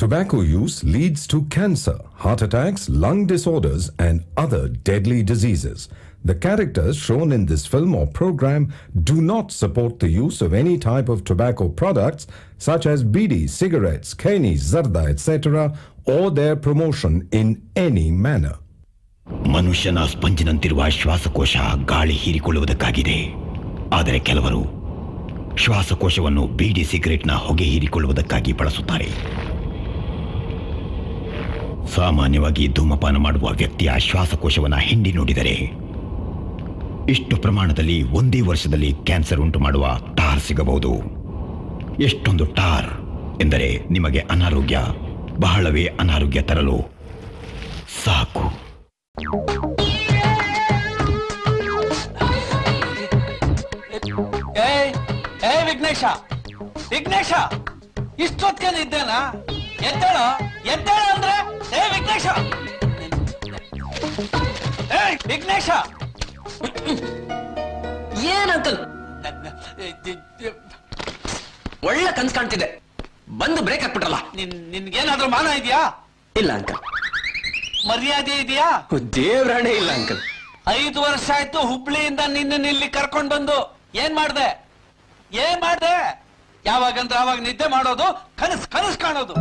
Tobacco use leads to cancer, heart attacks, lung disorders, and other deadly diseases. The characters shown in this film or program do not support the use of any type of tobacco products such as bidi, cigarettes, keni, zarda, etc., or their promotion in any manner. ಮನುಷ್ಯನ ಸ್ಪಂಜಿನಂತಿರುವ ಶ್ವಾಸಕೋಶ ಗಾಳಿ ಹೀರಿಕೊಳ್ಳುವುದಕ್ಕಾಗಿದೆ ಆದರೆ ಕೆಲವರು ಶ್ವಾಸಕೋಶವನ್ನು ಬೀಡಿ ಸಿಗರೆಟ್ನ ಹೊಗೆ ಹೀರಿಕೊಳ್ಳುವುದಕ್ಕಾಗಿ ಬಳಸುತ್ತಾರೆ ಸಾಮಾನ್ಯವಾಗಿ ಧೂಮಪಾನ ಮಾಡುವ ವ್ಯಕ್ತಿಯ ಶ್ವಾಸಕೋಶವನ್ನು ಹಿಂಡಿ ನೋಡಿದರೆ ಇಷ್ಟು ಪ್ರಮಾಣದಲ್ಲಿ ಒಂದೇ ವರ್ಷದಲ್ಲಿ ಕ್ಯಾನ್ಸರ್ ಉಂಟು ಮಾಡುವ ಟಾರ್ ಸಿಗಬಹುದು ಎಷ್ಟೊಂದು ಟಾರ್ ಎಂದರೆ ನಿಮಗೆ ಅನಾರೋಗ್ಯ ಬಹಳವೇ ಅನಾರೋಗ್ಯ ತರಲು ಸಾಕು ಏಯ್ ಏ ವಿಘ್ನೇಶ ವಿಘ್ನೇಶ ಇಷ್ಟೊತ್ತಿಗೆ ಇದ್ದೇನಾ ಎದ್ದೇಳ ಎದ್ದೇಳ ಅಂದ್ರೆ ಏ ವಿಘ್ನೇಶ ಏಯ್ ವಿಘ್ನೇಶ ಏನ್ ಅಂಕಲ್ ಒಳ್ಳೆ ಕನ್ಸ್ ಕಾಣ್ತಿದೆ ಬಂದು ಬ್ರೇಕ್ ಹಾಕ್ಬಿಟ್ರಲ್ಲ ನಿನ್ ನಿನ್ಗೇನಾದ್ರೂ ಮಾನ ಇದೆಯಾ ಇಲ್ಲ ಅಂಕಲ್ ಮರ್ಯಾದೆ ಇದೆಯಾ ದೇವ್ರಾಣೆ ಇಲ್ಲ ಅಂಕಲ್ ಐದು ವರ್ಷ ಆಯ್ತು ಹುಬ್ಳಿಯಿಂದ ನಿನ್ನ ಇಲ್ಲಿ ಕರ್ಕೊಂಡ್ ಬಂದು ಏನ್ ಮಾಡ್ದೆ ಏನ್ ಮಾಡ್ದೆ ಯಾವಾಗಂದ್ರೆ ಅವಾಗ ನಿದ್ದೆ ಮಾಡೋದು ಕನಸ್ ಕನಸ್ ಕಾಣೋದು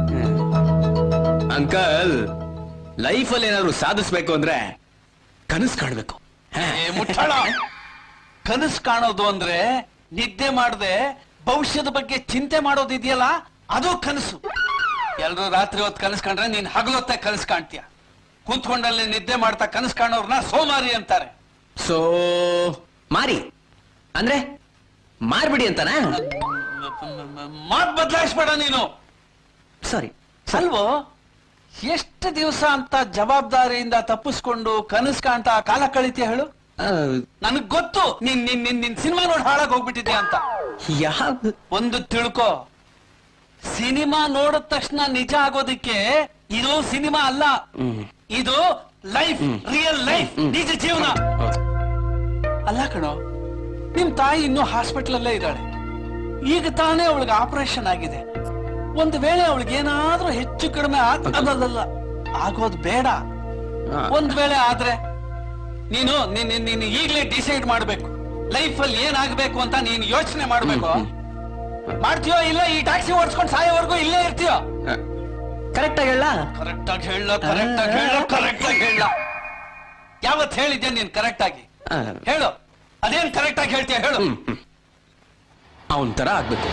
ಅಂಕಲ್ ಲೈಫಲ್ಲಿ ಏನಾದ್ರು ಸಾಧಿಸ್ಬೇಕು ಅಂದ್ರೆ ಕನಸು ಕಾಣ್ಬೇಕು ಏ, ಮುಟ್ಟಾಳ ಕನಸು ಕಾಣೋದು ಅಂದ್ರೆ ನಿದ್ದೆ ಮಾಡದೆ ಭವಿಷ್ಯದ ಬಗ್ಗೆ ಚಿಂತೆ ಮಾಡೋದಿದೆಯಲ್ಲ ಅದು ಕನಸು ಎಲ್ರು ರಾತ್ರಿ ಹೊತ್ತು ಕನಸು ಕಂಡ್ರೆ ನೀನ್ ಹಗಲೊತ್ತ ಕನಸು ಕಾಣ್ತೀಯ ಕುಂತ್ಕೊಂಡಲ್ಲಿ ನಿದ್ದೆ ಮಾಡ್ತಾ ಕನಸು ಕಾಣೋರ್ನ ಸೋಮಾರಿ ಅಂತಾರೆ ಸೊ ಮಾರಿ ಅಂದ್ರೆ ಮಾರ್ಬಿಡಿ ಅಂತಾನಾ ಮಾತ್ ಬದಲಾಯಿಸ್ಬೇಡ ನೀನು ಸಾರಿ ಅಲ್ವೋ ಎಷ್ಟು ದಿವಸ ಅಂತ ಜವಾಬ್ದಾರಿಯಿಂದ ತಪ್ಪಿಸ್ಕೊಂಡು ಕನಸು ಕಾಣ್ತಾ ಕಾಲ ಕಳಿತೀಯ ಹೇಳು ನನಗ್ ಗೊತ್ತು ನಿನ್ ನಿನ್ ನಿನ್ ನಿನ್ ಸಿನಿಮಾ ನೋಡಿ ಹಾಳಾಗ್ ಹೋಗ್ಬಿಟ್ಟಿದ್ಯಾ ಅಂತ ಯಾವ ಒಂದು ತಿಳ್ಕೊ ಸಿನಿಮಾ ನೋಡಿದ ತಕ್ಷಣ ನಿಜ ಆಗೋದಿಕ್ಕೆ ಇದು ಸಿನಿಮಾ ಅಲ್ಲ ಇದು ಲೈಫ್ ರಿಯಲ್ ಲೈಫ್ ನಿಜ ಜೀವನ ಅಲ್ಲ ಕಣೋ ನಿಮ್ ತಾಯಿ ಇನ್ನೂ ಹಾಸ್ಪಿಟಲ್ ಅಲ್ಲೇ ಇದ್ದಾಳೆ ಈಗ ತಾನೇ ಅವಳಿಗೆ ಆಪರೇಷನ್ ಆಗಿದೆ ಒಂದು ವೇಳೆ ಅವಳಿಗೆ ಏನಾದ್ರೂ ಹೆಚ್ಚು ಕಡಿಮೆ ಆಗ್- ಅಲ್ಲಲ್ಲ ಆಗೋದ್ ಬೇಡ ಒಂದ್ ವೇಳೆ ಆದ್ರೆ ನೀನು ನೀನ್- ನೀನ್- ನೀನು ಈಗಲೇ ಡಿಸೈಡ್ ಮಾಡ್ಬೇಕು ಲೈಫ್ ಅಲ್ಲಿ ಏನಾಗ್ಬೇಕು ಅಂತ ನೀನು ಯೋಚನೆ ಮಾಡ್ಬೇಕು ಮಾಡ್ತೀಯೋ ಇಲ್ಲ ಈ ಟ್ಯಾಕ್ಸಿ ಓಡಿಸ್ಕೊಂಡು ಸಾಯೋವರೆಗೂ ಇಲ್ಲೇ ಇರ್ತೀಯೋ ಕರೆಕ್ಟ್ ಆಗಿ ಹೇಳ ಕರೆಕ್ಟ್ ಆಗಿ ಹೇಳ ಕರೆಕ್ಟ್ ಆಗಿ ಹೇಳ ಕರೆಕ್ಟ್ ಆಗಿ ಹೇಳ ಯಾವತ್ ಹೇಳಿದ್ಯಾ ನೀನ್ ಕರೆಕ್ಟ್ ಆಗಿ ಹೇಳು ಅದೇನ್ ಕರೆಕ್ಟ್ ಆಗಿ ಹೇಳ್ತೀಯ ಹೇಳು ಅವನ್ ತರ ಆಗ್ಬೇಕು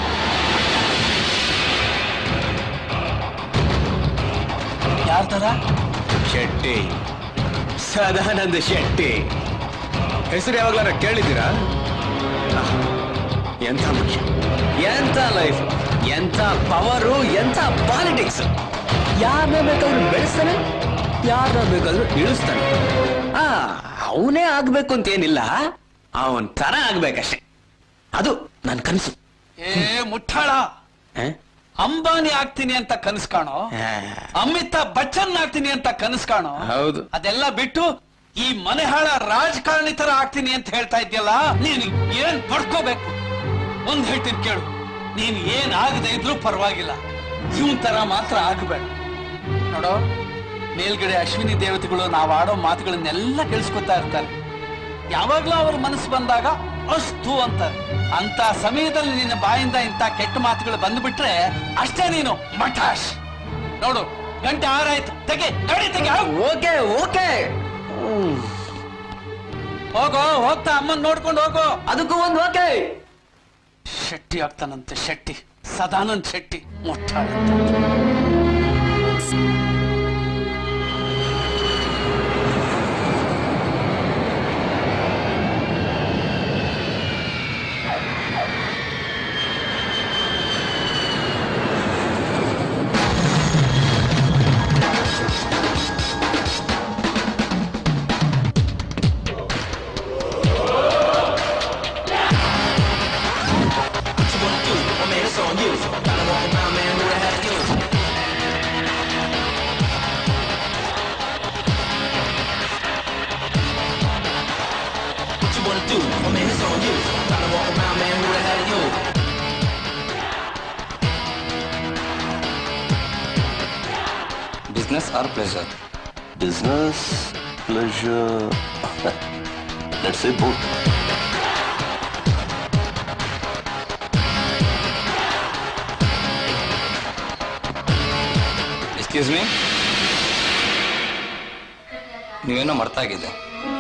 ಯಾರ ತರ ಶೆಟ್ಟಿ ಸದಾನಂದ ಶೆಟ್ಟಿ ಹೆಸರು ಯಾವಾಗ್ಲಾರ ಕೇಳಿದ್ದೀರಾ ಎಂಥ ಮನುಷ್ಯ ಎಂಥ ಲೈಫ್ ಎಂಥ ಪವರು ಎಂಥ ಪಾಲಿಟಿಕ್ಸ್ ಯಾರನ್ನ ಬೇಕಾದ್ರೂ ಬೆಳೆಸ್ತಾನೆ ಯಾರನ್ನ ಬೇಕಾದ್ರೂ ಇಳಿಸ್ತಾನೆ ಆ ಅವನೇ ಆಗ್ಬೇಕು ಅಂತ ಏನಿಲ್ಲ ಅವನ್ ತರ ಆಗ್ಬೇಕಷ್ಟೆ ಅದು ನನ್ ಕನಸು ಏ ಮುಟ್ಟಾಳ ಅಂಬಾನಿ ಆಗ್ತೀನಿ ಅಂತ ಕನಸು ಕಾಣೋ ಅಮಿತಾಬ್ ಬಚ್ಚನ್ ಆಗ್ತೀನಿ ಅಂತ ಕನಸು ಕಾಣೋ ಹೌದು ಅದೆಲ್ಲ ಬಿಟ್ಟು ಈ ಮನೆಹಾಳ ರಾಜಕಾರಣಿ ತರ ಆಗ್ತೀನಿ ಅಂತ ಹೇಳ್ತಾ ಇದ್ಯಲ್ಲ ನೀನು ಏನ್ ಪಡ್ಕೋಬೇಕು ಒಂದ್ ಹೇಳ್ತೀನಿ ಕೇಳು ನೀನ್ ಏನ್ ಆಗದೆ ಇದ್ರೂ ಪರವಾಗಿಲ್ಲ ಇವನ್ ತರ ಮಾತ್ರ ಆಗಬೇಡ ನೋಡೋ ಮೇಲ್ಗಡೆ ಅಶ್ವಿನಿ ದೇವತೆಗಳು ನಾವ್ ಆಡೋ ಮಾತುಗಳನ್ನೆಲ್ಲ ಕೇಳಿಸ್ಕೊತಾ ಇರ್ತಾರೆ ಯಾವಾಗ್ಲೂ ಅವ್ರ ಮನಸ್ಸು ಬಂದಾಗ ಅಸ್ತು ಅಂತಾರೆ ಅಂತ ಸಮಯದಲ್ಲಿ ನಿನ್ನ ಬಾಯಿಂದ ಇಂತ ಕೆಟ್ಟ ಮಾತುಗಳು ಬಂದ್ಬಿಟ್ರೆ ಅಷ್ಟೇ ನೀನು ಮಠಾಶ್ ನೋಡು ಗಂಟೆ ಆರಾಯ್ತು ತೆಗೆ ಗಾಡಿ ತೆಗೆ ಓಕೆ ಓಕೆ ಹೋಗೋ ಹೋಗ್ತಾ ಅಮ್ಮನ್ ನೋಡ್ಕೊಂಡು ಹೋಗೋ ಅದಕ್ಕೂ ಒಂದು ಓಕೆ ಶೆಟ್ಟಿ ಆಗ್ತಾನಂತೆ ಶೆಟ್ಟಿ ಸದಾನಂದ್ ಶೆಟ್ಟಿ ಮುಟ್ಟಾಳ business or pleasure business, pleasure. Let's say both. Excuse me ನೀವೇನೋ ಮರ್ತಾಗಿದೆ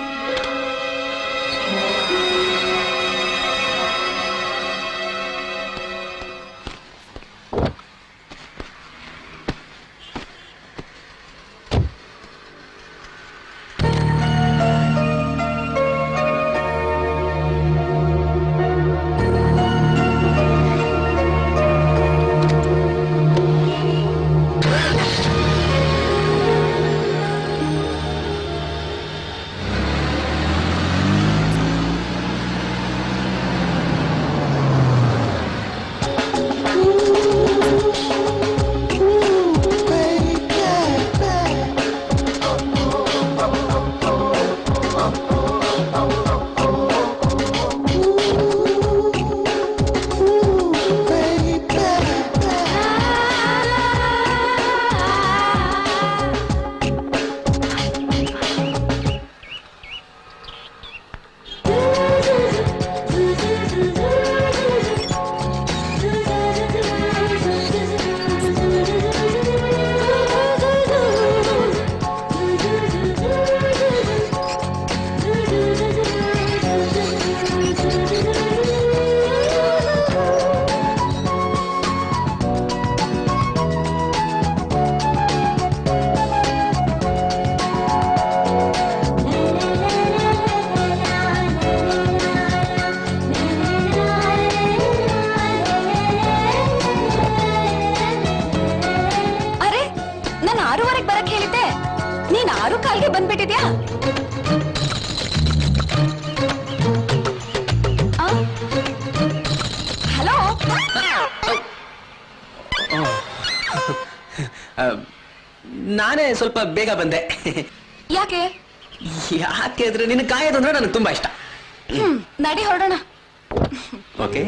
ಅರೆ ನಾನು ಆರೂವರೆಗೆ ಬರಕ್ ಹೇಳಿದ್ದೆ ನೀನ್ ಆರು ಕಾಲ್ಗೆ ಬಂದ್ಬಿಟ್ಟಿದ್ಯಾ ಹಲೋ ನಾನೇ ಸ್ವಲ್ಪ ಬೇಗ ಬಂದೆ ಯಾಕೆ ಯಾಕೆ ಅಂದ್ರೆ ನಿನ್ನ ಕಾಯೋದು ಅಂದ್ರೆ ನನಗೆ ತುಂಬಾ ಇಷ್ಟ ಹ್ಮ್ ನಡಿ ಹೊರಡೋಣ ಓಕೆ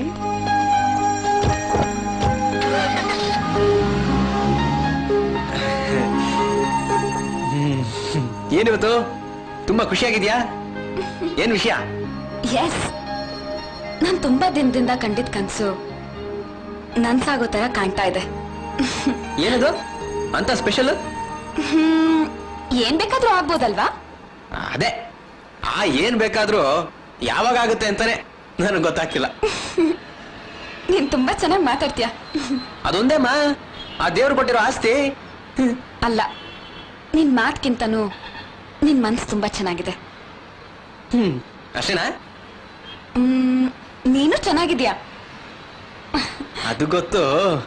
ಏನಿವತ್ತು ತುಂಬಾ ಖುಷಿಯಾಗಿದ್ಯಾ ಏನ್ ವಿಷಯ ಎಸ್ ನಾನ್ ತುಂಬಾ ದಿನದಿಂದ ಕಂಡಿದ್ ಕನ್ಸು ನನ್ಸಾಗೋ ತರ ಕಾಣ್ತಾ ಇದೆ ಏನದು ಅಂತ ಸ್ಪೆಷಲ್ ಹ್ಮ್ ಏನ್ ಬೇಕಾದ್ರೂ ಆಗ್ಬೋದಲ್ವಾ ಅದೇ ಆ ಏನ್ ಬೇಕಾದ್ರೂ ಯಾವಾಗ ಆಗುತ್ತೆ ಅಂತಾನೆ ನನಗೆ ಗೊತ್ತಾಗ್ತಿಲ್ಲ ನೀನ್ ತುಂಬಾ ಚೆನ್ನಾಗಿ ಮಾತಾಡ್ತೀಯ ಅದೊಂದೇ ಮಾ ಆ ದೇವ್ರು ಕೊಟ್ಟಿರೋ ಆಸ್ತಿ ಅಲ್ಲ ನಿನ್ ಮಾತ್ಕಿಂತನೂ ನಿನ್ ಮನ್ಸು ತುಂಬಾ ಚೆನ್ನಾಗಿದೆ ಹ್ಮ್ ಅಷ್ಟೇನಾ ಹ್ಮ್ ನೀನು ಚೆನ್ನಾಗಿದ್ಯಾ ಅದು ಗೊತ್ತು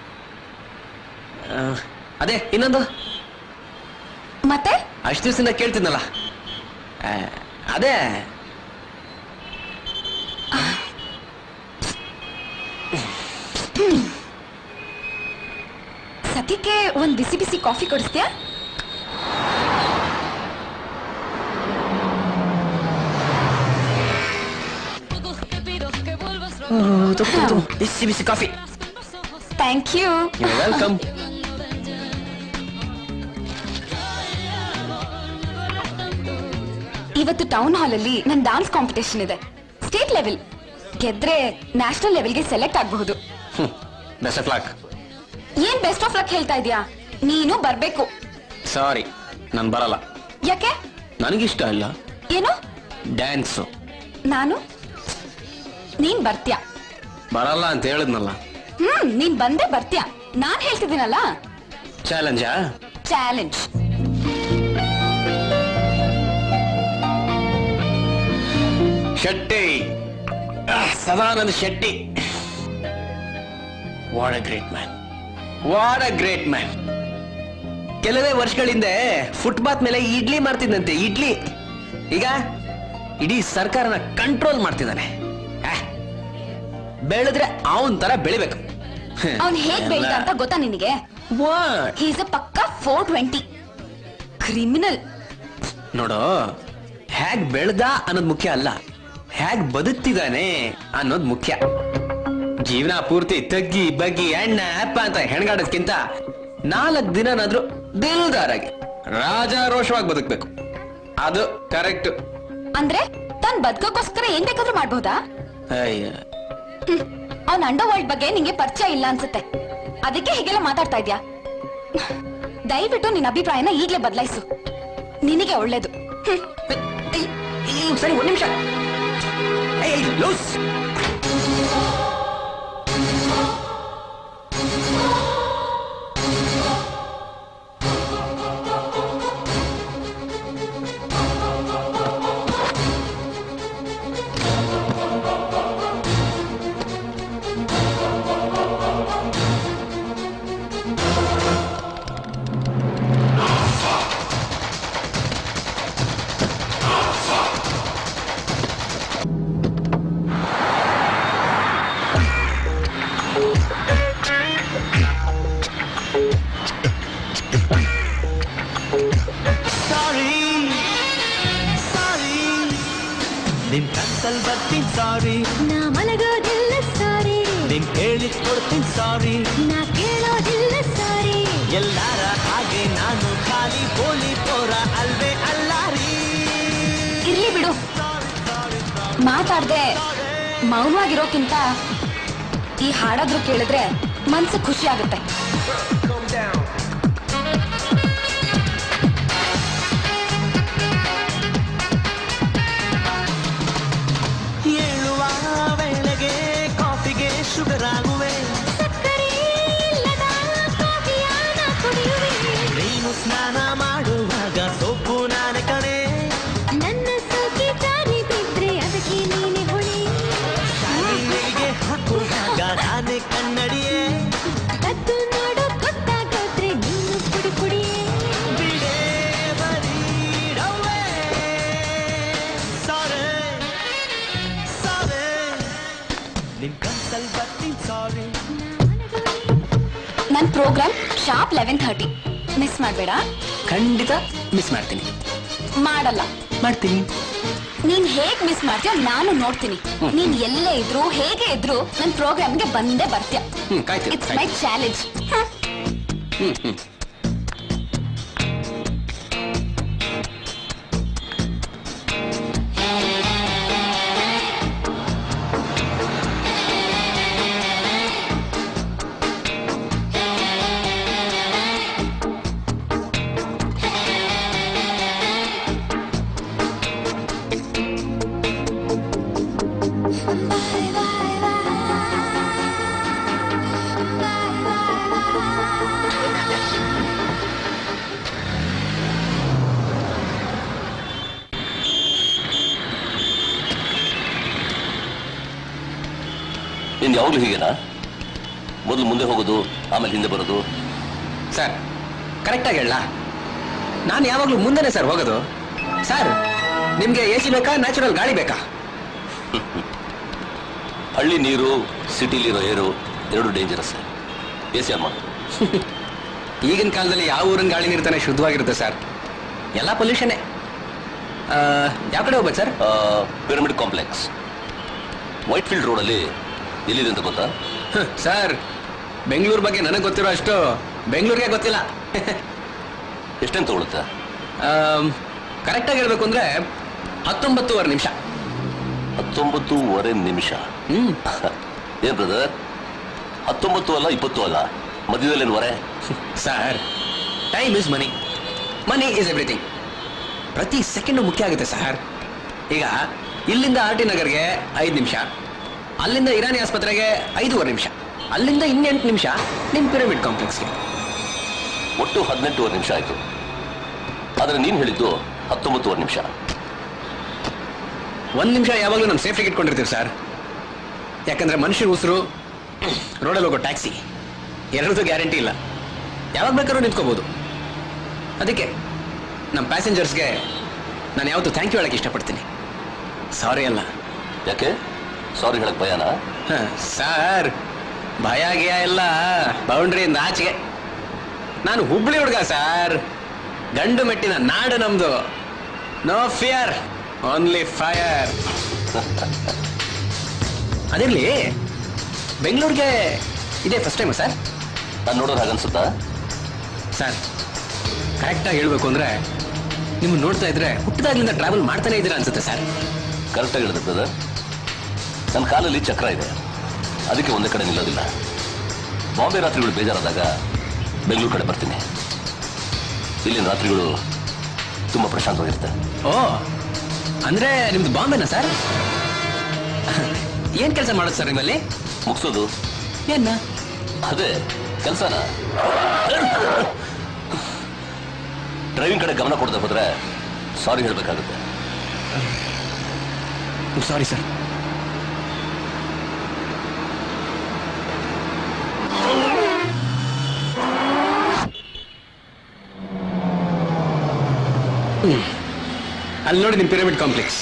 ಆ, ಅದೇ ಇನ್ನೊಂದು ಮತ್ತೆ ಅಷ್ಟು ದಿವಸದಿಂದ ಕೇಳ್ತಿದ್ನಲ್ಲ ಆ, ಅದೇ ಸದ್ಯಕ್ಕೆ ಒಂದ್ ಬಿಸಿ ಬಿಸಿ ಕಾಫಿ ಕೊಡಿಸ್ತೀಯಾ ಬಿಸಿ ಬಿಸಿ ಕಾಫಿ ಥ್ಯಾಂಕ್ ಯು ವೆಲ್ಕಮ್ ಇವತ್ತು ಟೌನ್ ಹಾಲ್ ಅಲ್ಲಿ ನನ್ ಡಾನ್ಸ್ ಕಾಂಪಿಟೇಷನ್ ಇದೆ ಸ್ಟೇಟ್ ಲೆವೆಲ್ ಗೆದ್ರೆ ನ್ಯಾಷನಲ್ ಲೆವೆಲ್ಗೆ ಸೆಲೆಕ್ಟ್ ಆಗಬಹುದು ಬೆಸ್ಟ್ ಆಫ್ ಲಾಕ್ ಏನ್ ಬೆಸ್ಟ್ ಆಫ್ ಲಕ್ ಹೇಳ್ತಾ ಇದೀಯಾ ನೀನು ಬರ್ಬೇಕು ಸಾರಿ ನಾನು ಬರಲ್ಲ ಯಾಕೆ ನನಗಿಷ್ಟ ಇಲ್ಲ ಏನು ಡ್ಯಾನ್ಸು ನಾನು ನೀನ್ ಬರ್ತ್ಯಾ ಬರಲ್ಲ ಅಂತ ಹೇಳಿದ್ನಲ್ಲ ಹ್ಮ್ ನೀನ್ ಬಂದೇ ಬರ್ತ್ಯಾ ನಾನ್ ಹೇಳ್ತಿದ್ದೀನಲ್ಲ ಚಾಲೆಂಜಾ ಚಾಲೆಂಜ್ ಶೆಟ್ಟಿ ಆಹ್, Sadananda Shetty what a great man what a great man ಕೆಲವೇ ವರ್ಷಗಳ ಹಿಂದೆ ಫುಟ್ಪಾತ್ ಮೇಲೆ ಇಡ್ಲಿ ಮಾಡ್ತಿದ್ದಂತೆ ಇಡ್ಲಿ ಈಗ ಇಡೀ ಸರ್ಕಾರನ ಕಂಟ್ರೋಲ್ ಮಾಡ್ತಿದ್ದಾನೆ ಆಹ್, ಬೆಳೆದ್ರೆ ಅವನ್ ತರ ಬೆಳಿಬೇಕು ಅವ್ನ್ ಹೇಗ್ ಬೆಳ್ದ ಅಂತ ಗೊತ್ತಾ ನಿನಗೆ ವಾಟ್ ಈಸ್ ಅ ಪಕ್ಕ ಫೋರ್ ಟ್ವೆಂಟಿ ಕ್ರಿಮಿನಲ್ ನೋಡು ಹೇಗ್ ಬೆಳ್ದ ಅನ್ನೋದು ಮುಖ್ಯ ಅಲ್ಲ ಹೇಗ್ ಬದುಕ್ತಿದ್ದಾನೆ ಅನ್ನೋದು ಮುಖ್ಯ ಜೀವನ ಪೂರ್ತಿ ತಗ್ಗಿ ಬಗ್ಗಿ ಎಣ್ಣ ಅಪ್ಪ ಅಂತ ಹೆಣ್ಗಾಡೋದ್ಕಿಂತ ನಾಲ್ಕು ದಿನನಾದ್ರೂ ದಿಲ್ದಾರಾಗಿ ರಾಜಾರೋಷವಾಗಿ ಬದುಕ್ಬೇಕು ಅದು ಕರೆಕ್ಟ್ ಅಂದ್ರೆ ತನ್ ಬದುಕೋಕ್ಕೋಸ್ಕರ ಏನ್ ಬೇಕಾದ್ರೂ ಮಾಡ್ಬೋದಾ ಅಯ್ಯ ಅವ್ನ ಅಂಡರ್ ವರ್ಲ್ಡ್ ಬಗ್ಗೆ ನಿಂಗೆ ಪರಿಚಯ ಇಲ್ಲ ಅನ್ಸುತ್ತೆ ಅದಕ್ಕೆ ಹೀಗೆಲ್ಲ ಮಾತಾಡ್ತಾ ಇದ್ಯಾ ದಯವಿಟ್ಟು ನಿನ್ನ ಅಭಿಪ್ರಾಯನ ಈಗ್ಲೇ ಬದಲಾಯಿಸು ನಿನಗೆ ಒಳ್ಳೇದು ಹ್ಮ್. ಏಯ್, ಏಯ್, ಸರಿ ಒಂದ್ ನಿಮಿಷ ಲೂಸ್ ನಿನ್ ಕನ್ಸಲ್ ಬರ್ತೀನಿ ಸಾರಿ ನಾ ಮಲಗೋದಿಲ್ಲ ಸಾರಿ ನಿನ್ ಕೇಳಿಕ್ ಕೊಡ್ತೀನಿ ಸಾರಿ ನಾ ಕೇಳೋದಿಲ್ಲ ಸಾರಿ ಎಲ್ಲಾರ ಹಾಗೆ ನಾನು ಖಾಲಿ ಬೋಲಿ ಪೋರ ಅಲ್ವೇ ಅಲ್ಲಾರಿ ಇರ್ಲಿ ಬಿಡು ಮಾತಾಡ್ದೆ ಮೌನವಾಗಿರೋಕ್ಕಿಂತ ಈ ಹಾಡಾದ್ರೂ ಕೇಳಿದ್ರೆ ಮನ್ಸು ಖುಷಿ ಆಗುತ್ತೆ ಏಳುವ ವೇಳೆಗೆ ಕಾಫಿಗೆ ಶುಗರ್ ಆಗುವೆ ಸಕ್ಕರೆ ಇಲ್ಲದ ಕಾಫಿಯ ನಾ ಕುಡಿಯುವೆ ನೀನು ಸ್ನಾನ ಮಾಡುವಾಗ ಸೊಪ್ಪು ನಾನೆ ಕಣೆ ನನ್ನ ಸೋಕಿ ಜಾರಿ ಬಿದ್ರೆ ಅದಕ್ಕೆ ನೀನೆ ಹೊಣೆ ಶಾಲೆಗೆ ಹಾಕುವಾಗ ನಾನೇ ಕನ್ನಡಿಯೇ ಕದ್ದು ನೋಡು ಗೊತ್ತಾಗೋದ್ರೆ ನೀನು ಪುಡಿ ಪುಡಿಯೇ ಬಿಡೇ ಬರೀಡವೇ ಸಾರೆ ಸಾರೆ ನಿನ್ ಕನ್ಸಲ್ ಬರ್ತೀನಿ ಸಾರಿ ನನ್ program sharp eleven thirty miss ಮಾಡ್ಬೇಡ ಖಂಡಿತ ಮಿಸ್ ಮಾಡ್ತೀನಿ ಮಾಡಲ್ಲ ಮಾಡ್ತೀನಿ ನೀನ್ ಹೇಗ್ ಮಿಸ್ ಮಾಡ್ತೀಯೋ ನಾನು ನೋಡ್ತೀನಿ ನೀನ್ ಎಲ್ಲೇ ಇದ್ರು ಹೇಗೆ ಇದ್ರು ನನ್ ಪ್ರೋಗ್ರಾಮ್ಗೆ ಬಂದೇ ಬರ್ತೀಯ ಹ್ಮ್ ಕಾಯ್ತೀನಿ ಇಟ್ಸ್ ಮೈ ಚಾಲೆಂಜ್ ಹ್ಮ್ ಹ್ಮ್ ನೀನು ಯಾವಾಗಲೂ ಹೀಗೇನಾ ಮೊದಲು ಮುಂದೆ ಹೋಗೋದು ಆಮೇಲೆ ಹಿಂದೆ ಬರೋದು ಸರ್ ಕರೆಕ್ಟಾಗಿ ಹೇಳ ನಾನು ಯಾವಾಗಲೂ ಮುಂದೆನೆ ಸರ್ ಹೋಗೋದು ಸರ್ ನಿಮ್ಗೆ ಎ ಸಿ ಬೇಕಾ ನ್ಯಾಚುರಲ್ ಗಾಳಿ ಬೇಕಾ ಹಳ್ಳಿ ನೀರು ಸಿಟಿಲಿರೋ ಏರು ಎರಡು ಡೇಂಜರಸ್ ಎ ಸಿ ಆನ್ ಮಾಡು ಈಗಿನ ಕಾಲದಲ್ಲಿ ಯಾವ ಊರಿನ ಗಾಳಿ ನೀರ್ತಾನೆ ಶುದ್ಧವಾಗಿರುತ್ತೆ ಸರ್ ಎಲ್ಲ ಪೊಲ್ಯೂಷನ್ನೇ ಯಾವ ಕಡೆ ಹೋಗ್ಬೇಕು sir pyramid complex Whitefield ರೋಡಲ್ಲಿ ಎಲ್ಲಿದೆ ಅಂತ ಗೊತ್ತಾ ಸರ್ ಬೆಂಗಳೂರು ಬಗ್ಗೆ ನನಗೆ ಗೊತ್ತಿರೋ ಅಷ್ಟು ಬೆಂಗಳೂರಿಗೆ ಗೊತ್ತಿಲ್ಲ ಎಷ್ಟೇನು ತಗೊಳುತ್ತೆ ಕರೆಕ್ಟಾಗಿ ಹೇಳ್ಬೇಕು ಅಂದ್ರೆ ಹತ್ತೊಂಬತ್ತೂವರೆ ನಿಮಿಷ ಹತ್ತೊಂಬತ್ತೂವರೆ ನಿಮಿಷ ಹ್ಮ್ ಏನ್ ಬ್ರದರ್ ಹತ್ತೊಂಬತ್ತು ಅಲ್ಲ ಇಪ್ಪತ್ತು ಅಲ್ಲ ಮಧ್ಯದಲ್ಲೇನು ವರೆ sir time is money money is everything ಪ್ರತಿ ಸೆಕೆಂಡು ಮುಖ್ಯ ಆಗುತ್ತೆ ಸರ್ ಈಗ ಇಲ್ಲಿಂದ ಆರ್ ಟಿ ನಗರ್ಗೆ ಐದು ನಿಮಿಷ ಅಲ್ಲಿಂದ ಇರಾನಿ ಆಸ್ಪತ್ರೆಗೆ ಐದೂವರೆ ನಿಮಿಷ ಅಲ್ಲಿಂದ ಇನ್ನೆಂಟು ನಿಮಿಷ ನಿಮ್ಮ ಪಿರಮಿಡ್ ಕಾಂಪ್ಲೆಕ್ಸ್ಗೆ ಒಟ್ಟು ಹದಿನೆಂಟೂವರೆ ನಿಮಿಷ ಆಯ್ತು ಆದ್ರೆ ನೀನ್ ಹೇಳಿದ್ದು ಹತ್ತೊಂಬತ್ತುವರೆ ನಿಮಿಷ ಒಂದು ನಿಮಿಷ ಯಾವಾಗಲೂ ನಮ್ಮ ಸೇಫ್ಟಿಗೆ ಇಟ್ಕೊಂಡಿರ್ತೀವಿ ಸರ್ ಯಾಕಂದ್ರೆ ಮನುಷ್ಯರ ಉಸಿರು ರೋಡಲ್ಲಿ ಹೋಗೋ ಟ್ಯಾಕ್ಸಿ ಎರಡದು ಗ್ಯಾರಂಟಿ ಇಲ್ಲ ಯಾವಾಗ ಬೇಕಾದ್ರೂ ನಿಂತ್ಕೋಬೋದು ಅದಕ್ಕೆ ನಮ್ಮ ಪ್ಯಾಸೆಂಜರ್ಸ್ಗೆ ನಾನು ಯಾವತ್ತೂ ಥ್ಯಾಂಕ್ ಯು ಹೇಳಕ್ಕೆ ಇಷ್ಟಪಡ್ತೀನಿ ಸಾರಿ ಅಲ್ಲ ಯಾಕೆ ಸಾರಿ ಹೇಳಕ್ ಭಯನಾ ಹ, ಸರ್ ಭಯ ಗಿಯ ಎಲ್ಲ ಬೌಂಡ್ರಿಯಿಂದ ಆಚೆಗೆ ನಾನು ಹುಬ್ಳಿ ಹುಡುಗ ಸರ್ ಗಂಡು ಮೆಟ್ಟಿನ ನಾಡು ನಮ್ದು ನೋ ಫಿಯರ್ ಓನ್ಲಿ ಫೈರ್ ಅದಿರ್ಲಿ ಬೆಂಗಳೂರಿಗೆ ಇದೇ ಫಸ್ಟ್ ಟೈಮ್ ಸರ್ ನಾನು ನೋಡೋದು ಹಾಗನ್ಸುತ್ತಾ ಸರ್ ಕರೆಕ್ಟಾಗಿ ಹೇಳ್ಬೇಕು ಅಂದ್ರೆ ನಿಮ್ಮನ್ನ ನೋಡ್ತಾ ಇದ್ರೆ ಹುಟ್ಟಿದಾಗ್ಲಿಂದ ಟ್ರಾವೆಲ್ ಮಾಡ್ತಾನೆ ಇದ್ದೀರಾ ಅನ್ಸುತ್ತೆ ಸರ್ ಕರೆಕ್ಟಾಗಿ ಹೇಳಿದೆ ಬ್ರದರ್ ನನ್ನ ಕಾಲಲ್ಲಿ ಚಕ್ರ ಇದೆ ಅದಕ್ಕೆ ಒಂದೇ ಕಡೆ ನಿಲ್ಲೋದಿಲ್ಲ ಬಾಂಬೆ ರಾತ್ರಿಗಳು ಬೇಜಾರಾದಾಗ ಬೆಂಗಳೂರು ಕಡೆ ಬರ್ತೀನಿ ಇಲ್ಲಿನ ರಾತ್ರಿಗಳು ತುಂಬ ಪ್ರಶಾಂತವಾಗಿರುತ್ತೆ ಓ ಅಂದ್ರೆ ನಿಮ್ದು ಬಾಂಬೆನಾ ಸರ್ ಏನ್ ಕೆಲಸ ಮಾಡೋದು ಸರ್ ನಿಮ್ಮಲ್ಲಿ ಮುಗಿಸೋದು ಏನ ಅದೇ ಕೆಲಸನ ಡ್ರೈವಿಂಗ್ ಕಡೆ ಗಮನ ಕೊಡದೆ ಹೋದ್ರೆ ಸಾರಿ ಹೇಳಬೇಕಾಗುತ್ತೆ ಸಾರಿ ಸರ್ ಅಲ್ಲಿ ನೋಡಿ ನಿಮ್ ಪಿರಮಿಡ್ ಕಾಂಪ್ಲೆಕ್ಸ್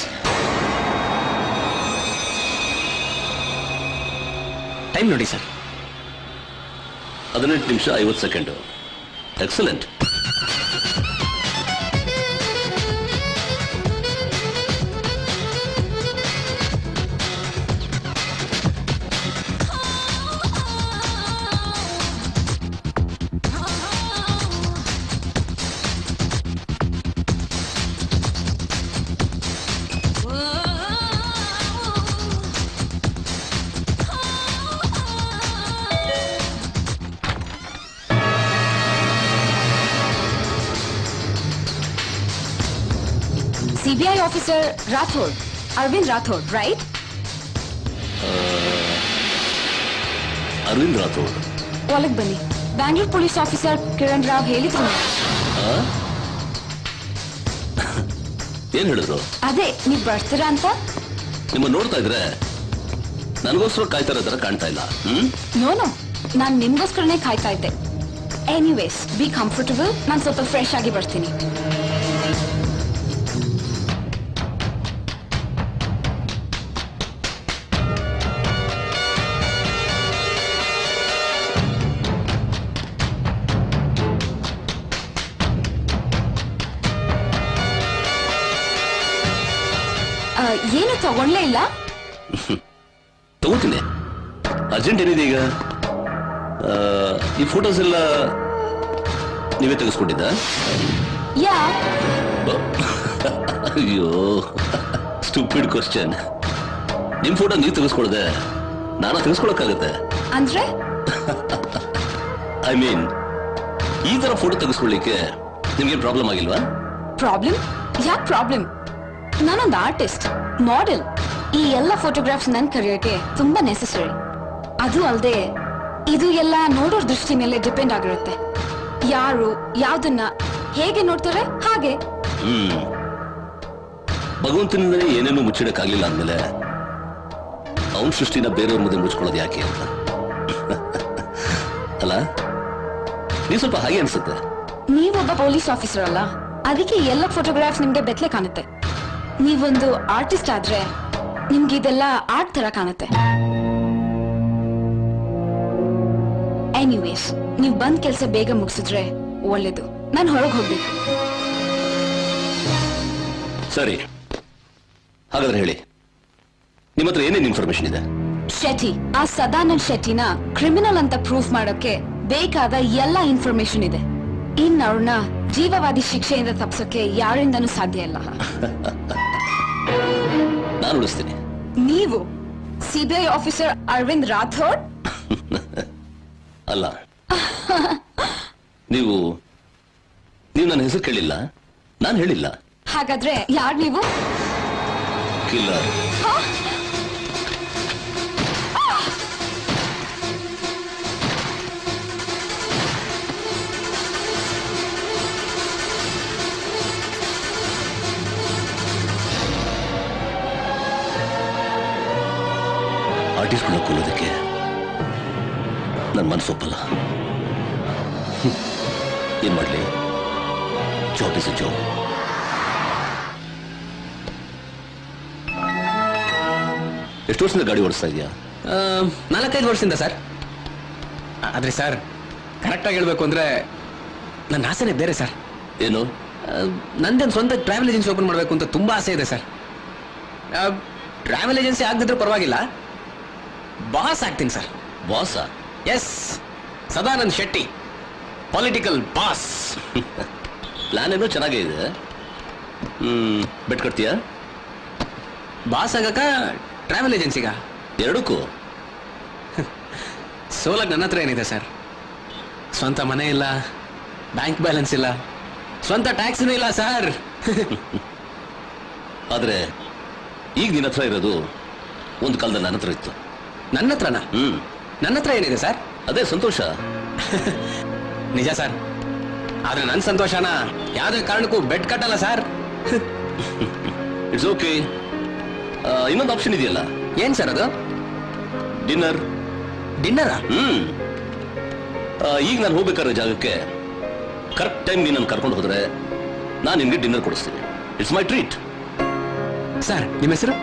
ಟೈಮ್ ನೋಡಿ ಸರ್ ಹದಿನೆಂಟು ನಿಮಿಷ ಐವತ್ತು second excellent CBI officer Rathod Aravind Rathod right Aravind Rathod ಒಳಗ್ ಬನ್ನಿ ಬ್ಯಾಂಗ್ಳೂರ್ ಪೊಲೀಸ್ ಆಫೀಸರ್ ಕಿರಣ್ ರಾವ್ ಹೇಳಿದ್ರು ಏನ್ ಹೇಳಿದ್ರು ಅದೇ ನೀವ್ ಬರ್ತೀರಾ ಅಂತ ನಿಮ್ಮ ನೋಡ್ತಾ ಇದ್ರೆ ನನಗೋಸ್ಕರ ಕಾಯ್ತಾ ಇರೋ ತರ ಕಾಣ್ತಾ ಇಲ್ಲ ಹ್ಮ್ ನೋ ನೋ ನಾನ್ ನಿಮ್ಗೋಸ್ಕರನೇ ಕಾಯ್ತಾ ಇದ್ದೆ ಎನಿವೇಸ್ ಬಿ ಕಂಫರ್ಟಬಲ್ ನಾನ್ ಸ್ವಲ್ಪ ಫ್ರೆಶ್ ಆಗಿ ಬರ್ತೀನಿ ಆ, ಏನು ತಗೊಂಡ್ಲೇ ಇಲ್ಲ ತಗೋತೀನಿ ಅರ್ಜೆಂಟ್ ಏನಿದೆ ಈಗ ಆ, ಈ ಫೋಟೋಸ್ ಎಲ್ಲ ನೀವೇ ತೆಗೆಸ್ಕೊಂಡಿದ್ದ ಯಾ ಅಯ್ಯೋ ಸ್ಟೂಪಿಡ್ ಕ್ವಶನ್ ನಿಮ್ ಫೋಟೋ ನೀವು ತೆಗೆಸ್ಕೊಳ್ದೆ ನಾನು ತೆಗೆಸ್ಕೊಳಕ್ಕಾಗತ್ತೆ ಅಂದ್ರೆ ಐ ಮೀನ್ ಈ ತರ ಫೋಟೋ ತೆಗೆಸ್ಕೊಳ್ಳಿಕ್ಕೆ ನಿಮ್ಗೆ ಪ್ರಾಬ್ಲಮ್ ಆಗಿಲ್ವಾ ಪ್ರಾಬ್ಲಮ್ ಯಾಕೆ ಪ್ರಾಬ್ಲಮ್ ನಾನೊಂದು ಆರ್ಟಿಸ್ಟ್ ಮಾಡೆಲ್ ಈ ಎಲ್ಲ ಫೋಟೋಗ್ರಾಫ್ಸ್ ನನ್ ಕರಿಯೋಕೆ ತುಂಬಾ ನೆಸೆಸರಿ ಅದು ಅಲ್ಲದೆ ಇದು ಎಲ್ಲ ನೋಡೋರ್ ದೃಷ್ಟಿ ಮೇಲೆ ಡಿಪೆಂಡ್ ಆಗಿರುತ್ತೆ ಯಾರು ಯಾವ್ದನ್ನ ಹೇಗೆ ನೋಡ್ತಾರೆ ಹಾಗೆ ಹ್ಮ್ ಭಗವಂತನಿಂದಲೇ ಏನೇನು ಮುಚ್ಚಿಡಕ್ಕಾಗ್ಲಿಲ್ಲ ಅಂದ್ಮೇಲೆ ಅವನ್ ಸೃಷ್ಟಿನ ಬೇರೆಯವ್ರ ಮುಂದೆ ಮುಚ್ಕೊಳ್ಳೋದು ಯಾಕೆ ಅಂತ ಅಲ್ಲ ನೀವ್ ಸ್ವಲ್ಪ ಹಾಗೆ ಅನ್ಸುತ್ತೆ ನೀವೊಬ್ಬ ಪೊಲೀಸ್ ಆಫೀಸರ್ ಅಲ್ಲ ಅದಕ್ಕೆ ಈ ಎಲ್ಲ ಫೋಟೋಗ್ರಾಫ್ಸ್ ನಿಮ್ಗೆ ಬೆತ್ತಲೆ ಕಾಣುತ್ತೆ ನೀವೊಂದು ಆರ್ಟಿಸ್ಟ್ ಆದ್ರೆ ನಿಮ್ಗೆ ಇದೆಲ್ಲ ಆರ್ಟ್ ತರ ಕಾಣುತ್ತೆ ಎನಿವೇಸ್ ನೀವ್ ಬಂದ್ ಕೆಲ್ಸ ಬೇಗ ಮುಗಿಸಿದ್ರೆ ಒಳ್ಳೇದು ನಾನು ಹೊರಗೆ ಹೋಗ್ಬೇಕು ಸರಿ ಹಾಗಾದ್ರೆ ಹೇಳಿ ನಿಮ್ಮ ಹತ್ರ ಏನೇನು ಇನ್ಫಾರ್ಮೇಶನ್ ಇದೆ ಶೆಟ್ಟಿ ಆ ಸದಾನಂದ್ ಶೆಟ್ಟಿನ ಕ್ರಿಮಿನಲ್ ಅಂತ ಪ್ರೂಫ್ ಮಾಡೋಕೆ ಬೇಕಾದ ಎಲ್ಲ ಇನ್ಫಾರ್ಮೇಶನ್ ಇದೆ ಇನ್ ಅವ್ರನ್ನ ಜೀವವಾದಿ ಶಿಕ್ಷೆಯಿಂದ ತಪ್ಸೋಕೆ ಯಾರಿಂದನೂ ಸಾಧ್ಯ ಇಲ್ಲ ನಾನು ಉಳಿಸ್ತೀನಿ ನೀವು ಸಿಬಿಐ ಆಫೀಸರ್ ಅರವಿಂದ್ ರಾಥೋಡ್ ಅಲ್ಲ ನೀವು ನೀವು ನನ್ನ ಹೆಸರು ಕೇಳಿಲ್ಲ ನಾನು ಹೇಳಿಲ್ಲ ಹಾಗಾದ್ರೆ ಯಾರ್ ನೀವು ಕಿಲ್ಲರ್ ಆರ್ಟಿಸ್ಟ್ಗಳನ್ನ ಕೊಲ್ಲೋದಕ್ಕೆ ನನ್ನ ಮನಸ್ಸು ಒಪ್ಪಲ್ಲ ಹ್ಮ್. ಏನ್ ಮಾಡ್ಲಿ ಜಾಬ್ ಇಸ್ ಅ ಜಾಬ್ ಎಷ್ಟು ವರ್ಷದಿಂದ ಗಾಡಿ ಓಡಿಸ್ತಾ ಇದೆಯಾ ಆ, ನಾಲ್ಕೈದು ವರ್ಷದಿಂದ ಸರ್ ಆದ್ರೆ ಸರ್ ಕರೆಕ್ಟಾಗಿ ಹೇಳ್ಬೇಕು ಅಂದ್ರೆ ನನ್ನ ಆಸೆನೇ ಬೇರೆ ಸರ್ ಏನು ನಂದೇನು ಸ್ವಂತ ಟ್ರಾವೆಲ್ ಏಜೆನ್ಸಿ ಓಪನ್ ಮಾಡಬೇಕು ಅಂತ ತುಂಬಾ ಆಸೆ ಇದೆ ಸರ್ ಟ್ರಾವೆಲ್ ಏಜೆನ್ಸಿ ಆಗದಿದ್ರೂ ಪರವಾಗಿಲ್ಲ ಬಾಸ್ ಆಗ್ತೀನಿ ಸರ್ ಬಾಸ yes Sadanand Shetty political boss plan ಏನೋ ಚೆನ್ನಾಗೇ ಇದೆ ಹ್ಮ್ ಬೆಟ್ ಕಟ್ತೀಯಾ ಬಾಸ್ ಆಗಕ ಟ್ರಾವೆಲ್ ಏಜೆನ್ಸಿಗ ಎರಡಕ್ಕೂ ಸೋಲಾಗ ನನ್ನ ಹತ್ರ ಏನಿದೆ ಸರ್ ಸ್ವಂತ ಮನೆ ಇಲ್ಲ ಬ್ಯಾಂಕ್ ಬ್ಯಾಲೆನ್ಸ್ ಇಲ್ಲ ಸ್ವಂತ ಟ್ಯಾಕ್ಸಿನೂ ಇಲ್ಲ ಸರ್ ಆದ್ರೆ ಈಗ ನಿನ್ನ ಹತ್ರ ಇರೋದು ಒಂದು ಕಾಲದಲ್ಲಿ ನನ್ನ ಹತ್ರ ಇತ್ತು ನನ್ನ ಹತ್ರನ ಹ್ಮ್ ನನ್ನ ಹತ್ರ ಏನಿದೆ ಸರ್ ಅದೇ ಸಂತೋಷ ನಿಜ ಸರ್ ಆದ್ರೆ ನನ್ನ ಸಂತೋಷನ ಯಾವುದೇ ಕಾರಣಕ್ಕೂ ಬೆಡ್ ಕಟ್ಟಲ್ಲ ಸರ್ ಇಟ್ಸ್ ಓಕೆ ಇನ್ನೊಂದು ಆಪ್ಷನ್ ಇದೆಯಲ್ಲ ಏನ್ ಸರ್ ಅದು ಡಿನ್ನರ್ ಡಿನ್ನರಾ ಹ್ಮ್ ಆ, ಈಗ ನಾನು ಹೋಗ್ಬೇಕಾದ್ರೆ ಜಾಗಕ್ಕೆ ಕರೆಕ್ಟ್ ಟೈಮ್ ನೀನು ಕರ್ಕೊಂಡು ಹೋದ್ರೆ ನಾನು ನಿನ್ಗೆ ಡಿನ್ನರ್ ಕೊಡಿಸ್ತೀನಿ ಇಟ್ಸ್ ಮೈ ಟ್ರೀಟ್ ಸರ್ ನಿಮ್ಮ ಹೆಸರು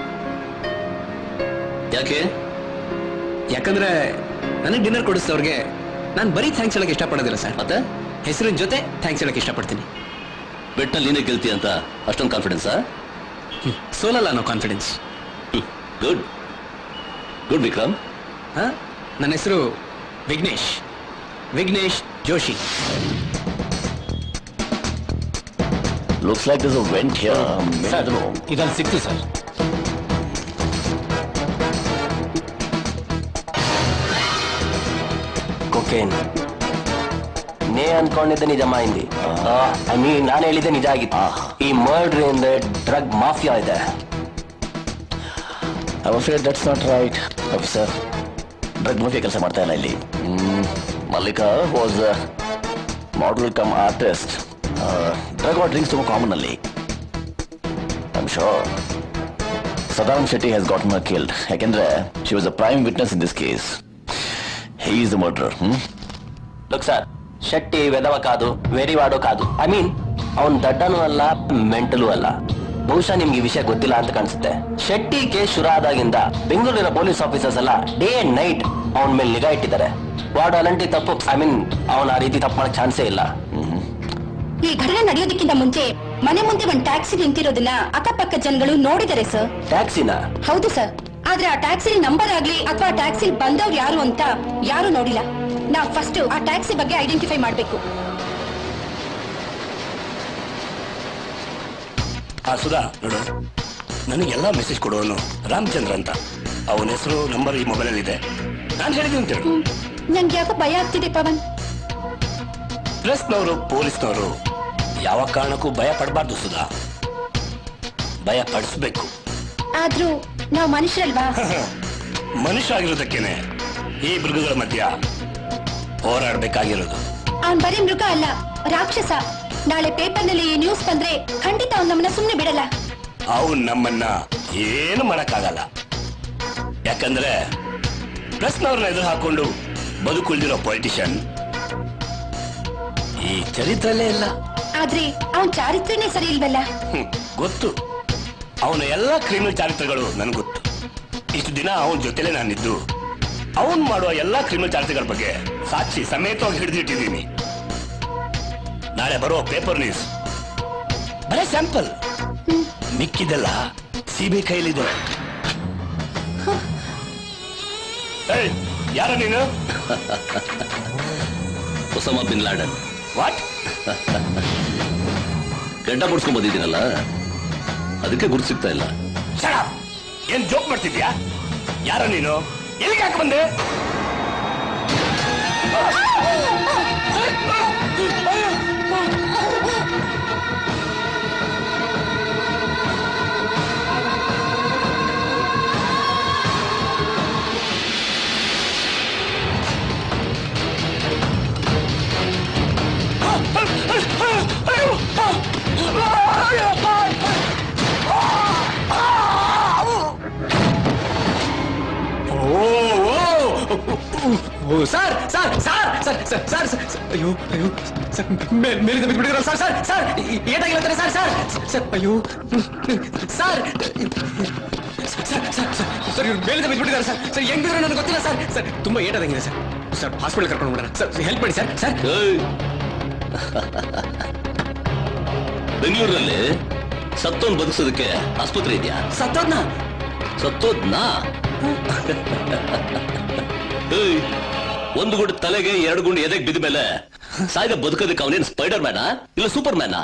ಯಾಕೆ ಯಾಕಂದ್ರೆ ನನಗೆ ಡಿನ್ನರ್ ಕೊಡಿಸಿದವ್ರಿಗೆ ನಾನು ಬರೀ ಥ್ಯಾಂಕ್ಸ್ ಹೇಳಕ್ ಇಷ್ಟಪಡೋದಿಲ್ಲ ಸರ್ ಮತ್ತೆ ಹೆಸರಿನ ಜೊತೆ ಥ್ಯಾಂಕ್ಸ್ ಹೇಳಕ್ ಇಷ್ಟಪಡ್ತೀನಿ ಬೆಟ್ನಲ್ಲಿ ನೀನೇ ಗೆಲ್ತೀಯ ಅಂತ ಅಷ್ಟೊಂದು ಕಾನ್ಫಿಡೆನ್ಸಾ ಸೋಲಲ್ಲ ಅನ್ನೋ ಕಾನ್ಫಿಡೆನ್ಸ್ ಗುಡ್ ಗುಡ್ ವಿಕ್ರಮ್ ಹಾ ನನ್ನ ಹೆಸರು Vignesh Vignesh Joshi looks like this went here ಇದಲ್ಲಿ ಸಿಕ್ತು ಸರ್ ಕೊಕೇನ್ ನೇ ಅನ್ಕೊಂಡಿದ್ದೆ ನಿಜ ಮಾಹಿಂದಿ ಐ ಮೀನ್ ನಾನು ಹೇಳಿದ್ದೆ ನಿಜ ಆಗಿತ್ತು ಈ ಮರ್ಡ್ರ್ ಅಂದ್ರೆ ಡ್ರಗ್ ಮಾಫಿಯಾ ಇದೆ I afraid that's not right officer drug mafia ಕೆಲಸ ಮಾಡ್ತಾ ಇಲ್ಲ ಇಲ್ಲಿ Mallika was model cum artist drug or drinks ತುಂಬ ಕಾಮನ್ ಅಲ್ಲಿ I am sure Sadam Shetty has got her killed ಯಾಕೆಂದ್ರೆ she was a prime witness in this case he is the murder hmm look sir Shetty ವೆದವ ಕಾದು ವೆರಿವಾಡೋ ಕಾದು ಐ ಮೀನ್ ಅವನ್ ದಡ್ಡನೂ ಅಲ್ಲ ಮೆಂಟಲು ಅಲ್ಲ ಬಹುಶಃ ನಿಮ್ಗೆ ಈ ವಿಷಯ ಗೊತ್ತಿಲ್ಲ ಅಂತ ಕಾಣಿಸುತ್ತೆ ಶೆಟ್ಟಿ ಕೇಸ್ ಶುರು ಆದಾಗಿಂದ ಬೆಂಗಳೂರಿನ ಪೊಲೀಸ್ ಆಫೀಸರ್ಸ್ ಎಲ್ಲ ಡೇ ಅಂಡ್ ನೈಟ್ ಅವನ ಮೇಲೆ ನಿಗಾ ಇಟ್ಟಿದ್ದಾರೆ ವಾರ್ಡ್ ಅಲಂಟಿ ತಪ್ಪು ಐ ಮೀನ್ ಅವನ ಆ ರೀತಿ ತಪ್ಪು ಮಾಡಕ್ ಚಾನ್ಸೇ ಇಲ್ಲ ಈ ಘಟನೆ ನಡೆಯೋದಕ್ಕಿಂತ ಮುಂಚೆ ಮನೆ ಮುಂದೆ ಒಂದ್ ಟ್ಯಾಕ್ಸಿ ನಿಂತಿರೋದನ್ನ ಅಕ್ಕಪಕ್ಕ ಜನಗಳು ನೋಡಿದ್ದಾರೆ ಸರ್ ಟ್ಯಾಕ್ಸಿನ ಹೌದು ಸರ್ ಆದ್ರೆ ಆ ಟ್ಯಾಕ್ಸಿ ನಂಬರ್ ಆಗ್ಲಿ ಅಥವಾ ಟ್ಯಾಕ್ಸಿ ಬಂದವ್ರು ಯಾರು ಅಂತ ಯಾರು ನೋಡಿಲ್ಲ ನಾವ್ ಫಸ್ಟ್ ಆ ಟ್ಯಾಕ್ಸಿ ಬಗ್ಗೆ ಐಡೆಂಟಿಫೈ ಮಾಡ್ಬೇಕು ಆ ಸುಧಾ ನೋಡು ನನಗೆಲ್ಲ ಮೆಸೇಜ್ ಕೊಡೋನು ರಾಮಚಂದ್ರ ಅಂತ ಅವನ ಹೆಸರು ನಂಬರ್ ಈ ಮೊಬೈಲಲ್ಲಿ ಇದೆ ನಾನು ಹೇಳಿದ್ದೀನಿ ಅಂತ ಹೇಳು ನಂಗೆ ಯಾಕೋ ಭಯ ಆಗ್ತಿದೆ ಪವನ್ ಪ್ರೆಸ್ನವರು ಪೊಲೀಸ್ನವರು ಯಾವ ಕಾರಣಕ್ಕೂ ಭಯ ಪಡಬಾರ್ದು ಸುಧಾ ಭಯ ಪಡಿಸ್ಬೇಕು ಆದ್ರೂ ನಾವ್ ಮನುಷ್ಯರಲ್ವಾ ಮನುಷ್ಯ ಆಗಿರೋದಕ್ಕೇನೆ ಈ ಮೃಗಗಳ ಮಧ್ಯ ಹೋರಾಡ್ಬೇಕಾಗಿರೋದು ಅವ್ನ್ ಬರೀ ಮೃಗ ಅಲ್ಲ ರಾಕ್ಷಸ ನಾಳೆ ಪೇಪರ್ನಲ್ಲಿ ಈ ನ್ಯೂಸ್ ಬಂದ್ರೆ ಖಂಡಿತ ಅವ್ನ್ ನಮ್ಮನ್ನ ಸುಮ್ನೆ ಬಿಡಲ್ಲ ಅವನ್ ನಮ್ಮನ್ನ ಏನು ಮಾಡಕ್ಕಾಗಲ್ಲ ಯಾಕಂದ್ರೆ ಪ್ರೆಸ್ನವ್ರನ್ನ ಎದುರು ಹಾಕೊಂಡು ಬದುಕುಳಿದಿರೋ ಪೊಲಿಟಿಷಿಯನ್ ಈ ಚರಿತ್ರಲ್ಲೇ ಇಲ್ಲ ಆದ್ರೆ ಅವ್ನ್ ಚಾರಿತ್ರ್ಯನೇ ಸರಿ ಇಲ್ವಲ್ಲ ಹ್ಮ್, ಗೊತ್ತು ಅವನ ಎಲ್ಲ ಕ್ರಿಮಿನಲ್ ಚಾರಿತ್ರಗಳು ನನಗೆ ಗೊತ್ತು ಇಷ್ಟು ದಿನ ಅವನ ಜೊತೆಲೇ ನಾನಿದ್ದು ಅವನ್ ಮಾಡುವ ಎಲ್ಲ ಕ್ರಿಮಿನಲ್ ಚಾರಿತ್ರಗಳ ಬಗ್ಗೆ ಸಾಕ್ಷಿ ಸಮೇತವಾಗಿ ಹಿಡಿದಿಟ್ಟಿದ್ದೀನಿ ನಾಳೆ ಬರುವ ಪೇಪರ್ ನ್ಯೂಸ್ ಬರೇ ಸ್ಯಾಂಪಲ್ ಮಿಕ್ಕಿದೆಲ್ಲ ಸಿಬಿ ಕೈಲಿದೆ ಏಯ್, ಯಾರ ನೀನು ಒಸಾಮಾ ಬಿನ್ ಲಾಡನ್ ವಾಟ್ ಗಡ್ಡ ಬಿಡ್ಸ್ಕೊಂಡ್ ಬಂದಿದ್ದೀನಲ್ಲ ಅದಕ್ಕೆ ಗುರ್ತು ಸಿಗ್ತಾ ಇಲ್ಲ Shut up! ಏನ್ ಜೋಕ್ ಮಾಡ್ತಿದ್ಯಾ ಯಾರ ನೀನು ಎಲ್ಲಿಗೆ ಹಾಕಿ ಬಂದೆ sir sir sir sir sir sir sir ಅಯ್ಯೋ ಅಯ್ಯೋ ಸರ್ ಮೇಲ್- ಮೇಲಿಂದ ಬಿದ್ಬಿಟ್ಟಿದ್ರು ಸರ್ ಸರ್ ಸರ್ ಏಟಾಗಿಲ್ಲ ಅಂತಾರೆ ಸರ್ ಸರ್ ಸರ್ ಅಯ್ಯೋ sir sir sir sir sir ಇವ್ರು ಮೇಲಿಂದ ಬಿದ್ಬಿಟ್ಟಿದ್ದಾರೆ ಸರ್ ಸರ್ ಹೆಂಗ್ ಬಿದ್ರೆ ನನಗೆ ಗೊತ್ತಿಲ್ಲ ಸರ್ ಸರ್ ತುಂಬಾ ಏಟಾದಂಗಿದೆ ಸರ್ ಸರ್ ಹಾಸ್ಪಿಟಲ್ ಕರ್ಕೊಂಡು ಬಿಡೋಣ ಸರ್ ಹೆಲ್ಪ್ ಮಾಡಿ ಸರ್ ಸರ್ ಏಯ್! ಬೆಂಗಳೂರಿನಲ್ಲಿ ಸತ್ತೋನ್ ಬದುಕಿಸೋದಕ್ಕೆ ಆಸ್ಪತ್ರೆ ಇದೆಯಾ ಸತ್ತೋದ್ನ ಸತ್ತೋದ್ನಾ ಏಯ್, ಒಂದು ಗುಂಡು ತಲೆಗೆ ಎರಡು ಗುಂಡು ಎದೆಗೆ ಬಿದ್ದ ಮೇಲೆ ಸಾಯ್ದ ಬದುಕೋದಕ್ಕೆ ಅವನೇನು ಸ್ಪೈಡರ್ ಮ್ಯಾನಾ ಇಲ್ಲ ಸೂಪರ್ ಮ್ಯಾನಾ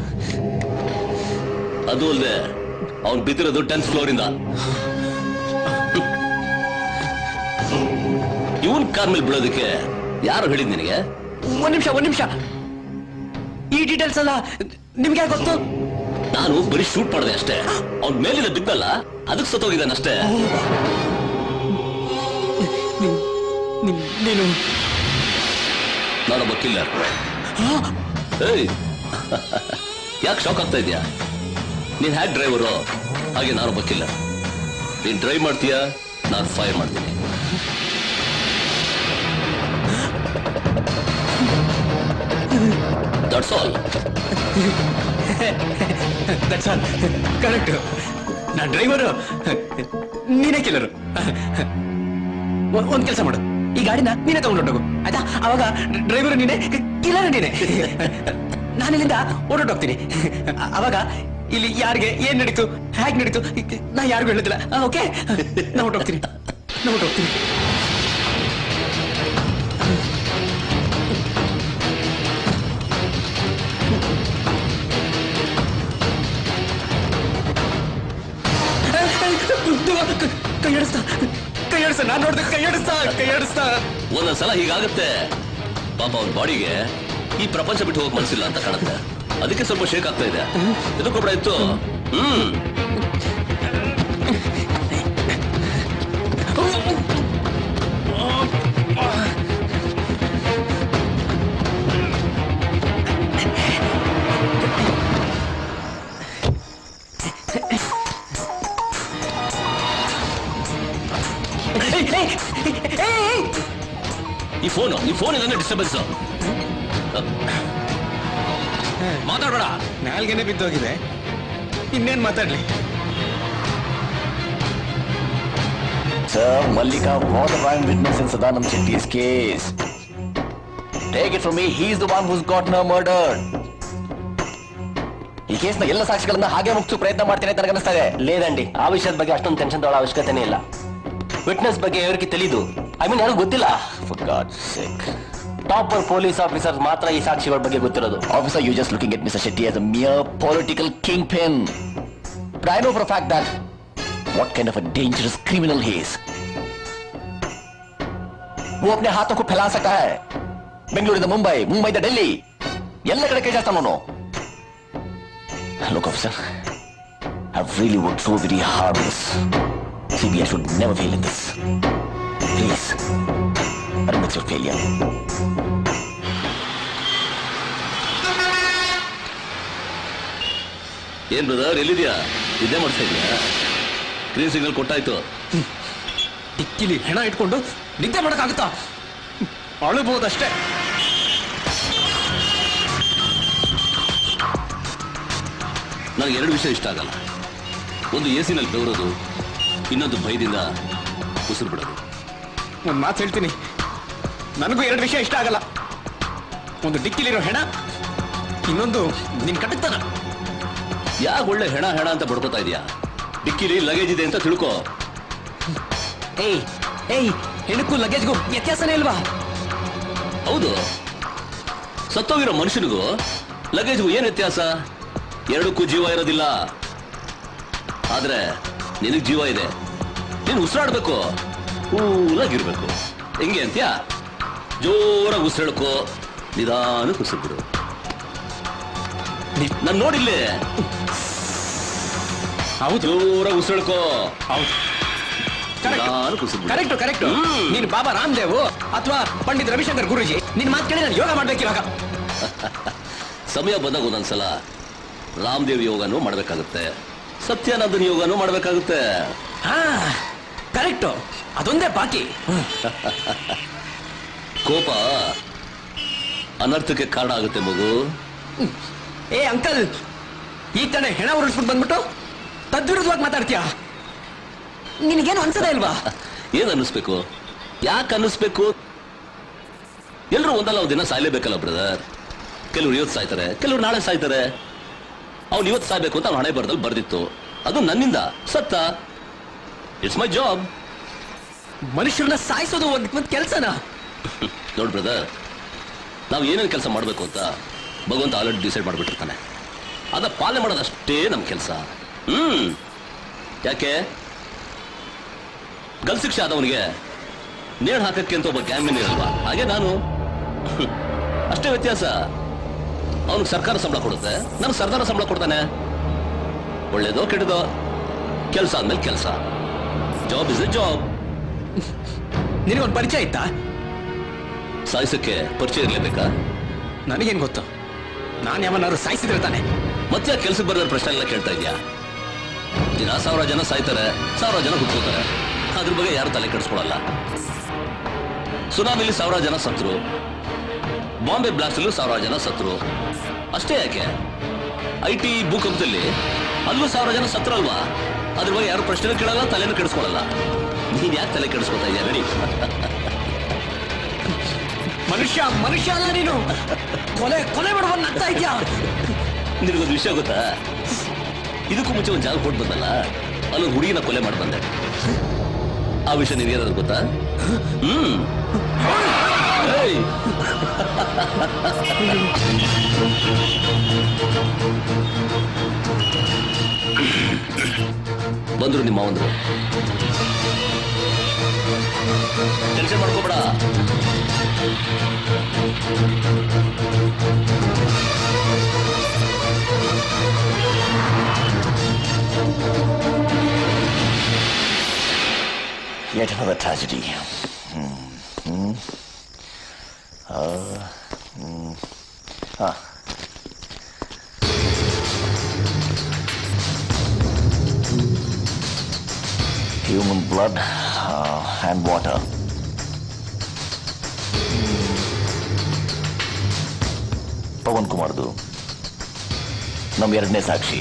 ಅದು ಅಲ್ಲದೆ ಅವನ್ ಬಿದ್ದಿರೋದು ಟೆನ್ತ್ ಫ್ಲೋರ್ ಇಂದ ಇವನ್ ಕಾರ್ ಮೇಲೆ ಬೀಳೋದಕ್ಕೆ ಯಾರು ಹೇಳಿದ್ ನಿನಗೆ ಒಂದ್ ನಿಮಿಷ ಒಂದ್ ನಿಮಿಷ ಈ ಡೀಟೇಲ್ಸ್ ಎಲ್ಲ ನಿಮ್ಗೆ ಯಾಕೆ ಗೊತ್ತು ನಾನು ಬರೀ ಶೂಟ್ ಮಾಡಿದೆ ಅಷ್ಟೇ ಅವ್ನ ಮೇಲಿನ ಬಿದ್ದಲ್ಲ ಅದಕ್ಕೆ ಸತ್ತೋಗಿದ್ದಾನಷ್ಟೇ ನೀನು ನಾನೊಬ್ಬ ಕಿಲ್ಲರ್ ಏಯ್ ಯಾಕೆ ಶಾಕ್ ಆಗ್ತಾ ಇದೆಯಾ ನೀನ್ ಹ್ಯಾಕ್ ಡ್ರೈವರು ಹಾಗೆ ನಾನೊಬ್ಬ ಕಿಲ್ಲರ್ ನೀನ್ ಡ್ರೈವ್ ಮಾಡ್ತೀಯಾ ನಾನು ಫೈರ್ ಮಾಡ್ತೀನಿ that's all that's all correct ನಾ ಡ್ರೈವರು ನೀನೇ ಕಿಲ್ಲರು ಒಂದ್ ಕೆಲಸ ಮಾಡು ಈ ಗಾಡಿನ ನೀನೇ ತಗೊಂಡೋಗು ಆಯ್ತಾ ಅವಾಗ ಡ್ರೈವರ್ ನೀನೆ ಕಿಲ್ಲರ್ ನೀನೆ ನಾನು ಇಲ್ಲಿಂದ ಓಡೋಟೋಗ್ತೀನಿ ಅವಾಗ ಇಲ್ಲಿ ಯಾರಿಗೆ ಏನ್ ನಡೀತು ಹೇಗ್ ನಡೀತು ನಾ ಯಾರಿಗೂ ಹೇಳೋದಿಲ್ಲ ಓಕೆ ನಾ ಹೊಟ್ಟೋಗ್ತೀನಿ ನಾ ಹೊಟ್ಟೋಗ್ತೀನಿ ಕೈ ಆಡಿಸ್ತಾ ಕೈ ಆಡಿಸ್ತಾ ನಾನು ನೋಡ್ದೆ ಕೈ ಆಡಿಸ್ತಾ ಕೈ ಆಡಿಸ್ತಾ ಒಂದೊಂದ್ಸಲ ಹೀಗಾಗುತ್ತೆ ಪಾಪ ಅವ್ನ ಬಾಡಿಗೆ ಈ ಪ್ರಪಂಚ ಬಿಟ್ಟು ಹೋಗಕ್ ಮನಸ್ಸಿಲ್ಲ ಅಂತ ಕಾಣುತ್ತೆ ಅದಕ್ಕೆ ಸ್ವಲ್ಪ ಶೇಕ್ ಆಗ್ತಾ ಇದೆ ಎದಕ್ಕೊಬ್ಬಡ ಇತ್ತು ಹ್ಮ್ ಈ ಫೋನು ಈ ಫೋನ್ ಇಲ್ಲ ಡಿಸ್ಟರ್ಬೆನ್ಸ್ ಮಾತಾಡ್ಬೇಡ ನಾಲ್ಗೆನೆ ಬಿದ್ದೋಗಿದೆ ಇನ್ನೇನ್ ಮಾತಾಡ್ಲಿ Sir, Mallika was the prime witness in Sadanam Shetty's case. Take it from me, he's the one who's gotten her murdered. ಈ ಕೇಸ್ನ ಎಲ್ಲ ಸಾಕ್ಷಿಗಳನ್ನ ಹಾಗೆ ಮುಗಿಸು ಪ್ರಯತ್ನ ಮಾಡ್ತೀನಿ ಅಂತ ನನಗನ್ನಿಸ್ತಾ ಇದೆ ಲೇದಂಡಿ ಆ ವಿಷಯದ ಬಗ್ಗೆ ಅಷ್ಟೊಂದು ಟೆನ್ಷನ್ ತಗೊಳ್ಳೋ ಅವಶ್ಯಕತೆನೇ ಇಲ್ಲ ವಿಟ್ನೆಸ್ ಬಗ್ಗೆ ఎవరికి ತೆಲೀದು ಐ ಮೀನ್ ಯಾರಿಗೂ ಗೊತ್ತಿಲ್ಲ for God sake topper police officer ಮಾತ್ರ ಈ ಸಾಕ್ಷಿಗಳ ಬಗ್ಗೆ ಗೊತ್ತಿರೋದು Officer, you're just looking at Mr. Shetty as a mere political kingpin. But I know for a fact that what kind of a dangerous criminal he is. वो अपने हाथों को फैला सकता है ಬೆಂಗಳೂರಿಂದ ಮುಂಬೈ ಮುಂಬೈದ ಡೆಲ್ಲಿ ಎಲ್ಲ ಕಡೆ ಕೈ ಜಾಸ್ತಾನ ಅವನು look officer I really work so very hard this CBI should never fail in this please admit your failure ಏನ್ ಬ್ರದರ್ ಎಲ್ಲಿದ್ಯಾ ಇದೇ ಮಾಡ್ತಾ ಇದೀಯಾ ಗ್ರೀನ್ ಸಿಗ್ನಲ್ ಕೊಟ್ಟಾಯ್ತು ಡಿಕ್ಕಿಲಿ ಹೆಣ ಇಟ್ಕೊಂಡು ನಿದ್ದೆ ಮಾಡಕ್ಕಾಗುತ್ತಾ ಅಳಬಹುದಷ್ಟೇ ನನಗೆ ಎರಡು ವಿಷಯ ಇಷ್ಟ ಆಗಲ್ಲ ಒಂದು ಎ ಸಿನಲ್ಲಿ ಬೆವರೋದು ಇನ್ನೊಂದು ಭಯದಿಂದ ಉಸಿರು ಬಿಡೋದು ಒಂದ್ ಮಾತು ಹೇಳ್ತೀನಿ ನನಗೂ ಎರಡು ವಿಷಯ ಇಷ್ಟ ಆಗಲ್ಲ ಒಂದು ಡಿಕ್ಕಿಲಿರೋ ಹೆಣ ಇನ್ನೊಂದು ನಿನ್ ಕಟಕ್ತನ ಯಾಕೆ ಒಳ್ಳೆ ಹೆಣ ಹೆಣ ಅಂತ ಬಡ್ಕೋತಾ ಇದೀಯಾ ಡಿಕ್ಕಿಲಿ ಲಗೇಜ್ ಇದೆ ಅಂತ ತಿಳ್ಕೊ ಏಯ್ ಏಯ್ ಹೆಣಕ್ಕೂ ಲಗೇಜ್ಗೂ ವ್ಯತ್ಯಾಸನೇ ಇಲ್ವಾ ಹೌದು ಸತ್ತೋಗಿರೋ ಮನುಷ್ಯನಿಗೂ ಲಗೇಜ್ಗೂ ಏನ್ ವ್ಯತ್ಯಾಸ ಎರಡಕ್ಕೂ ಜೀವ ಇರೋದಿಲ್ಲ ಆದ್ರೆ ನಿನಗ್ ಜೀವ ಇದೆ ನೀನು ಉಸಿರಾಡ್ಬೇಕು ಕೂಲಾಗಿರ್ಬೇಕು ಹೆಂಗೆ ಅಂತ್ಯಾ ಜೋರಾಗಿ ಉಸಿರಾಡ್ಕೋ ನಿಧಾನಕ್ಕೆ ಉಸಿರು ಬಿಡು ನಾನು ನೋಡಿಲ್ಲೇ ಹೌದು ಜೋರಾಗಿ ಉಸಿರಾಡ್ಕೋ ಹೌದು ನಿಧಾನಕ್ಕೆ ಉಸಿರು ಬಿಡು. ಕರೆಕ್ಟ್ ಕರೆಕ್ಟ್ ನೀನು ಬಾಬಾ ರಾಮದೇವ್ ಅಥವಾ ಪಂಡಿತ್ ರವಿಶಂಕರ್ ಗುರುಜಿ ನಿನ್ ಮಾತು ಕೇಳಿ ನಾನು ಯೋಗ ಮಾಡ್ಬೇಕು ಇವಾಗ ಸಮಯ ಬಂದಾಗ ಒಂದೊಂದ್ಸಲ ರಾಮದೇವ್ ಯೋಗನೂ ಮಾಡ್ಬೇಕಾಗುತ್ತೆ ಸತ್ಯಾನಂದನ ಯೋಗನೂ ಮಾಡ್ಬೇಕಾಗುತ್ತೆ ಹಾ ಕರೆಕ್ಟ್ ಅದೊಂದೇ ಬಾಕಿ ಕೋಪ ಅನರ್ಥಕ್ಕೆ ಕಾರಣ ಆಗುತ್ತೆ ಮಗು ಏ ಅಂಕಲ್ ಈ ತಾನೆ ಹೆಣ ಉರುಳಿಸ್ಬಿಟ್ಟು ಬಂದ್ಬಿಟ್ಟು ತದ್ವಿರುದ್ಧವಾಗಿ ಮಾತಾಡ್ತೀಯಾ ನಿನಗೇನು ಅನ್ಸದೇ ಇಲ್ವಾ ಏನ್ ಅನ್ನಿಸ್ಬೇಕು ಯಾಕೆ ಅನ್ನಿಸ್ಬೇಕು ಎಲ್ಲರೂ ಒಂದಲ್ಲ ಒಂದ್ ದಿನ ಸಾಯ್ಲೇಬೇಕಲ್ಲ ಬ್ರದರ್ ಕೆಲವ್ರು ಇವತ್ತು ಸಾಯ್ತಾರೆ ಕೆಲವ್ರು ನಾಳೆ ಸಾಯ್ತಾರೆ ಅವ್ನು ಇವತ್ತು ಸಾಯ್ಬೇಕು ಅಂತ ಅವ್ನ ಹಣೆ ಬರ್ದಲ್ಲಿ ಬರ್ದಿತ್ತು ಅದು ನನ್ನಿಂದ ಸತ್ತ ಇಟ್ಸ್ ಮೈ ಜಾಬ್ ಮನುಷ್ಯರನ್ನ ಸಾಯಿಸೋದು ಒಂದ್ ಒಂದ್ ಕೆಲ್ಸನಾ ನೋಡ್ ಬ್ರದರ್ ನಾವು ಏನೇನು ಕೆಲಸ ಮಾಡಬೇಕು ಅಂತ ಭಗವಂತ ಆಲ್ರೆಡಿ ಡಿಸೈಡ್ ಮಾಡಿಬಿಟ್ಟಿರ್ತಾನೆ ಅದ ಪಾಲನೆ ಮಾಡೋದಷ್ಟೇ ನಮ್ಮ ಕೆಲಸ ಹ್ಮ್ ಯಾಕೆ ಗಲ್ ಶಿಕ್ಷೆ ಆದವನಿಗೆ ನೇಣು ಹಾಕಕ್ಕೆ ಅಂತ ಒಬ್ಬ ಗ್ಯಾಂಗ್ಮನ್ ಇರಲ್ವಾ ಹಾಗೆ ನಾನು ಅಷ್ಟೇ ವ್ಯತ್ಯಾಸ ಅವನಿಗೆ ಸರ್ಕಾರ ಸಂಬಳ ಕೊಡುತ್ತೆ ನಾನು ಸರ್ದಾರ ಸಂಬಳ ಕೊಡ್ತಾನೆ ಒಳ್ಳೇದೋ ಕೆಟ್ಟದೋ ಕೆಲಸ ಆದ್ಮೇಲೆ ಕೆಲಸ ಜಾಬ್ ಇಸ್ ಎ ಜಾಬ್ ನಿನಗೊಂದು ಪರಿಚಯ ಇತ್ತಾ ಸಾಯಿಸಕ್ಕೆ ಪರಿಚಯ ಇರ್ಲೇಬೇಕಾ ನನಗೇನ್ ಗೊತ್ತು ನಾನು ಯಾವನಾದ್ರು ಸಾಯಿಸಿದ್ರೆ ತಾನೆ ಮತ್ತೆ ಕೆಲ್ಸಕ್ಕೆ ಬರೋದ್ರ ಪ್ರಶ್ನೆ ಎಲ್ಲ ಕೇಳ್ತಾ ಇದ್ಯಾ ದಿನ ಸಾವಿರ ಜನ ಸಾಯ್ತಾರೆ ಸಾವಿರ ಜನ ಹುಟ್ಕೋತಾರೆ ಅದ್ರ ಬಗ್ಗೆ ಯಾರು ತಲೆ ಕೆಡಿಸ್ಕೊಳಲ್ಲ ಸುನಾಮಿಲಿ ಸಾವಿರ ಜನ ಸತ್ರು ಬಾಂಬೆ ಬ್ಲಾಸ್ಟಲ್ಲೂ ಸಾವಿರ ಜನ ಸತ್ರು ಅಷ್ಟೇ ಯಾಕೆ ಐ ಟಿ ಭೂಕಂಪದಲ್ಲಿ ಅಲ್ಲೂ ಸಾವಿರ ಜನ ಸತ್ರಲ್ವಾ ಅದ್ರ ಬಗ್ಗೆ ಯಾರು ಪ್ರಶ್ನೆ ಕೇಳಲ್ಲ ತಲೆನೂ ಕೆಡಿಸ್ಕೊಳಲ್ಲ ನೀನ್ ಯಾಕೆ ತಲೆ ಕೆಡಿಸ್ಕೊತಾ ಇದೆಯಾ ರೆಡಿ ಮನುಷ್ಯ ಮನುಷ್ಯ ಅಲ್ಲ ನೀನು ಕೊಲೆ ಕೊಲೆ ಮಾಡುವನ್ನ ಆಗ್ತಾ ಇದ್ಯಾ ನಿನಗೊಂದು ವಿಷಯ ಗೊತ್ತಾ ಇದಕ್ಕೂ ಮುಂಚೆ ಒಂದು ಜಾಗ ಕೊಟ್ಟು ಬಂದಲ್ಲ ಅಲ್ಲೊಂದು ಹುಡುಗಿನ ಕೊಲೆ ಮಾಡಿ ಬಂದೆ ಆ ವಿಷಯ ನಿನಗೇನಾದ್ರು ಗೊತ್ತಾ ಹ್ಮ್ ಏಯ್! ಬಂದ್ರು ನಿಮ್ಮ ಒಂದು ಟೆನ್ಷನ್ ಮಾಡ್ಕೋಬೇಡ Yet another tragedy. Hmm. Hmm. Uh, hmm. Ah. Human blood uh, and water. Pavan ಕುಮಾರ್ದು ನಮ್ಮ ಎರಡನೇ ಸಾಕ್ಷಿ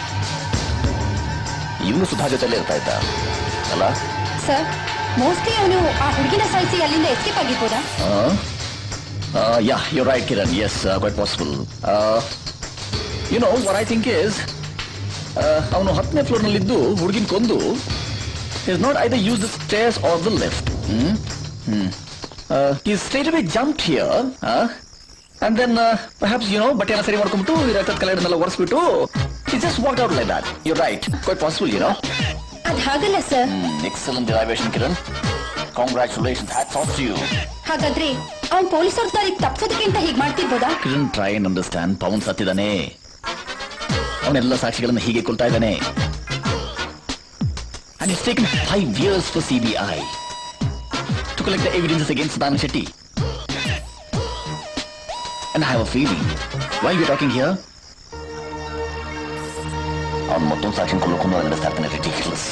ಇವನು ಸುಧಾ ಜೊತೆಲೇ ಇರ್ತಾ ಇದ್ದ ಅಲ್ಲ ಸರ್ ಮೋಸ್ಟ್ಲಿ ಅವನು ಆ ಹುಡುಗಿನ ಸಾಯಿಸಿ ಅಲ್ಲಿಂದ ಎಸ್ಕೇಪ್ ಆಗಿರ್ಬೋದಾ Uh, uh, yeah, you're right, Kiran. Yes, uh, quite possible. Uh, you know, what I think is, ಅವನು ಹತ್ತನೇ ಫ್ಲೋರ್ನಲ್ಲಿದ್ದು ಹುಡುಗಿನ ಕೊಂದು is not either use the stairs or the lift ಈ straight away jump here and then perhaps you know ಬಟ್ಟೆ ಎಲ್ಲ ಸರಿ ಮಾಡ್ಕೊಂಡ್ಬಿಟ್ಟು ಈ ರಕ್ತದ ಕಲೆಗಳನ್ನೆಲ್ಲ ಒರೆಸ್ಬಿಟ್ಟು is just walk out like that you right quite possible you know ಅದ್ ಹಾಗಲ್ಲ sir excellent derivation Kiran congratulation hats off to you ಹಾಗಾದ್ರೆ ಅವ್ನ್ ಪೊಲೀಸವ್ರ ದಾರಿಗೆ ತಪ್ಸೋದಕ್ಕೆ ಅಂತ ಹೀಗ್ ಮಾಡ್ತಿರ್ಬೋದಾ couldn't try and understand Pavan ಸತ್ತಿದ್ದಾನೆ ಅವನೆಲ್ಲ ಸಾಕ್ಷಿಗಳನ್ನ ಹೀಗೆ ಕೊಲ್ತಾ ಇದ್ದಾನೆ and it's taken five years for CBI to collect the evidences against Sadhana Shetty. And I have a feeling, why we're talking here, ಅವನು ಮತ್ತೊಂದು ಸಾಕ್ಷಿ ಕೊಲ್ಲೋಕೊಂಡು ನಡೆಸ್ತಾ ಇರ್ತಾನೆ ರಿಟಿಕ್ಯುಲಸ್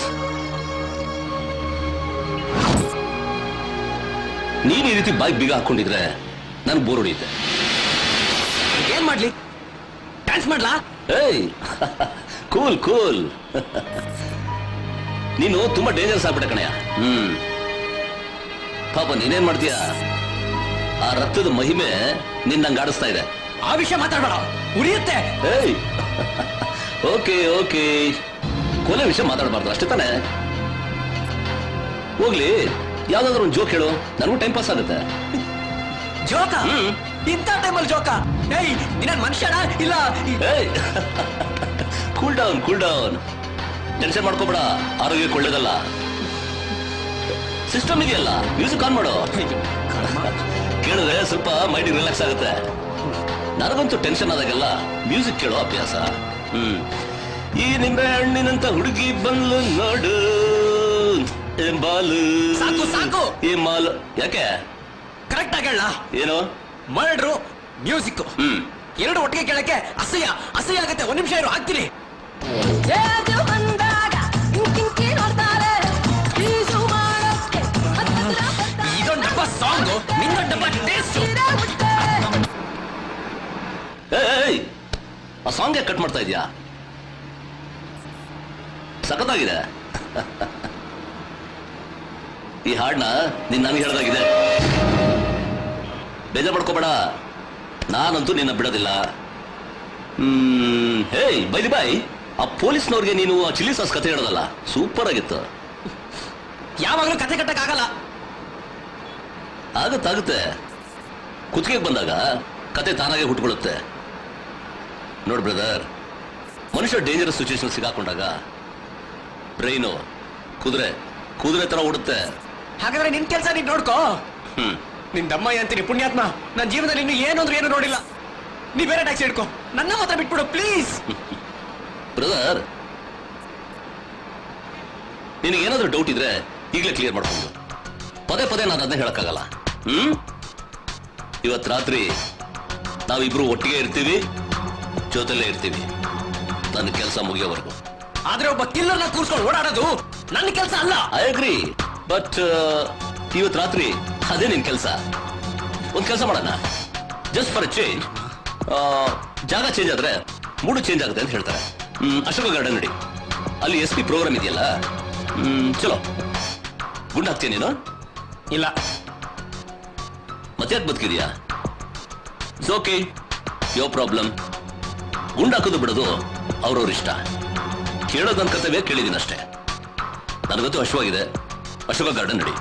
ನೀನ್ ಈ ರೀತಿ ಬೈಕ್ ಬೀಗ ಹಾಕೊಂಡಿದ್ರೆ ನನ್ಗೆ ಬೋರ್ ಹೊಡಿಯುತ್ತೆ ಏನ್ ಮಾಡ್ಲಿ ಡ್ಯಾನ್ಸ್ ಮಾಡ್ಲಾ ಏಯ್ ಕೂಲ್ ಕೂಲ್ ನೀನು ತುಂಬಾ ಡೇಂಜರ್ಸ್ ಆಗ್ಬಿಟ್ಟೆ ಕಣಯ್ಯ ಹ್ಮ್ ಪಾಪ ನೀನೇನ್ ಮಾಡ್ತೀಯ ಆ ರಕ್ತದ ಮಹಿಮೆ ನಿನ್ನಂಗ್ ಆಡಿಸ್ತಾ ಇದೆ ಆ ವಿಷಯ ಮಾತಾಡಬೇಡ ಉರಿಯುತ್ತೆ ಏಯ್ ಓಕೆ ಓಕೆ ಕೊಲೆ ವಿಷಯ ಮಾತಾಡಬಾರ್ದು ಅಷ್ಟೇ ತಾನೆ ಹೋಗ್ಲಿ ಯಾವ್ದಾದ್ರು ಒಂದು ಜೋಕ್ ಹೇಳು ನನಗೂ ಟೈಮ್ ಪಾಸ್ ಆಗುತ್ತೆ ಜೋಕ ಇಂಥ ಟೈಮಲ್ಲಿ ಜೋಕ ಏಯ್ ನೀನ್ ಮನುಷ್ಯನ ಇಲ್ಲ ಏಯ್ cool down cool down tension ಮಾಡ್ಕೋಬೇಡ ಆರೋಗ್ಯಕ್ಕೆ ಒಳ್ಳೇದಲ್ಲ ಸಿಸ್ಟಮ್ ಇದೆಯಲ್ಲ ಮ್ಯೂಸಿಕ್ ಆನ್ ಮಾಡು ಕೇಳಿದ್ರೆ ಸ್ವಲ್ಪ ಮೈಂಡ್ ರಿಲ್ಯಾಕ್ಸ್ ಆಗುತ್ತೆ ನನಗಂತೂ ಟೆನ್ಷನ್ ಆದಾಗೆಲ್ಲ ಮ್ಯೂಸಿಕ್ ಕೇಳೋ ಅಭ್ಯಾಸ ಹ್ಮ್ ಈ ನಿಂಬೆ ಹಣ್ಣಿನಂತ ಹುಡುಗಿ ಬಂದ್ಲು ನೋಡು ಏ ಬಾಲು ಸಾಕು, ಸಾಕು. ಈ ಮಾಲು ಯಾಕೆ ಕರೆಕ್ಟ್ ಆಗಿ ಹೇಳ ಏನು ಮರ್ಡ್ರು ಮ್ಯೂಸಿಕ್ ಹ್ಮ್ ಎರಡು ಒಟ್ಟಿಗೆ ಕೇಳಕ್ಕೆ ಅಸಹ್ಯ ಅಸಹ್ಯ ಆಗತ್ತೆ ಒಂದ್ ನಿಮಿಷ ಇರು ಆಗ್ತೀನಿ ಇದೊಂದು ಡಬ್ಬ ಸಾಂಗ್ ನಿನ್ನೊಂದು ಡಬ್ಬ ಟೇಸ್ಟ್ ಏಯ್ ಆ ಸಾಂಗ್ ಕಟ್ ಮಾಡ್ತಾ ಇದ್ಯಾ ಸಖತ್ತಾಗಿದೆ ಈ ಹಾಡನ್ನ ನೀನ್ ನನಗೆ ಹೇಳ್ದಾಗಿದೆ ಬೇಜಾರ್ ಮಾಡ್ಕೋಬೇಡ ನಾನಂತೂ ನಿನ್ನ ಬಿಡೋದಿಲ್ಲ ಹ್ಮ್ ಹೇಯ್ ಬೈದಿ ಬಾಯ್ ಆ ಪೊಲೀಸ್ನವ್ರಿಗೆ ನೀನು ಆ ಚಿಲ್ಲಿ ಸಾಸ್ ಕತೆ ಹೇಳೋದಲ್ಲ ಸೂಪರ್ ಆಗಿತ್ತು ಯಾವಾಗಲೂ ಕತೆ ಕಟ್ಟಕ್ ಆಗಲ್ಲ ಆಗುತ್ತಾಗುತ್ತೆ ಕುತ್ತಿಗೆಗೆ ಬಂದಾಗ ಕತೆ ತಾನಾಗೆ ಹುಟ್ಕೊಳ್ಳುತ್ತೆ ನೋಡ್ ಬ್ರದರ್ ಮನುಷ್ಯ ಡೇಂಜರಸ್ ಸಿಚುವೇಶನ್ ಸಿಗಾಕೊಂಡಾಗ ಬ್ರೈನು ಕುದುರೆ ಕುದುರೆ ತರ ಓಡುತ್ತೆ ಹಾಗಾದ್ರೆ ನಿನ್ ಕೆಲಸ ನೀನ್ ನೋಡ್ಕೋ ಹ್ಮ್ ನಿನ್ ದಮ್ಮಯ್ಯ ಅಂತೀನಿ ಪುಣ್ಯಾತ್ಮ ನನ್ನ ಜೀವನದಲ್ಲಿ ಇನ್ನು ಏನು ಅಂದ್ರೆ ಏನು ನೋಡಿಲ್ಲ ನೀ ಬೇರೆ ಟ್ಯಾಕ್ಸಿ ಹಿಡ್ಕೋ ನನ್ನ ಮಾತ್ರ ಬಿಟ್ಬಿಡು ಪ್ಲೀಸ್ ಬ್ರದರ್ ನಿನಗೇನಾದ್ರೂ ಡೌಟ್ ಇದ್ರೆ ಈಗಲೇ ಕ್ಲಿಯರ್ ಮಾಡ್ಕೊಂಡು ಪದೇ ಪದೇ ನಾನು ಅದನ್ನೇ ಹೇಳಕ್ಕಾಗಲ್ಲ ಹ್ಮ್ ಇವತ್ ರಾತ್ರಿ ನಾವಿಬ್ರು ಒಟ್ಟಿಗೆ ಇರ್ತೀವಿ ಜೊತೆಲೇ ಇರ್ತೀವಿ ನನ್ನ ಕೆಲಸ ಮುಗಿಯೋವರೆಗೂ ಆದ್ರೆ ಒಬ್ಬ ಕಿಲ್ಲರ್ನ ಕೂರ್ಸ್ಕೊಂಡು ಓಡಾಡೋದು ನನ್ನ ಕೆಲಸ ಅಲ್ಲ ಐ ಅಗ್ರಿ ಬಟ್ ಇವತ್ ರಾತ್ರಿ ಅದೇ ನಿನ್ ಕೆಲಸ ಒಂದ್ ಕೆಲಸ ಮಾಡೋಣ ಜಸ್ಟ್ ಫಾರ್ ಚೇಂಜ್ ಜಾಗ ಚೇಂಜ್ ಆದ್ರೆ ಮೂಡು ಚೇಂಜ್ ಆಗುತ್ತೆ ಅಂತ ಹೇಳ್ತಾರೆ ಹ್ಮ್, ಅಶೋಕ ಗಾರ್ಡನ್ ನಡಿ ಅಲ್ಲಿ ಎಸ್ ಪಿ ಪ್ರೋಗ್ರಾಮ್ ಇದೆಯಲ್ಲ ಹ್ಮ್, ಚಲೋ ಗುಂಡ್ ಹಾಕ್ತೀಯ ನೀನು ಇಲ್ಲ ಮತ್ತೆ ಯಾಕೆ ಬದುಕಿದ್ಯಾ ಓಕೆ ಯೋ ಪ್ರಾಬ್ಲಮ್ ಗುಂಡ್ ಹಾಕೋದು ಬಿಡೋದು ಅವ್ರವ್ರ ಇಷ್ಟ ಕೇಳೋದು ನನ್ನ ಕರ್ತವ್ಯ ಕೇಳಿದ್ದೀನಿ ಅಷ್ಟೇ ನನಗಂತೂ ಹಶ್ವಾಗಿದೆ ಅಶೋಕ ಗಾರ್ಡನ್ ನಡಿ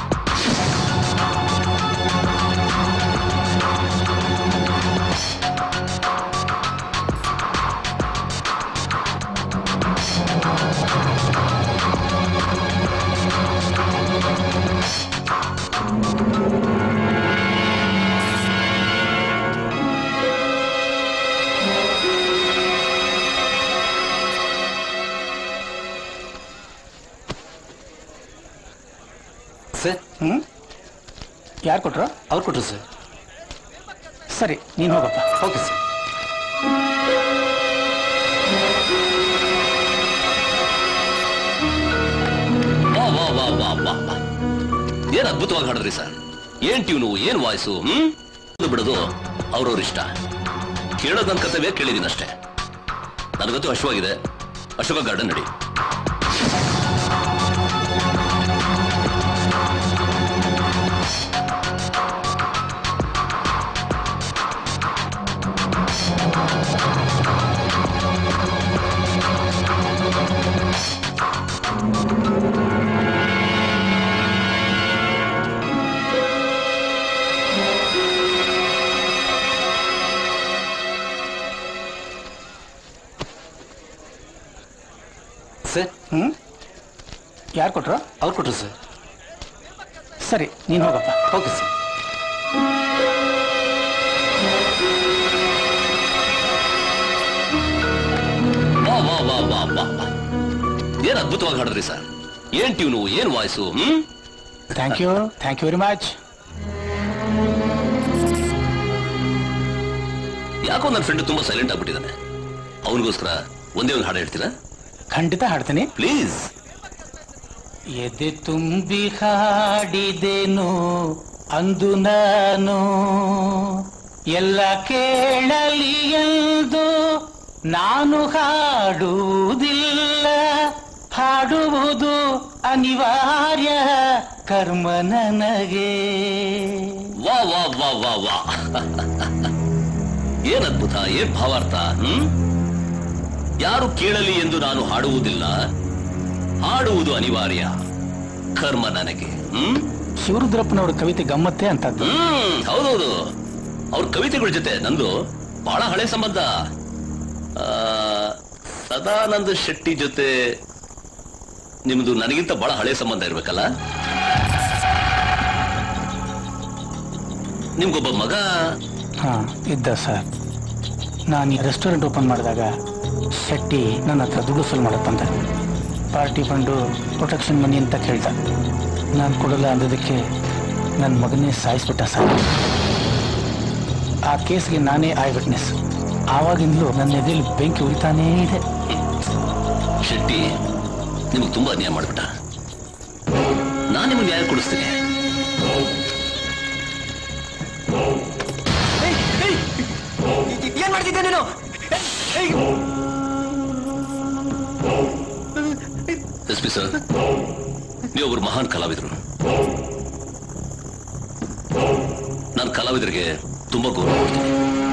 ಸರ್ ಹ್ಮ್ ಯಾರು ಕೊಟ್ರು ಅವ್ರು ಕೊಟ್ರು ಸರ್ ಸರಿ ನೀನು ಹೋಗಪ್ಪ ಓಕೆ ಸರ್ ವಾ ವಾ ವಾ ವಾ ವಾ ವಾ. ಏನ್ ಅದ್ಭುತವಾಗಿ ಹಾಡಿದ್ರಿ ಸರ್ ಏನ್ ಟ್ಯೂನು ಏನ್ ವಾಯ್ಸು ಹ್ಮ್ ಅದು ಬಿಡೋದು ಅವ್ರವ್ರ ಇಷ್ಟ ಕೇಳೋದ್ ನನ್ನ ಕರ್ತವ್ಯ ಕೇಳಿದೀನಿ ಅಷ್ಟೇ ನನಗಂತೂ ಹಶ್ವಾಗಿದೆ ಅಶೋಕ ಗಾರ್ಡನ್ ನಡಿ ಸರ್ ಹ್ಮ್ ಯಾರು ಕೊಟ್ರು ಅವ್ರು ಕೊಟ್ರು ಸರ್ ಸರಿ ನೀನು ಹೋಗಪ್ಪ ಓಕೆ ಸರ್ ವಾ ವಾ ವಾ ವಾ ವಾ ವಾ. ಏನ್ ಅದ್ಭುತವಾಗಿ ಹಾಡಿದ್ರಿ ಸರ್ ಏನ್ ಟ್ಯೂನು ಏನ್ ವಾಯ್ಸು ಹ್ಮ್ thank you thank you very much ಯಾಕೋ ನನ್ನ ಫ್ರೆಂಡ್ ತುಂಬಾ ಸೈಲೆಂಟ್ ಆಗ್ಬಿಟ್ಟಿದ್ದಾನೆ ಅವನಿಗೋಸ್ಕರ ಒಂದೇ ಒಂದು ಹಾಡು ಹೇಳ್ತೀರಾ ಖಂಡಿತ ಹಾಡ್ತೀನಿ ಪ್ಲೀಸ್ ಎದೆ ತುಂಬಿ ಹಾಡಿದೆನು ಅಂದು ನಾನು ಎಲ್ಲ ಕೇಳಲಿ ಎಂದು ನಾನು ಹಾಡುವುದಿಲ್ಲ ಹಾಡುವುದು ಅನಿವಾರ್ಯ ಕರ್ಮ ನನಗೆ ವಾ ವಾ ವಾ ವಾ ವಾ ಏನ್ ಅದ್ಭುತ ಏನ್ ಭಾವಾರ್ಥ ಹ್ಮ್ ಯಾರು ಕೇಳಲಿ ಎಂದು ನಾನು ಹಾಡುವುದಿಲ್ಲ ಹಾಡುವುದು ಅನಿವಾರ್ಯ ಕರ್ಮ ನನಗೆ ಹ್ಮ್ ಶಿವರುದ್ರಪ್ಪನವ್ರ ಕವಿತೆ ಗಮ್ಮತ್ತೆ ಅಂತದ್ದು ಹ್ಮ್ ಹೌದೌದು ಅವ್ರ ಕವಿತೆಗಳ ಜೊತೆ ನಂದು ಬಹಳ ಹಳೆ ಸಂಬಂಧ ಆ, ಸದಾನಂದ ಶೆಟ್ಟಿ ಜೊತೆ ನಿಮ್ದು ನನಗಿಂತ ಬಹಳ ಹಳೆ ಸಂಬಂಧ ಇರ್ಬೇಕಲ್ಲ ನಿಮ್ಗೊಬ್ಬ ಮಗ ಹಾ ಇದ್ದ ಸರ್ ನಾನು ಈ ರೆಸ್ಟೋರೆಂಟ್ ಓಪನ್ ಮಾಡಿದಾಗ ಶೆಟ್ಟಿ ನನ್ನ ಹತ್ರ ದುಡ್ಡು ವಸೂಲು ಮಾಡಕ್ ಬಂದ ಪಾರ್ಟಿ ಫಂಡು ಪ್ರೊಟೆಕ್ಷನ್ ಮನಿ ಅಂತ ಕೇಳ್ದ ನಾನು ಕೊಡಲ್ಲ ಅಂದದಕ್ಕೆ ನನ್ನ ಮಗನೇ ಸಾಯಿಸ್ಬಿಟ್ಟ ಸರ್ ಆ ಕೇಸ್ಗೆ ನಾನೇ ಐ ವಿಟ್ನೆಸ್ ಆವಾಗಿಂದಲೂ ನನ್ನ ಎದೆಯಲ್ಲಿ ಬೆಂಕಿ ಉರಿತಾನೇ ಇದೆ ಶೆಟ್ಟಿ ನಿಮ್ಗೆ ತುಂಬಾ ಅನ್ಯಾಯ ಮಾಡ್ಬಿಟ್ಟ ನಾನು ನಿಮ್ಗೆ ನ್ಯಾಯ ಕೊಡಿಸ್ತೀನಿ ಏನ್ ಮಾಡ್ತಿದ್ದೆ ನೀನು ಏಯ್, ಏಯ್. ಎಸ್ ಪಿ ಸರ್ ನೀವೊಬ್ರು ಮಹಾನ್ ಕಲಾವಿದರು ನಾನು ಕಲಾವಿದರಿಗೆ ತುಂಬಾ ಗೌರವ ಕೊಡ್ತೀನಿ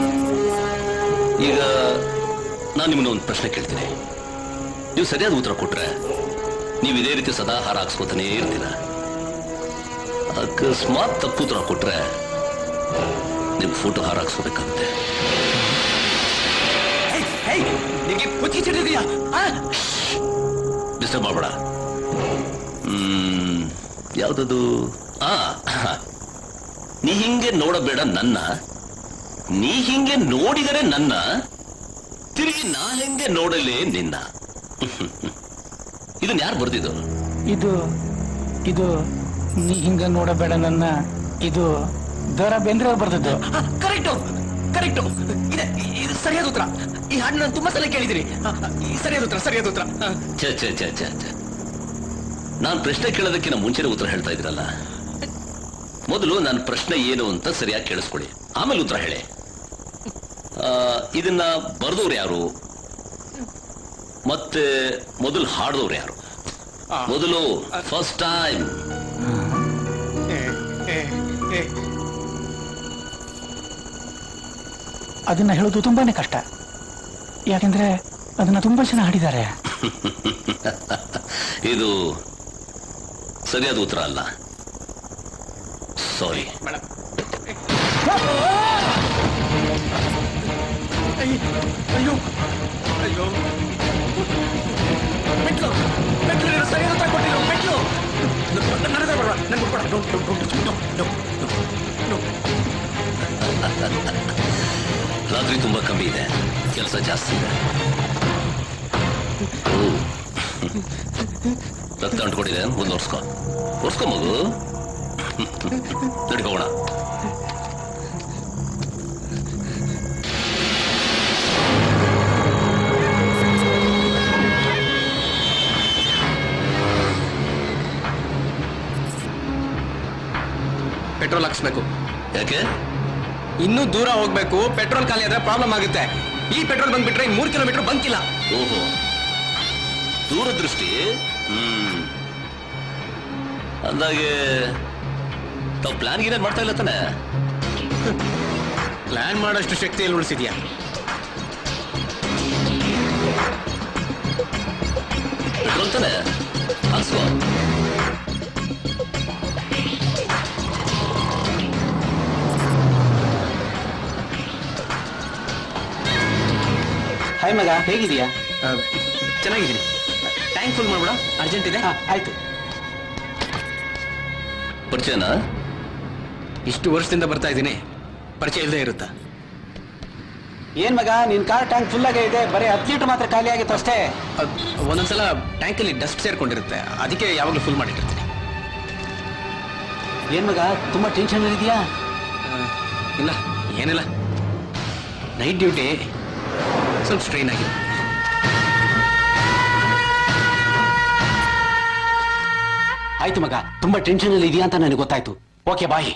ಈಗ ನಾನು ನಿಮ್ಮನ್ನ ಒಂದು ಪ್ರಶ್ನೆ ಕೇಳ್ತೀನಿ ನೀವು ಸರಿಯಾದ ಉತ್ತರ ಕೊಟ್ರೆ ನೀವು ಇದೇ ರೀತಿ ಸದಾ ಹಾರ ಹಾಕ್ಸ್ಕೊತಾನೇ ಇರ್ತೀರ ಅಕಸ್ಮಾತ್ ತಪ್ಪು ಉತ್ತರ ಕೊಟ್ರೆ ನಿಮ್ ಫೋಟೋ ಹಾರಾಕ್ಸ್ಕೋಬೇಕಾಗುತ್ತೆ ನಿಮಗೆ ಕುಚ್ಚಿ ಚಿಡಿದೀಯಾ ಡಿಸ್ಟರ್ಬ್ ಮಾಡಬೇಡ ಹ್ಮ್ ಯಾವ್ದದು ಆ ನೀ ಹಿಂಗೆ ನೋಡಬೇಡ ನನ್ನ ನೀ ಹಿಂಗೆ ನೋಡಿದರೆ ನನ್ನ ತಿರುಗಿ ನಾ ಹೆಂಗೆ ನೋಡಲೇ ನಿನ್ನ ಇದನ್ನ ಯಾರು ಬರ್ದಿದ್ದು ಇದು ಇದು ನೀ ಹಿಂಗ ನೋಡಬೇಡ ನನ್ನ ಇದು ದರ ಬೇಂದ್ರೆ ಅವ್ರು ಬರ್ದದ್ದು ಕರೆಕ್ಟು ಕರೆಕ್ಟು ಇದೆ ಇದು ಸರಿಯಾದ ಉತ್ತರ ಈ ಹಾಡು ನಾನು ತುಂಬಾ ಸಲ ಕೇಳಿದಿರಿ ಈ ಸರಿಯಾದ ಉತ್ತರ ಸರಿಯಾದ ಉತ್ತರ ಆ. ಛೆ ಛೆ ಛೆ ಛೆ ಛೆ ನಾನು ಪ್ರಶ್ನೆ ಕೇಳೋದಕ್ಕಿಂತ ಮುಂಚೆನೇ ಉತ್ತರ ಹೇಳ್ತಾ ಇದ್ರಲ್ಲ ಮೊದಲು ನನ್ನ ಪ್ರಶ್ನೆ ಏನು ಅಂತ ಸರಿಯಾಗಿ ಕೇಳಿಸ್ಕೊಳ್ಳಿ ಆಮೇಲೆ ಉತ್ತರ ಹೇಳಿ ಆ, ಇದನ್ನ ಬರ್ದವ್ರು ಯಾರು ಮತ್ತೆ ಮೊದಲು ಹಾಡ್ದವ್ರು ಯಾರು ಮೊದಲು ಫಸ್ಟ್ ಟೈಮ್ ಅದನ್ನ ಹೇಳೋದು ತುಂಬಾನೇ ಕಷ್ಟ ಯಾಕಂದ್ರೆ ಅದನ್ನ ತುಂಬಾ ಜನ ಹಾಡಿದ್ದಾರೆ ಇದು ಸರಿಯಾದ ಉತ್ತರ ಅಲ್ಲ ಸಾರಿ ಅಯ್ಯೋ ಅಯ್ಯೋ ಮೆಟ್ಲು ಮೆಟ್ಲು ನೀನು ಸರಿಯಾದ ಉತ್ತರ ಕೊಟ್ಟಿರೋ ಮೆಟ್ಲು ನನ್ನ ಹತ್ರ ಬರಬೇಡ ನನ್ಗೆ ಕೊಡಬೇಡ don't don't don't no no ರಾತ್ರಿ ತುಂಬಾ ಕಮ್ಮಿ ಇದೆ ಕೆಲಸ ಜಾಸ್ತಿ ಇದೆ ಓ. ರಕ್ತ ಅಂಟ್ಕೊಂಡಿದೆ ಒಂದು ಒರ್ಸ್ಕೊ ಒರ್ಸ್ಕೊ ಮಗು ನಡಿ ಹೋಗೋಣ ಪೆಟ್ರೋಲ್ ಹಾಕ್ಸ್ಬೇಕು ಯಾಕೆ ಇನ್ನೂ ದೂರ ಹೋಗ್ಬೇಕು ಪೆಟ್ರೋಲ್ ಖಾಲಿ ಆದ್ರೆ ಪ್ರಾಬ್ಲಮ್ ಆಗುತ್ತೆ ಈ ಪೆಟ್ರೋಲ್ ಬಂಕ್ ಬಿಟ್ರೆ ಮೂರ್ ಕಿಲೋಮೀಟರ್ ಬಂಕ್ ಇಲ್ಲ ಓಹೋ ದೂರದೃಷ್ಟಿ ಹ್ಮ್ ಅಂದಾಗೆ ತಾವು ಪ್ಲಾನ್ ಗಿರೇನ್ ಮಾಡ್ತಾ ಇಲ್ಲ ತಾನೆ ಪ್ಲಾನ್ ಮಾಡೋಷ್ಟು ಶಕ್ತಿ ಎಲ್ಲಿ ಉಳಿಸಿದ್ಯಾ ಪೆಟ್ರೋಲ್ ತಾನೆ ಹಾಕ್ಸ್ಕೋ ಹಾಯ್ ಮಗ ಹೇಗಿದೆಯಾ ಚೆನ್ನಾಗಿದ್ದೀನಿ ಟ್ಯಾಂಕ್ ಫುಲ್ ಮಾಡ್ಬಿಡ ಅರ್ಜೆಂಟ್ ಇದೆ ಆಯ್ತು ಪರಿಚಯನಾ ಇಷ್ಟು ವರ್ಷದಿಂದ ಬರ್ತಾ ಇದ್ದೀನಿ ಪರಿಚಯ ಇಲ್ಲದೆ ಇರುತ್ತಾ ಏನ್ ಮಗ ನಿನ್ ಕಾರ್ ಟ್ಯಾಂಕ್ ಫುಲ್ ಆಗೇ ಇದೆ ಬರೀ ಹತ್ತು ಲೀಟರ್ ಮಾತ್ರ ಖಾಲಿ ಆಗಿತ್ತು ಅಷ್ಟೇ ಅದ್ ಒಂದೊಂದ್ಸಲ ಟ್ಯಾಂಕಲ್ಲಿ ಡಸ್ಟ್ ಸೇರ್ಕೊಂಡಿರುತ್ತೆ ಅದಕ್ಕೆ ಯಾವಾಗಲೂ ಫುಲ್ ಮಾಡಿಟ್ಟಿರ್ತೀನಿ ಏನ್ ಮಗ ತುಂಬಾ ಟೆನ್ಷನ್ ಇದೆಯಾ ಇಲ್ಲ ಏನಿಲ್ಲ ನೈಟ್ ಡ್ಯೂಟಿ ಸ್ವಲ್ಪ ಸ್ಟ್ರೈನ್ ಆಗಿದೆ ಆಯ್ತು ಮಗ ತುಂಬಾ ಟೆನ್ಷನ್ ಅಲ್ಲಿ ಇದೆಯಾ ಅಂತ ನನಗೆ ಗೊತ್ತಾಯ್ತು ಓಕೆ ಬಾಯ್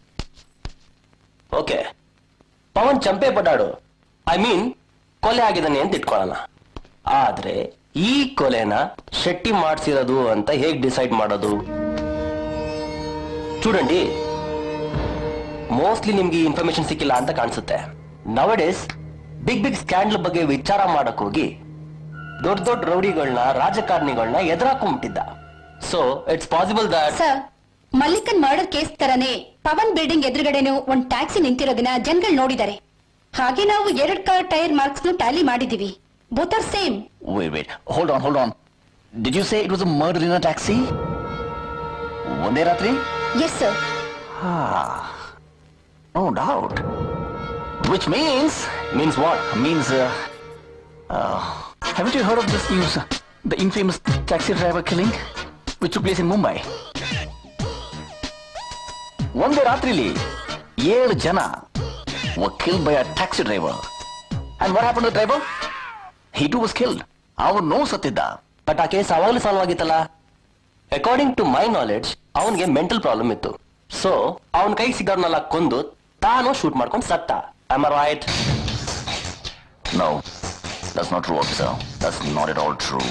ಓಕೆ ಪವನ್ ಚಂಪೆ ಪಟಾಡು ಐ ಮೀನ್ ಕೊಲೆ ಆಗಿದ್ದಾನೆ ಅಂತ ಇಟ್ಕೊಳ್ಳೋಣ ಆದ್ರೆ ಈ ಕೊಲೆನ ಶೆಟ್ಟಿ ಮಾಡ್ಸಿರೋದು ಅಂತ ಹೇಗ್ ಡಿಸೈಡ್ ಮಾಡೋದು చూడండి ಮೋಸ್ಟ್ಲಿ ನಿಮ್ಗೆ ಇನ್ಫಾರ್ಮೇಶನ್ ಸಿಕ್ಕಿಲ್ಲ ಅಂತ ಕಾಣಿಸುತ್ತೆ ನವಡೇಸ್ ಬಿಗ್ ಬಿಗ್ ಸ್ಕ್ಯಾಂಡಲ್ ಬಗ್ಗೆ ವಿಚಾರ ಮಾಡಕ್ ಹೋಗಿ ದೊಡ್ಡ ದೊಡ್ಡ ರೌಡಿಗಳನ್ನ ರಾಜಕಾರಣಿಗಳನ್ನ ಎದುರಾಕೊಂಡ್ಬಿಟ್ಟಿದ್ದ so it's possible that sir ಮಲ್ಲಿಕನ್ ಮರ್ಡರ್ ಕೇಸ್ ತರನೇ ಪವನ್ ಬಿಲ್ಡಿಂಗ್ ಎದುರುಗಡೆನೂ ಒಂದ್ ಟ್ಯಾಕ್ಸಿ ನಿಂತಿರೋದನ್ನ ಜನಗಳು ನೋಡಿದ್ದಾರೆ ಹಾಗೆ ನಾವು ಎರಡ್ ಕಾರ್ ಟೈರ್ ಮಾರ್ಕ್ಸ್ ಟ್ಯಾಲಿ ಮಾಡಿದೀವಿ both are same Wait, wait. Hold on, hold on. Did you say it was a murder in a taxi? ಒಂದೇ ರಾತ್ರಿ yes sir Ah, no doubt. Which means, means what? means, uh, uh, haven't you heard of this news? The infamous taxi driver killing, which took place in Mumbai. ಒಂದೇ ರಾತ್ರಿಲಿ ಏಳು ಜನ were killed by a taxi driver. And what happened to the driver? He too was killed. ಅವನು ನೋವು ಸತ್ತಿದ್ದ but ಆ case ಅವಾಗಲೂ solve ಆಗಿತ್ತಲ್ಲ according to my knowledge ಅವನಿಗೆ ಮೆಂಟಲ್ ಪ್ರಾಬ್ಲಮ್ ಇತ್ತು ಸೊ ಅವನ ಕೈಗೆ ಸಿಗೋರ್ನೆಲ್ಲ ಕೊಂದು ತಾನು ಶೂಟ್ ಮಾಡ್ಕೊಂಡು ಸತ್ತ I right No, that's not true, officer. That's not at all true.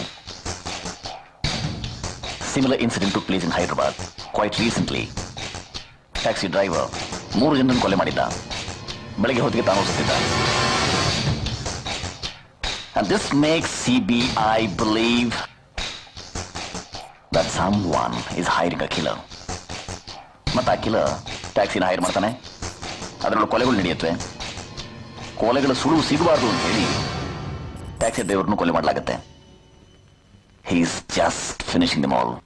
Similar incident took place in Hyderabad quite recently. Taxi driver ಮೂರು ಜನರನ್ನು ಕೊಲೆ ಮಾಡಿದ್ದ ಬೆಳಗ್ಗೆ ಹೊತ್ತಿಗೆ ತಾನು ಸತ್ತಿದ್ದ And this makes CBI believe that someone is hiring a killer. ಮತ್ತೆ ಆ killer ಟ್ಯಾಕ್ಸಿನ hire ಮಾಡ್ತಾನೆ ಅದರೊಳಗೆ ಕೊಲೆಗಳು ನಡೆಯುತ್ತವೆ ಕೊಲೆಗಳ ಸುಳುವು ಸಿಗಬಾರ್ದು ಅಂತ ಹೇಳಿ ಟ್ಯಾಕ್ಸಿ ಡ್ರೈವರ್ನು ಕೊಲೆ ಮಾಡಲಾಗುತ್ತೆ he's just finishing the mall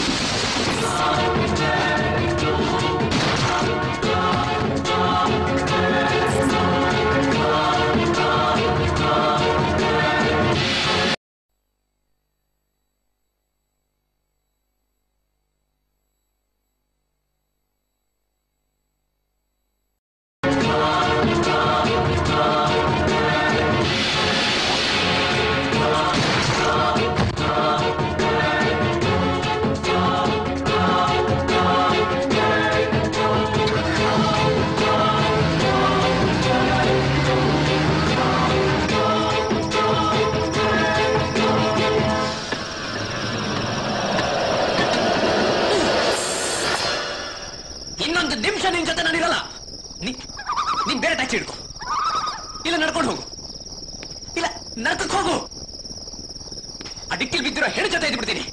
ಇನ್ನೊಂದು ನಿಮಿಷ ನಿನ್ ಜೊತೆ ನಾನಿರಲ್ಲ ನೀ- ನೀನ್ ಬೇರೆ ಟ್ಯಾಕ್ಸಿ ಹಿಡ್ಕೊ ಇಲ್ಲ ನಡ್ಕೊಂಡು ಹೋಗು ಇಲ್ಲ ನಡ್ಕಕ್ ಹೋಗು ಆ ಡಿಕ್ಕಿಲ್ ಬಿದ್ದಿರೋ ಹೆಣ್ಣು ಜೊತೆ ಇದ್ಬಿಡ್ತೀನಿ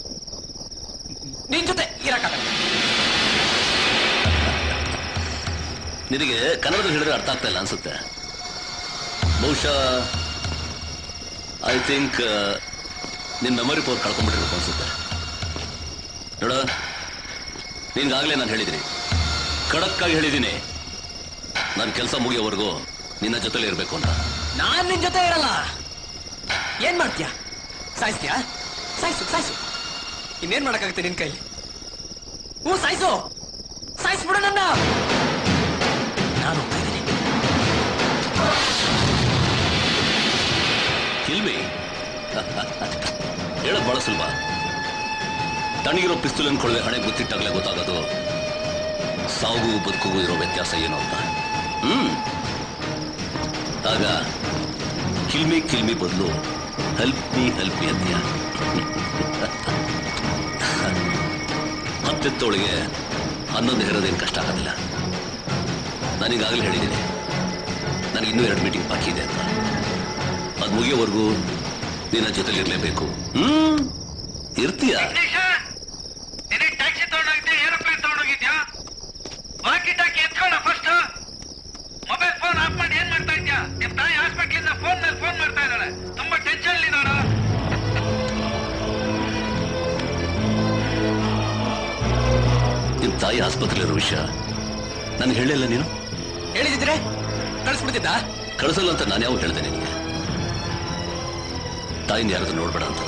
ನಿನ್ ಜೊತೆ ಇರಕ್ಕಾಗಲ್ಲ ನಿನಗೆ ಕನ್ನಡದಲ್ಲಿ ಹೇಳಿದ್ರೆ ಅರ್ಥ ಆಗ್ತಾ ಇಲ್ಲ ಅನ್ಸುತ್ತೆ ಬಹುಶಃ ಐ ಥಿಂಕ್ ನಿನ್ ಮೆಮೊರಿ ಪವರ್ ಕಳ್ಕೊಂಡ್ಬಿಟ್ಟಿರ್ಬೇಕು ಅನ್ಸುತ್ತೆ ನೋಡ ನಿನ್ಗಾಗ್ಲೇ ನಾನು ಹೇಳಿದ್ದೀನಿ ಖಡಕ್ಕಾಗಿ ಹೇಳಿದ್ದೀನಿ ನನ್ನ ಕೆಲಸ ಮುಗಿಯೋವರೆಗೂ ನಿನ್ನ ಜೊತೆಲಿ ಇರಬೇಕು ಅಂತ ನಾನ್ ನಿನ್ ಜೊತೆ ಇರಲ್ಲ ಏನ್ ಮಾಡ್ತೀಯ ಸಾಯಿಸ್ತೀಯಾ ಸಾಯಿಸು ಸಾಯಿಸು ಇನ್ನೇನ್ ಮಾಡಕ್ಕಾಗುತ್ತೆ ನಿನ್ ಕೈ ಹ್ಞೂ ಸಾಯಿಸು ಸಾಯಿಸ್ಬಿಡು ನನ್ನ ನಾನು ಹೋಗ್ತಾ ಇದ್ದೀನಿ ಕಿಲ್ಮಿ ಹೇಳೋದು ಬಹಳ ಸುಲಭ ತಣ್ಣಗಿರೋ ಪಿಸ್ತೂಲ್ ಅನ್ಕೊಳ್ಳದೆ ಹಣೆ ಗೊತ್ತಿಟ್ಟಾಗಲೇ ಗೊತ್ತಾಗೋದು ಸಾವುಗೂ ಬದುಕಿಗೂ ಇರೋ ವ್ಯತ್ಯಾಸ ಏನು ಅಂತ ಹ್ಮ್ ಆಗ ಕಿಲ್ಮಿ ಕಿಲ್ಮಿ ಬದಲು ಹೆಲ್ಪ್ ಮೀ ಹೆಲ್ಪ್ ಮೀ ಅಂತೀಯ ಹತ್ತೆತ್ತೋಳಿಗೆ ಹನ್ನೊಂದು ಹೇರೋದೇನು ಕಷ್ಟ ಆಗೋದಿಲ್ಲ ನಾನೀಗಾಗಲೇ ಹೇಳಿದ್ದೀನಿ ನನಗೆ ಇನ್ನೂ ಎರಡು ಮೀಟಿಂಗ್ ಬಾಕಿ ಇದೆ ಅಂತ ಅದು ಮುಗಿಯೋವರೆಗೂ ನಿನ್ನ ಜೊತೆಲಿ ಇರಲೇಬೇಕು ಹ್ಮ್ ಇರ್ತೀಯ ನಿನಗೆ ಟ್ಯಾಕ್ಸಿ ತಗೊಂಡೋಗಿದ್ದೆ ಏರೋಪ್ಲೇನ್ ತಗೊಂಡೋಗಿದ್ಯಾ ವಾಕಿ ಟಾಕಿ ಎತ್ಕೊಳ್ಳ ಫಸ್ಟ್ ಮೊಬೈಲ್ ಫೋನ್ ಆಫ್ ಮಾಡಿ ಏನ್ ಮಾಡ್ತಾ ಇದ್ಯಾ ನಿಮ್ ತಾಯಿ ಹಾಸ್ಪಿಟ್ಲಿಂದ ಫೋನ್ ಮೇಲೆ ಫೋನ್ ಮಾಡ್ತಾ ಇದ್ದಾಳೆ ತುಂಬಾ ಟೆನ್ಷನ್ ಇದ್ದಾಳ ನಿಮ್ ತಾಯಿ ಆಸ್ಪತ್ರೆಯಲ್ಲಿರೋ ವಿಷಯ ನನಗೆ ಹೇಳಿಲ್ಲ ನೀನು ಹೇಳಿದಿದ್ರೆ ಕಳಿಸ್ಬಿಡ್ತಿದ್ದ ಕಳಿಸಲ್ಲ ಅಂತ ನಾನು ಯಾವ ಹೇಳ್ದೆ ನಿನಗೆ ತಾಯಿನ ಯಾರಾದ್ರೂ ನೋಡ್ಬೇಡ ಅಂತ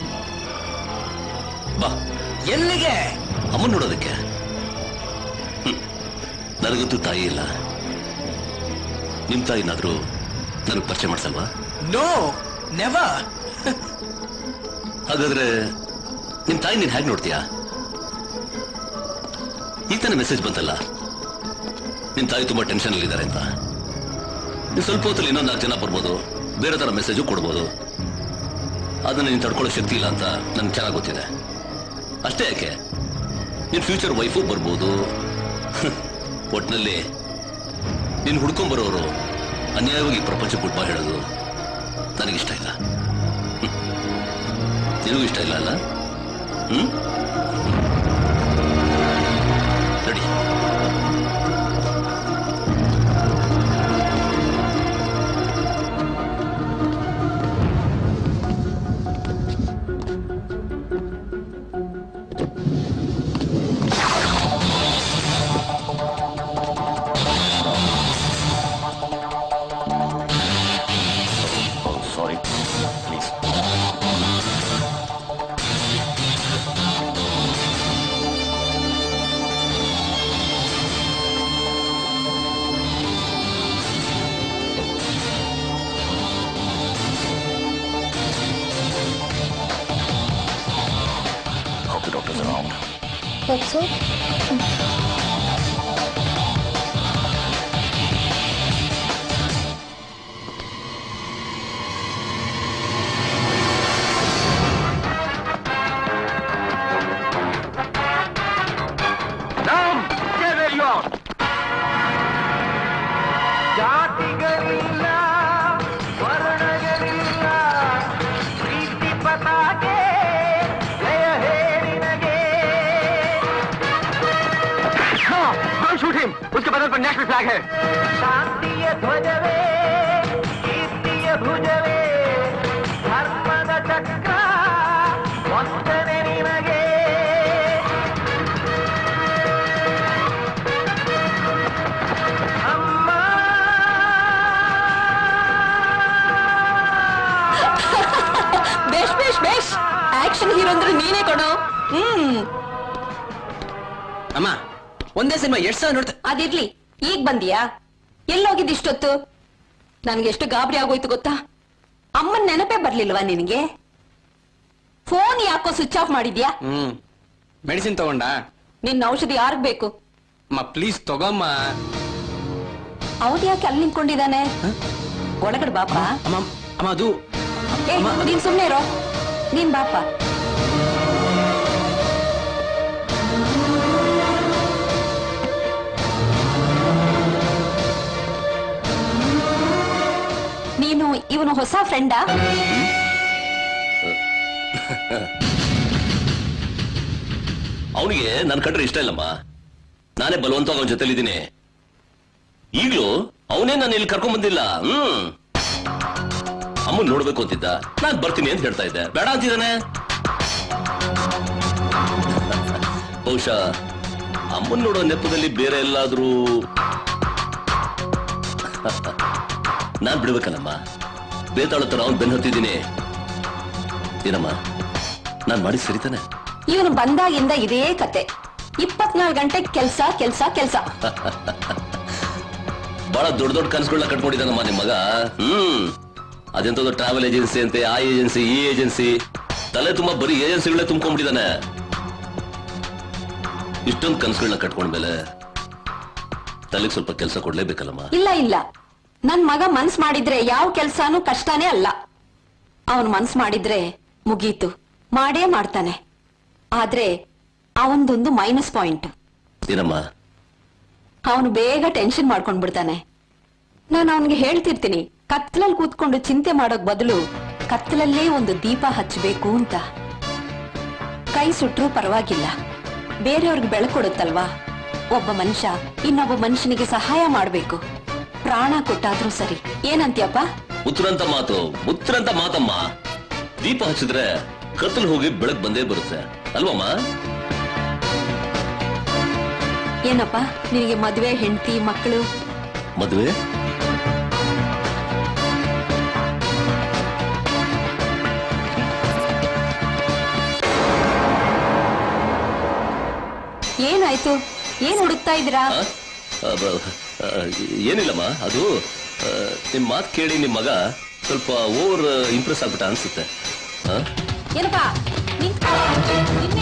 ಬಾ ಎಲ್ಲಿಗೆ ಅಮ್ಮನ್ ನೋಡೋದಕ್ಕೆ ಹ್ಮ್. ನನಗಂತೂ ತಾಯಿ ಇಲ್ಲ ನಿಮ್ ತಾಯಿನಾದ್ರೂ ನನಗೆ ಪರಿಚಯ ಮಾಡ್ಸಲ್ವಾ ನೋ ನೆವರ್ ಹಾಗಾದ್ರೆ ನಿಮ್ ತಾಯಿ ನೀನ್ ಹೇಗೆ ನೋಡ್ತೀಯಾ ಈಗ ತಾನೇ ಮೆಸೇಜ್ ಬಂತಲ್ಲ ನಿಮ್ ತಾಯಿ ತುಂಬಾ ಟೆನ್ಷನ್ ಅಲ್ಲಿದ್ದಾರೆ ಅಂತ ನೀನ್ ಸ್ವಲ್ಪ ಹೊತ್ತಲ್ಲಿ ಇನ್ನೊಂದು ನಾಲ್ಕು ಜನ ಬರ್ಬೋದು ಬೇರೆ ತರ ಮೆಸೇಜು ಕೊಡ್ಬೋದು ಅದನ್ನ ನೀನ್ ತಡ್ಕೊಳ್ಳೋ ಶಕ್ತಿ ಇಲ್ಲ ಅಂತ ನನ್ಗೆ ಚೆನ್ನಾಗಿ ಗೊತ್ತಿದೆ ಅಷ್ಟೇ ಯಾಕೆ ನಿನ್ ಫ್ಯೂಚರ್ ವೈಫು ಬರ್ಬೋದು ಒಟ್ನಲ್ಲಿ ನೀನ್ ಹುಡ್ಕೊಂಬರೋರು ಅನ್ಯಾಯವಾಗಿ ಪ್ರಪಂಚ ಗುಡ್ ಬೈ ಹೇಳೋದು ನನಗಿಷ್ಟ ಇಲ್ಲ ಹ್ಮ್. ನಿನಗೂ ಇಷ್ಟ ಇಲ್ಲ ಅಲ್ಲ ಹ್ಮ್ ready sorry please Hope the doctor's around. Hope so. ಜಾತಿಗಳಿಲ್ಲ ವರ್ಣಗಳಿಲ್ಲ ಪ್ರೀತಿ ಪತಾಕೆ ಜಯ ಹೇಳಿನಗೆ टेबल पर नेशनल फ्लैग है ಶಾಂತಿಯ ಧ್ವಜವೇ ಕೀರ್ತಿಯ ಭುಜವೇ ಧರ್ಮದ ಚಕ್ರ ವಂದನೆ ನಿನಗೆ ಬೇಷ್ ಬೇಷ್ ಬೇಷ್ ಆಕ್ಷನ್ ಹೀರೋ ಅಂದ್ರೆ ನೀನೇ ಕೊಡು ಹ್ಮ್ ಅಮ್ಮ ಒಂದೇ ಸಿನಿಮಾ ಎರಡ್ ಸಾವಿರ ನೋಡ್ತಾ ಅದಿರ್ಲಿ ಈಗ ಬಂದಿಯಾ ಎಲ್ಲೋಗಿದ್ ಇಷ್ಟೊತ್ತು ನನ್ಗೆ ಎಷ್ಟು ಗಾಬರಿ ಆಗೋಯ್ತು ಗೊತ್ತಾ ಅಮ್ಮನ್ ನೆನಪೇ ಬರ್ಲಿಲ್ವಾ ನಿನಗೆ ಫೋನ್ ಯಾಕೋ ಸ್ವಿಚ್ ಆಫ್ ಮಾಡಿದ್ಯಾ ಹ್ಮ್ ಮೆಡಿಸಿನ್ ತಗೊಂಡ ನಿನ್ನ ಔಷಧಿ ಯಾರಿಗ್ ಬೇಕು ಅಮ್ಮ ಪ್ಲೀಸ್ ತಗೊಮ್ಮ ಅವನ್ ಯಾಕೆ ಅಲ್ಲಿ ನಿಂತ್ಕೊಂಡಿದ್ದಾನೆ ಒಳಗಡೆ ಬಾಪ ಅಮ್ಮ ಅಮ್ಮ ಅದು ಏ ನೀನ್ ಸುಮ್ನೆ ಇರೋ ನೀನ್ ಬಾಪ ನೀನು ಇವನು ಹೊಸ ಫ್ರೆಂಡಾ ಅವನಿಗೆ ನನ್ ಕಂಡ್ರೆ ಇಷ್ಟ ಇಲ್ಲಮ್ಮ ನಾನೇ ಬಲವಂತವಾಗಿ ಅವನ ಜೊತೆಲಿದ್ದೀನಿ ಈಗ್ಲೂ ಅವನೇ ನಾನು ಇಲ್ಲಿ ಕರ್ಕೊಂಡ್ ಬಂದಿಲ್ಲ ಹ್ಮ್ ಅಮ್ಮನ್ ನೋಡ್ಬೇಕು ಅಂತಿದ್ದ ನಾನ್ ಬರ್ತೀನಿ ಅಂತ ಹೇಳ್ತಾ ಇದ್ದೆ ಬೇಡ ಅಂತಿದ್ದಾನೆ ಬಹುಶಃ ಅಮ್ಮನ್ ನೋಡೋ ನೆಪದಲ್ಲಿ ಬೇರೆ ಎಲ್ಲಾದ್ರೂ ನಾನ್ ಬಿಡ್ಬೇಕಲ್ಲಮ್ಮ ಬೇತಾಳ ತರ ಅವ್ನ್ ಬೆನ್ ಹತ್ತಿದ್ದೀನಿ ಏನಮ್ಮ ನಾನ್ ಮಾಡಿ ಸರಿತಾನೆ ಇವನು ಬಂದಾಗಿಂದ ಇದೇ ಕತೆ ಇಪ್ಪತ್ನಾಲ್ಕು ಗಂಟೆ ಕೆಲ್ಸ ಕೆಲ್ಸ ಕೆಲ್ಸ ಬಹಳ ದೊಡ್ಡ ದೊಡ್ಡ ಕನಸುಗಳನ್ನ ಕಟ್ಕೊಂಡಿದ್ದಾನಮ್ಮ ನಿಮ್ ಮಗ ಹ್ಮ್ ಅದೆಂತದ್ದು ಟ್ರಾವೆಲ್ ಏಜೆನ್ಸಿ ಅಂತೆ ಆ ಏಜೆನ್ಸಿ ಈ ಏಜೆನ್ಸಿ ತಲೆ ತುಂಬಾ ಬರೀ ಏಜೆನ್ಸಿಗಳೇ ತುಂಬ್ಕೊಂಡ್ಬಿಟ್ಟಿದ್ದಾನೆ ಇಷ್ಟೊಂದು ಕನಸುಗಳನ್ನ ಕಟ್ಕೊಂಡ್ಮೇಲೆ ತಲೆಗೆ ಸ್ವಲ್ಪ ಕೆಲಸ ಕೊಡ್ಲೇಬೇಕಲ್ಲಮ್ಮ ಇಲ್ಲ ಇಲ್ಲ ನನ್ ಮಗ ಮನ್ಸ್ ಮಾಡಿದ್ರೆ ಯಾವ ಕೆಲ್ಸಾನು ಕಷ್ಟನೇ ಅಲ್ಲ ಅವನ್ ಮನ್ಸ್ ಮಾಡಿದ್ರೆ ಮುಗೀತು ಮಾಡೇ ಮಾಡ್ತಾನೆ ಆದ್ರೆ ಅವನ್ದೊಂದು ಮೈನಸ್ ಪಾಯಿಂಟ್ ಏನಮ್ಮ ಅವನು ಬೇಗ ಟೆನ್ಷನ್ ಮಾಡ್ಕೊಂಡ್ ಬಿಡ್ತಾನೆ ನಾನು ಅವನಿಗೆ ಹೇಳ್ತಿರ್ತೀನಿ ಕತ್ತಲಲ್ಲಿ ಕೂತ್ಕೊಂಡು ಚಿಂತೆ ಮಾಡೋಕ್ ಬದಲು ಕತ್ತಲಲ್ಲೇ ಒಂದು ದೀಪ ಹಚ್ಚಬೇಕು ಅಂತ ಕೈ ಸುಟ್ರೂ ಪರವಾಗಿಲ್ಲ ಬೇರೆಯವ್ರಿಗೆ ಬೆಳಕೊಡುತ್ತಲ್ವಾ ಒಬ್ಬ ಮನುಷ್ಯ ಇನ್ನೊಬ್ಬ ಮನುಷ್ಯನಿಗೆ ಸಹಾಯ ಮಾಡ್ಬೇಕು ಪ್ರಾಣ ಕೊಟ್ಟಾದ್ರೂ ಸರಿ ಏನಂತ್ಯಪ್ಪ ಮುತ್ತರಂತ ಮಾತು ಮುತ್ತರಂತ ಮಾತಮ್ಮ ದೀಪ ಹಚ್ಚಿದ್ರೆ ಕತ್ತಲು ಹೋಗಿ ಬೆಳಕ್ ಬಂದೇ ಬರುತ್ತೆ ಅಲ್ವಮ್ಮ ಏನಪ್ಪ ನಿನಗೆ ಮದ್ವೆ ಹೆಂಡತಿ ಮಕ್ಕಳು ಮದುವೆ ಏನಾಯ್ತು ಏನ್ ಹುಡುಕ್ತಾ ಇದ್ದೀರಾ ಆ, ಬ- ಆ, ಏನಿಲ್ಲಮ್ಮ ಅದು ಆ, ನಿಮ್ ಮಾತು ಕೇಳಿ ನಿಮ್ ಮಗ ಸ್ವಲ್ಪ ಓವರ್ ಇಂಪ್ರೆಸ್ ಆಗ್ಬಿಟ್ಟ ಅನ್ಸುತ್ತೆ ಆ? ಏನಪ್ಪಾ ನಿಂತ್ಕೊ. ನಿನ್ನೆ.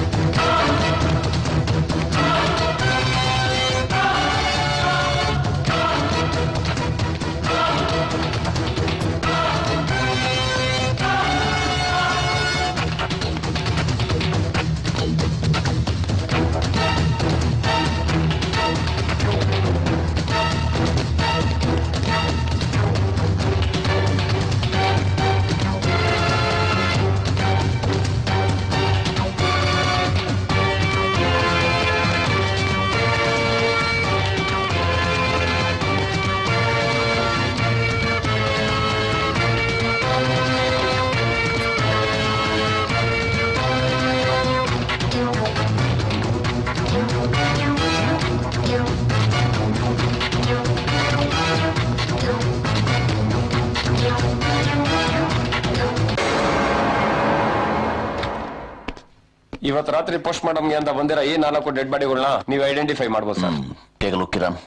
ಇವತ್ತು ರಾತ್ರಿ ಪೋಸ್ಟ್ ಮಾಡಮ್ಗೆ ಅಂತ ಬಂದಿರೋ ಈ ನಾಲ್ಕು ಡೆಡ್ ಬಾಡಿಗಳನ್ನ ನೀವು ಐಡೆಂಟಿಫೈ ಮಾಡ್ಬೋದು ಸರ್ ಕೇಗಲು ಕಿರಣ್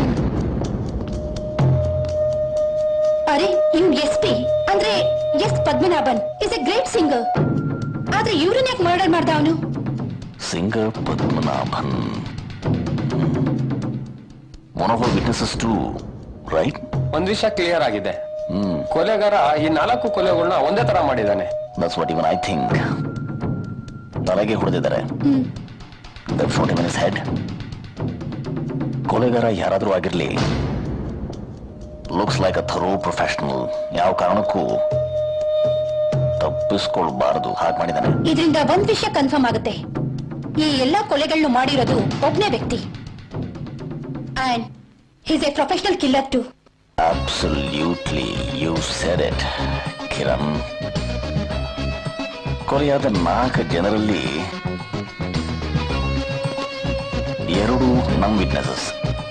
ಅರೆ ಇವ್ ಎಸ್ ಪಿ ಅಂದ್ರೆ S Padmanabhan is a great singer ಆದ್ರೆ ಇವ್ರನ್ನ ಯಾಕೆ ಮರ್ಡರ್ ಮಾಡ್ದ ಅವನು singer Padmanabhan one of witnesses to right ಒಂದ್ ವಿಷಯ ಕ್ಲಿಯರ್ ಆಗಿದೆ ಕೊಲೆಗಾರ ಈ ನಾಲ್ಕು ಕೊಲೆಗಳನ್ನ ಒಂದೇ ತರ ಮಾಡಿದ್ದಾನೆ that's what even I think ತಲೆಗೆ ಹೊಡೆದಿದ್ದಾರೆ ಶಾಟ್ ಇವನ್ ಇಸ್ ಹೆಡ್ ಕೊಲೆಗಾರ ಯಾರಾದ್ರೂ ಆಗಿರ್ಲಿ looks like a thorough professional ಯಾವ ಕಾರಣಕ್ಕೂ ತಪ್ಪಿಸ್ಕೊಳ್ಬಾರದು ಹಾಗೆ ಮಾಡಿದ್ದಾನೆ ಇದರಿಂದ ಒಂದ್ ವಿಷಯ ಕನ್ಫರ್ಮ್ ಆಗುತ್ತೆ ಈ ಎಲ್ಲಾ ಕೊಲೆಗಳನ್ನು ಮಾಡಿರೋದು ಒಬ್ನೇ ವ್ಯಕ್ತಿ And he's a professional killer too. Absolutely you said it Kiran ಕೊಲೆಯಾದ ನಾಲ್ಕು ಜನರಲ್ಲಿ ಎರಡು ನಮ್ ವಿಟ್ನೆಸಸ್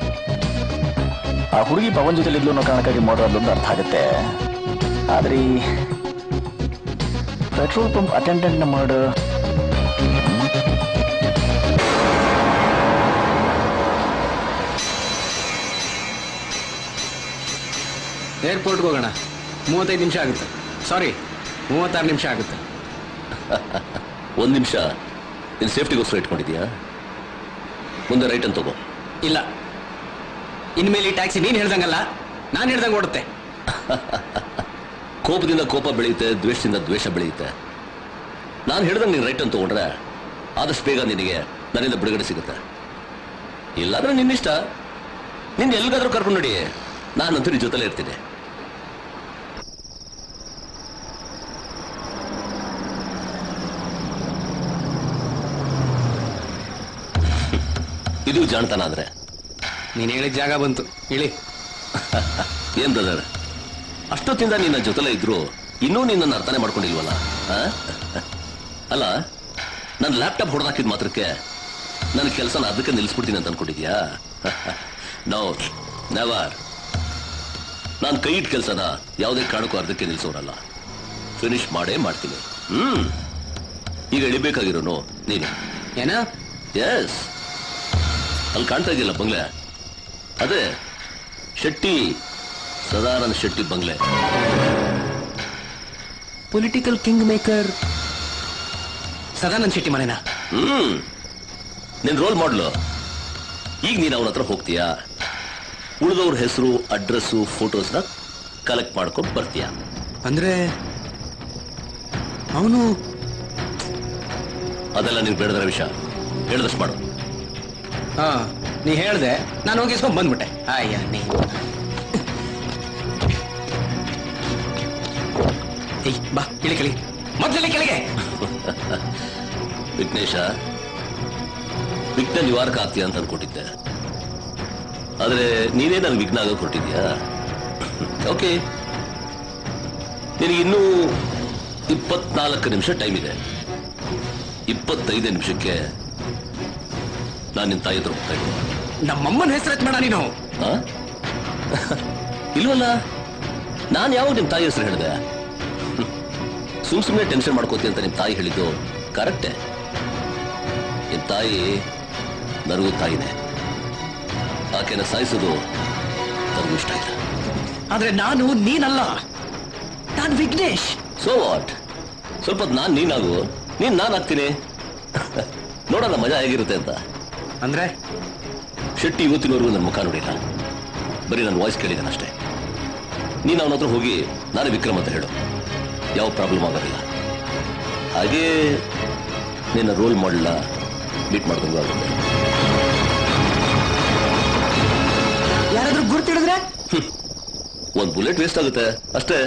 ಆ ಹುಡುಗಿ ಪವನ್ ಜೊತೆಲಿ ಇದ್ಲು ಅನ್ನೋ ಕಾರಣಕ್ಕಾಗಿ ಮಾಡೋದು ಅಂತ ಅರ್ಥ ಆಗುತ್ತೆ ಆದ್ರೆ ಈ ಪೆಟ್ರೋಲ್ ಪಂಪ್ ಅಟೆಂಡೆಂಟ್ ನ ಮರ್ಡರ್ ಏರ್ಪೋರ್ಟ್ಗೆ ಹೋಗೋಣ ಮೂವತ್ತೈದು ನಿಮಿಷ ಆಗುತ್ತೆ ಸಾರಿ ಮೂವತ್ತಾರು ನಿಮಿಷ ಆಗುತ್ತೆ ಒಂದ್ ನಿಮಿಷ ನಿನ್ ಸೇಫ್ಟಿಗೋಸ್ಕರ ಇಟ್ಕೊಂಡಿದ್ಯಾ ಮುಂದೆ ರೈಟ್ ಅಂತ ತಗೋ ಇಲ್ಲ ಇನ್ಮೇಲೆ ಈ ಟ್ಯಾಕ್ಸಿ ನೀನ್ ಹೇಳ್ದಂಗಲ್ಲ ನಾನು ಹೇಳ್ದಂಗೆ ಓಡುತ್ತೆ ಕೋಪದಿಂದ ಕೋಪ ಬೆಳೆಯುತ್ತೆ ದ್ವೇಷದಿಂದ ದ್ವೇಷ ಬೆಳೆಯುತ್ತೆ ನಾನು ಹೇಳ್ದಂಗೆ ನೀನು ರೈಟ್ ಅಂತ ತಗೊಂಡ್ರೆ ಆದಷ್ಟು ಬೇಗ ನಿನಗೆ ನನ್ನಿಂದ ಬಿಡುಗಡೆ ಸಿಗುತ್ತೆ ಇಲ್ಲಾಂದ್ರೆ ನಿನ್ನಿಷ್ಟ ನಿನ್ನ ಎಲ್ಲಿಗಾದ್ರೂ ಕರ್ಕೊಂಡು ನೋಡಿ ನಾನಂತೂ ನಿನ್ ಜೊತೆಲೇ ಇರ್ತೀನಿ ಇದು ಜಾಣತನ ಆದ್ರೆ ನೀನ್ ಹೇಳಿದ ಜಾಗ ಬಂತು ಇಳಿ ಏನ್ ಬ್ರದರ್ ಅಷ್ಟೊತ್ತಿಂದ ನಿನ್ನ ಜೊತೆಲೇ ಇದ್ರು ಇನ್ನೂ ನಿನ್ನನ್ನು ಅರ್ಥನೆ ಮಾಡ್ಕೊಂಡಿಲ್ವಲ್ಲ ಆ? ಅಲ್ಲ ನನ್ನ ಲ್ಯಾಪ್ಟಾಪ್ ಹೊಡೆದಾಕಿದ ಮಾತ್ರಕ್ಕೆ ನನ್ನ ಕೆಲಸನ ಅದಕ್ಕೆ ನಿಲ್ಲಿಸ್ಬಿಡ್ತೀನಿ ಅಂತ ಅನ್ಕೊಂಡಿದ್ಯಾ ನೋ ನೆವರ್ ನಾನು ಕೈ ಇಟ್ಟ ಕೆಲಸನ ಯಾವುದೇ ಕಾರಣಕ್ಕೂ ಅರ್ಧಕ್ಕೆ ನಿಲ್ಲಿಸೋರಲ್ಲ ಫಿನಿಶ್ ಮಾಡೇ ಮಾಡ್ತೀನಿ ಹ್ಮ್ ಈಗ ಇಳಿಬೇಕಾಗಿರೋನು ನೀನು ಏನ ಎಸ್ ಅಲ್ಲಿ ಕಾಣ್ತಾ ಇದೆಯಲ್ಲ ಬಂಗ್ಲೆ ಅದೇ ಶೆಟ್ಟಿ ಸದಾನಂದ ಶೆಟ್ಟಿ ಬಂಗ್ಲೆ political king maker Sadanand Shetty ಮನೆನಾ ಹ್ಮ್ ನಿನ್ ರೋಲ್ ಮಾಡ್ಲು ಈಗ ನೀನ್ ಅವನ ಹತ್ರ ಹೋಗ್ತೀಯಾ ಉಳಿದವ್ರ ಹೆಸರು ಅಡ್ರೆಸ್ಸು ಫೋಟೋಸ್ನ ಕಲೆಕ್ಟ್ ಮಾಡ್ಕೊಂಡು ಬರ್ತೀಯ ಅಂದ್ರೆ ಅವನು ಅದೆಲ್ಲ ನೀನ್ ಬೇಡದರ ವಿಷಯ ಹೇಳ್ದಷ್ಟು ಮಾಡು ಹಾ ನೀ ಹೇಳ್ದೆ ನಾನು ಹೋಗಿ ಇಸ್ಕೊಂಡ್ ಬಂದ್ಬಿಟ್ಟೆ ಅಯ್ಯ ನೀ ಏಯ್, ಬಾ ಇಳಿ ಕೆಳಗೆ ಮೊದ್ಲಲ್ಲಿ ಕೆಳಗೆ ವಿಘ್ನೇಶ ವಿಘ್ನ ನಿವಾರಕ ಆಗ್ತೀಯ ಅಂತ ಅನ್ಕೊಟ್ಟಿದ್ದೆ ಆದ್ರೆ ನೀನೇ ನನ್ ವಿಘ್ನ ಆಗೋಕೆ ಹೊರಟಿದ್ಯಾ ಓಕೆ ನಿನಗೆ ಇನ್ನೂ ಇಪ್ಪತ್ನಾಲ್ಕು ನಿಮಿಷ ಟೈಮ್ ಇದೆ ಇಪ್ಪತ್ತೈದು ನಿಮಿಷಕ್ಕೆ ನಾನು ನಿನ್ನ ತಾಯಿ ಹತ್ರ ಹೋಗ್ತಾ ಇದ್ದೀನಿ ನಮ್ಮಮ್ಮನ ಹೆಸರು ಮಾಡ ನೀನು ಆ? ಇಲ್ವಲ್ಲ ನಾನು ಯಾವಾಗ ನಿಮ್ ತಾಯಿ ಹೆಸರು ಹೇಳಿದೆ ಸುಮ್ ಸುಮ್ಮನೆ ಟೆನ್ಷನ್ ಮಾಡ್ಕೋತಿ ಅಂತ ನಿಮ್ ತಾಯಿ ಹೇಳಿದ್ದು ಕರೆಕ್ಟೇ ನಿಮ್ ತಾಯಿ ನನಗೂ ತಾಯಿನೇ ಆಕೆನ ಸಾಯಿಸೋದು ನನಗೂ ಇಷ್ಟ ಇಲ್ಲ ಆದ್ರೆ ನಾನು ನೀನಲ್ಲ ನಾನು ವಿಘ್ನೇಶ್ ಸೊ ವಾಟ್ ಸ್ವಲ್ಪ ಹೊತ್ತು ನಾನು ನೀನಾಗು ನೀನ್ ನಾನು ಆಗ್ತೀನಿ ನೋಡೋಣ ಮಜಾ ಹೇಗಿರುತ್ತೆ ಅಂತ ಅಂದ್ರೆ ಶೆಟ್ಟಿ ಇವತ್ತಿನವರೆಗೂ ನನ್ನ ಮುಖ ನೋಡಿಲ್ಲ ಬರೀ ನನ್ನ ವಾಯ್ಸ್ ಕೇಳಿದ್ದಾನೆ ಅಷ್ಟೇ ನೀನು ಅವನ ಹತ್ರ ಹೋಗಿ ನಾನು ವಿಕ್ರಮ್ ಅಂತ ಹೇಳು ಯಾವ ಪ್ರಾಬ್ಲಮ್ ಆಗೋದಿಲ್ಲ ಹಾಗೇ ನಿನ್ನ ರೋಲ್ ಮಾಡಲ್ಲ ಮೀಟ್ ಮಾಡ್ದಂಗೂ ಆಗುತ್ತೆ ಯಾರಾದ್ರೂ ಗುರ್ತಿಡಿದ್ರೆ ಒಂದು ಬುಲೆಟ್ ವೇಸ್ಟ್ ಆಗುತ್ತೆ ಅಷ್ಟೇ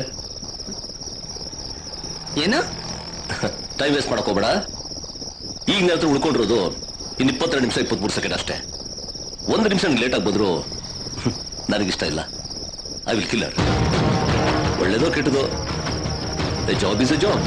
ಏನು ಟೈಮ್ ವೇಸ್ಟ್ ಮಾಡಕ್ ಹೋಗ್ಬೇಡ ಈಗ ನನ್ನ ಹತ್ರ ಉಳ್ಕೊಂಡಿರೋದು ಇನ್ನು ಇಪ್ಪತ್ತೆರಡು ನಿಮಿಷ ಇಪ್ಪತ್ಮೂರು ಸೆಕೆಂಡ್ ಅಷ್ಟೇ ಒಂದು ನಿಮಿಷ ಲೇಟ್ ಆಗಿ ಬಂದ್ರು ನನಗಿಷ್ಟ ಇಲ್ಲ ಐ ವಿಲ್ ಕಿಲ್ಲರ್ ಒಳ್ಳೇದೋ ಕೆಟ್ಟದೋ a job is a job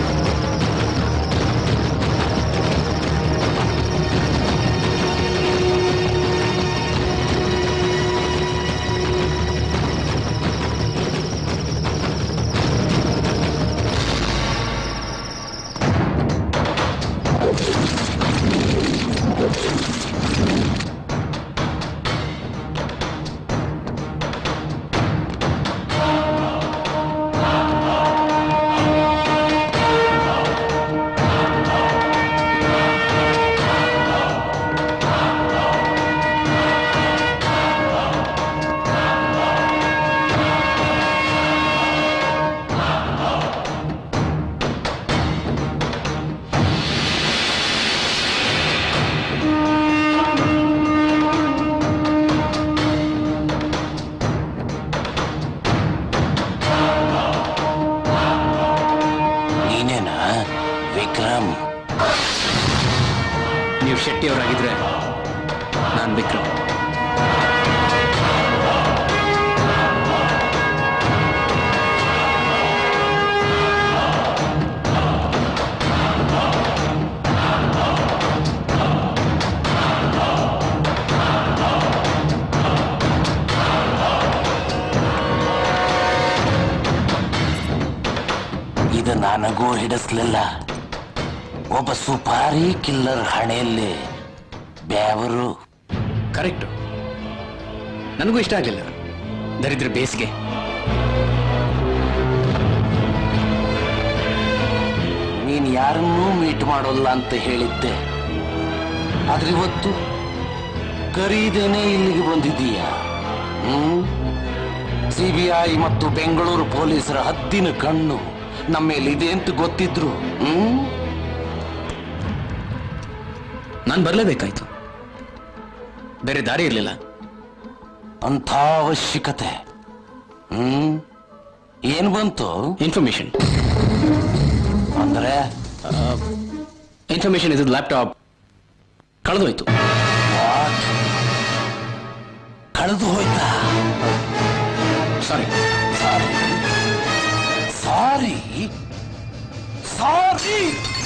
ನೀನೇನಾ ವಿಕ್ರಮ್ ನೀವು ಶೆಟ್ಟಿ ಅವರಾಗಿದ್ರೆ ನಾನು ವಿಕ್ರಮ್ ಇದು ನನಗೂ ಹಿಡಿಸ್ಲಿಲ್ಲ ಒಬ್ಬ ಸುಪಾರಿ ಕಿಲ್ಲರ್ ಹಣೆಯಲ್ಲಿ ಬ್ಯಾವರು ಕರೆಕ್ಟ್ ನನಗೂ ಇಷ್ಟ ಆಗಲಿಲ್ಲ ದರಿದ್ರ ಬೇಸಿಗೆ ನೀನ್ ಯಾರನ್ನೂ ಮೀಟ್ ಮಾಡೋಲ್ಲ ಅಂತ ಹೇಳಿದ್ದೆ ಆದ್ರೆ ಇವತ್ತು ಕರೀದೇನೆ ಇಲ್ಲಿಗೆ ಬಂದಿದ್ದೀಯ ಹ್ಮ್ ಸಿಬಿಐ ಮತ್ತು ಬೆಂಗಳೂರು ಪೊಲೀಸರ ಹದ್ದಿನ ಕಣ್ಣು ನಮ್ಮ ಮೇಲಿದೆ ಅಂತ ಗೊತ್ತಿದ್ರು ಹ್ಮ್ ನಾನು ಬರಲೇಬೇಕಾಯ್ತು ಬೇರೆ ದಾರಿ ಇರಲಿಲ್ಲ ಅಂಥ ಅವಶ್ಯಕತೆ ಹ್ಮ್ ಏನ್ ಬಂತು ಇನ್ಫಾರ್ಮೇಶನ್ ಅಂದ್ರೆ ಇನ್ಫಾರ್ಮೇಶನ್ ಇದ್ದು ಲ್ಯಾಪ್ಟಾಪ್ ಕಳೆದೋಯ್ತು ಕಳೆದು ಹೋಯ್ತಾ ಸಾರಿ ಸಾರಿ ಸಾರಿ ಸಾರಿ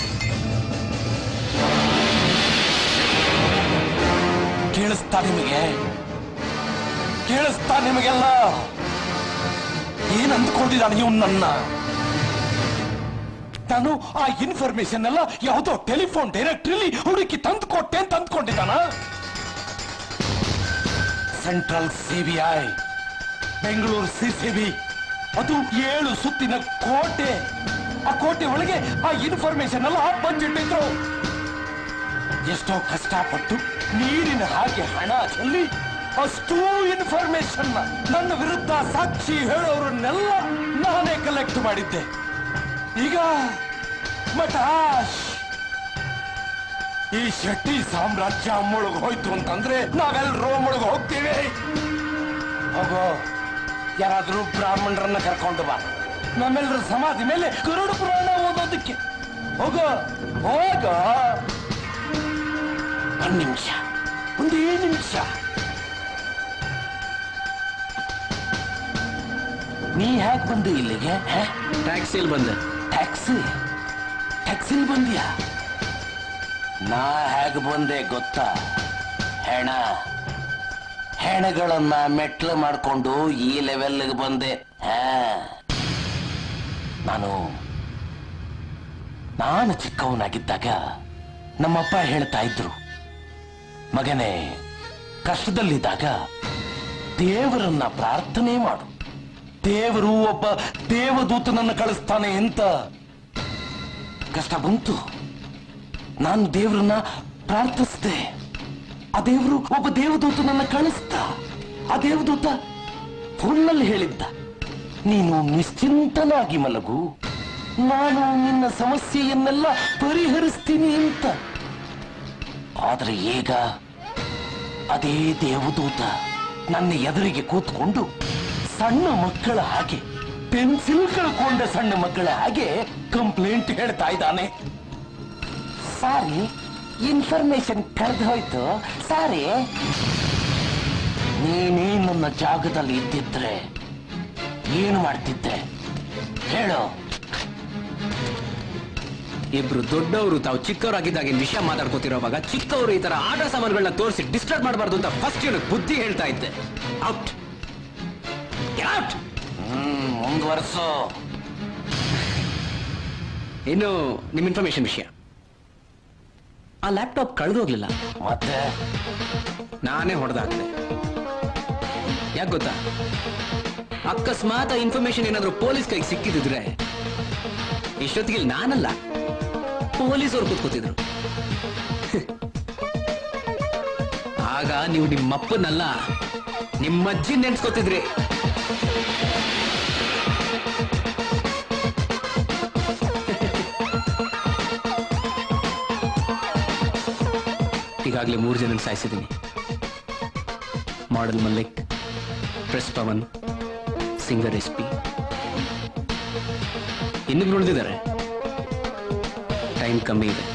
ಕೇಳಿಸ್ತಾ ನಿಮಗೆ ಕೇಳಿಸ್ತಾ ನಿಮಗೆಲ್ಲ ಏನ್ ಅಂದ್ಕೊಂಡಿದ್ದಾನೆ ಇವನು ನನ್ನ ನಾನು ಆ ಇನ್ಫಾರ್ಮೇಶನ್ ಎಲ್ಲ ಯಾವುದೋ ಟೆಲಿಫೋನ್ ಡೈರೆಕ್ಟ್ರಿಲಿ ಹುಡುಕಿ ತಂದು ಕೊಟ್ಟೆ ಅಂತ ಅಂದ್ಕೊಂಡಿದ್ದಾನ ಸೆಂಟ್ರಲ್ ಸಿಬಿಐ ಬೆಂಗಳೂರು ಸಿಸಿಬಿ ಅದು ಏಳು ಸುತ್ತಿನ ಕೋಟೆ ಆ ಕೋಟೆ ಒಳಗೆ ಆ ಇನ್ಫಾರ್ಮೇಶನ್ ಎಲ್ಲ ಬಂದಿಟ್ಟಿದ್ರು ಎಷ್ಟೋ ಕಷ್ಟಪಟ್ಟು ನೀರಿನ ಹಾಗೆ ಹಣ ಚೆಲ್ಲಿ ಅಷ್ಟೂ ಇನ್ಫಾರ್ಮೇಶನ್ ನನ್ನ ವಿರುದ್ಧ ಸಾಕ್ಷಿ ಹೇಳೋರನ್ನೆಲ್ಲ ನಾನೇ ಕಲೆಕ್ಟ್ ಮಾಡಿದ್ದೆ ಈಗ ಮಟಾಶ್ ಈ ಶೆಟ್ಟಿ ಸಾಮ್ರಾಜ್ಯ ಮುಳುಗ್ ಹೋಯ್ತು ಅಂತಂದ್ರೆ ನಾವೆಲ್ಲರೂ ಮುಳುಗ್ ಹೋಗ್ತೀವಿ ಹೋಗೋ ಯಾರಾದ್ರೂ ಬ್ರಾಹ್ಮಣರನ್ನ ಕರ್ಕೊಂಡು ಬಾ ನಮ್ಮೆಲ್ಲರ ಸಮಾಧಿ ಮೇಲೆ ಗರುಡ ಪುರಾಣ ಓದೋದಕ್ಕೆ ಹೋಗೋ ಹೋಗೋ ಒಂದ್ ನಿಮಿಷ ಒಂದೇ ನಿಮಿಷ ನೀ ಹ್ಯಾಕ್ ಬಂದು ಇಲ್ಲಿಗೆ ಟ್ಯಾಕ್ಸಿಯಲ್ಲಿ ಬಂದೆ ಟ್ಯಾಕ್ಸಿ ಟ್ಯಾಕ್ಸಿಲ್ ಬಂದ್ಯಾ ನಾ ಹೇಗೆ ಬಂದೆ ಗೊತ್ತಾ ಹೆಣ ಹೆಣಗಳನ್ನ ಮೆಟ್ಲು ಮಾಡ್ಕೊಂಡು ಈ ಲೆವೆಲ್ಗೆ ಬಂದೆ ಹಾ. ನಾನು ನಾನು ಚಿಕ್ಕವನಾಗಿದ್ದಾಗ ನಮ್ಮಪ್ಪ ಹೇಳ್ತಾ ಇದ್ರು ಮಗನೇ ಕಷ್ಟದಲ್ಲಿದ್ದಾಗ ದೇವರನ್ನ ಪ್ರಾರ್ಥನೆ ಮಾಡು ದೇವರು ಒಬ್ಬ ದೇವದೂತನನ್ನು ಕಳಿಸ್ತಾನೆ ಅಂತ ಕಷ್ಟ ಬಂತು ನಾನು ದೇವರನ್ನ ಪ್ರಾರ್ಥಿಸಿದೆ ಆ ದೇವರು ಒಬ್ಬ ದೇವದೂತನನ್ನ ಕಳಿಸ್ತ ಆ ದೇವದೂತ ಫೋನ್ನಲ್ಲಿ ಹೇಳಿದ್ದ ನೀನು ನಿಶ್ಚಿಂತನಾಗಿ ಮಲಗು ನಾನು ನಿನ್ನ ಸಮಸ್ಯೆಯನ್ನೆಲ್ಲ ಪರಿಹರಿಸ್ತೀನಿ ಅಂತ ಆದ್ರೆ ಈಗ ಅದೇ ದೇವದೂತ ನನ್ನ ಎದುರಿಗೆ ಕೂತ್ಕೊಂಡು ಸಣ್ಣ ಮಕ್ಕಳ ಹಾಗೆ ಪೆನ್ಸಿಲ್ ಕಳ್ಕೊಂಡ ಸಣ್ಣ ಮಕ್ಕಳ ಹಾಗೆ ಕಂಪ್ಲೇಂಟ್ ಹೇಳ್ತಾ ಇದ್ದಾನೆ ಸಾರಿ ಇನ್ಫಾರ್ಮೇಶನ್ ಕಳೆದು ಹೋಯ್ತು ಸಾರಿ ನೀನೇ ನನ್ನ ಜಾಗದಲ್ಲಿ ಇದ್ದಿದ್ರೆ ಏನು ಮಾಡ್ತಿದ್ದೆ ಹೇಳು ಇಬ್ರು ದೊಡ್ಡವರು ತಾವು ಚಿಕ್ಕವರಾಗಿದ್ದಾಗಿನ ವಿಷಯ ಮಾತಾಡ್ಕೋತಿರೋವಾಗ ಚಿಕ್ಕವರು ಈ ತರ ಆಟ ಸಾಮಾನುಗಳನ್ನ ತೋರಿಸಿ ಡಿಸ್ಟರ್ಬ್ ಮಾಡಬಾರ್ದು ಅಂತ ಫಸ್ಟ್ ಇವನಿಗೆ ಬುದ್ಧಿ ಹೇಳ್ತಾ ಇದ್ದೆ ಔಟ್ ಔಟ್ ಹ್ಮ್ ಮುಂದುವರ್ಸು ಇನ್ನು ನಿಮ್ ಇನ್ಫಾರ್ಮೇಶನ್ ವಿಷಯ ಆ ಲ್ಯಾಪ್ಟಾಪ್ ಕಳೆದೋಗ್ಲಿಲ್ಲ ಮತ್ತೆ ನಾನೇ ಹೊಡೆದಾಕ್ದೆ ಯಾಕೆ ಗೊತ್ತಾ ಅಕಸ್ಮಾತ್ ಆ ಇನ್ಫಾರ್ಮೇಶನ್ ಏನಾದ್ರೂ ಪೊಲೀಸ್ ಕೈಗೆ ಸಿಕ್ಕಿದ್ರೆ ಇಷ್ಟೊತ್ತಿಗೆ ಇಲ್ಲಿ ನಾನಲ್ಲ ಪೊಲೀಸರು ಕೂತ್ಕೋತಿದ್ರು ಆಗ ನೀವು ನಿಮ್ಮಪ್ಪನಲ್ಲ ನಿಮ್ಮಜ್ಜಿ ನೆನ್ಸ್ಕೊತಿದ್ರಿ ಈಗಾಗಲೇ ಮೂರು ಜನ ಸಾಯಿಸಿದ್ದೀನಿ model Mallik press Pavan singer S P ಇನ್ನಿಬ್ರು ಉಳಿದಿದ್ದಾರೆ ಟೈಮ್ ಕಮ್ಮಿ ಇದೆ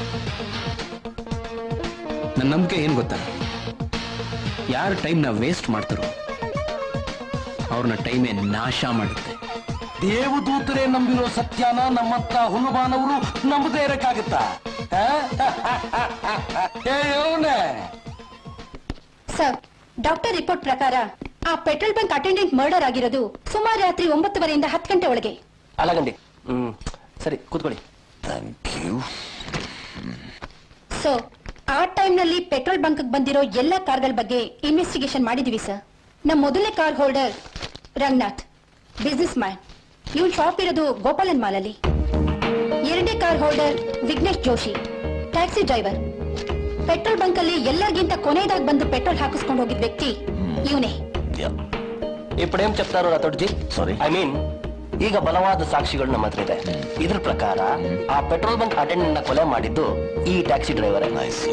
ನನ್ನ ನಂಬಿಕೆ ಏನ್ ಗೊತ್ತಾ ಯಾರು ಟೈಮ್ನ ವೇಸ್ಟ್ ಮಾಡ್ತಾರೋ ಅವ್ರನ್ನ ಟೈಮೇ ನಾಶ ಮಾಡುತ್ತೆ ದೇವದೂತರೇ ನಂಬಿರೋ ಸತ್ಯನ ನಮ್ಮತ್ತ ಹುನುಮಾನವರು ನಂಬದೇ ಇರಕ್ಕಾಗತ್ತಾ ಆ? ಏ, ಇವ್ನೇ. ಸರ್ ಡಾಕ್ಟರ್ ರಿಪೋರ್ಟ್ ಪ್ರಕಾರ ಆ ಪೆಟ್ರೋಲ್ ಬಂಕ್ ಅಟೆಂಡೆಂಟ್ ಮರ್ಡರ್ ಆಗಿರೋದು ಸುಮಾರು ರಾತ್ರಿ ಒಂಬತ್ತುವರೆಯಿಂದ ಹತ್ತು ಗಂಟೆ ಒಳಗೆ ಅಲಗಂಡಿ ಹ್ಮ್ ಸರಿ ಕೂತ್ಕೊಳ್ಳಿ ಥ್ಯಾಂಕ್ ಯು ಸೊ ಆ ಟೈಮ್ ನಲ್ಲಿ ಪೆಟ್ರೋಲ್ ಬಂಕ್ ಬಂದಿರೋ ಎಲ್ಲ ಕಾರ್ಗಳ ಬಗ್ಗೆ ಇನ್ವೆಸ್ಟಿಗೇಷನ್ ಮಾಡಿದೀವಿ ಸರ್ ನಮ್ಮ ಮೊದಲನೇ car holder Ranganath businessman ಇವನ್ ಶಾಪ್ ಇರೋದು ಗೋಪಾಲನ್ ಮಾಲಲ್ಲಿ ಎರಡನೇ car holder Vignesh Joshi taxi driver petrol bunk ಅಲ್ಲಿ ಎಲ್ಲರಿಗಿಂತ ಕೊನೆಯದಾಗಿ ಬಂದು ಪೆಟ್ರೋಲ್ ಹಾಕಿಸ್ಕೊಂಡು ಹೋಗಿದ್ ವ್ಯಕ್ತಿ ಇವನೇ ಈ ಪ್ರೇಮ್ ಚೆಪ್ತಾರೋ ರಾಥೋಡ್ಜಿ ಸಾರಿ ಐ ಮೀನ್ ಈಗ ಬಲವಾದ ಸಾಕ್ಷಿಗಳು ನಮ್ಮ ಹತ್ರ ಇದೆ ಇದ್ರ ಪ್ರಕಾರ ಆ ಪೆಟ್ರೋಲ್ ಬಂಕ್ ಅಟೆಂಡೆಂಟ್ ನ ಕೊಲೆ ಮಾಡಿದ್ದು ಈ ಟ್ಯಾಕ್ಸಿ ಡ್ರೈವರ್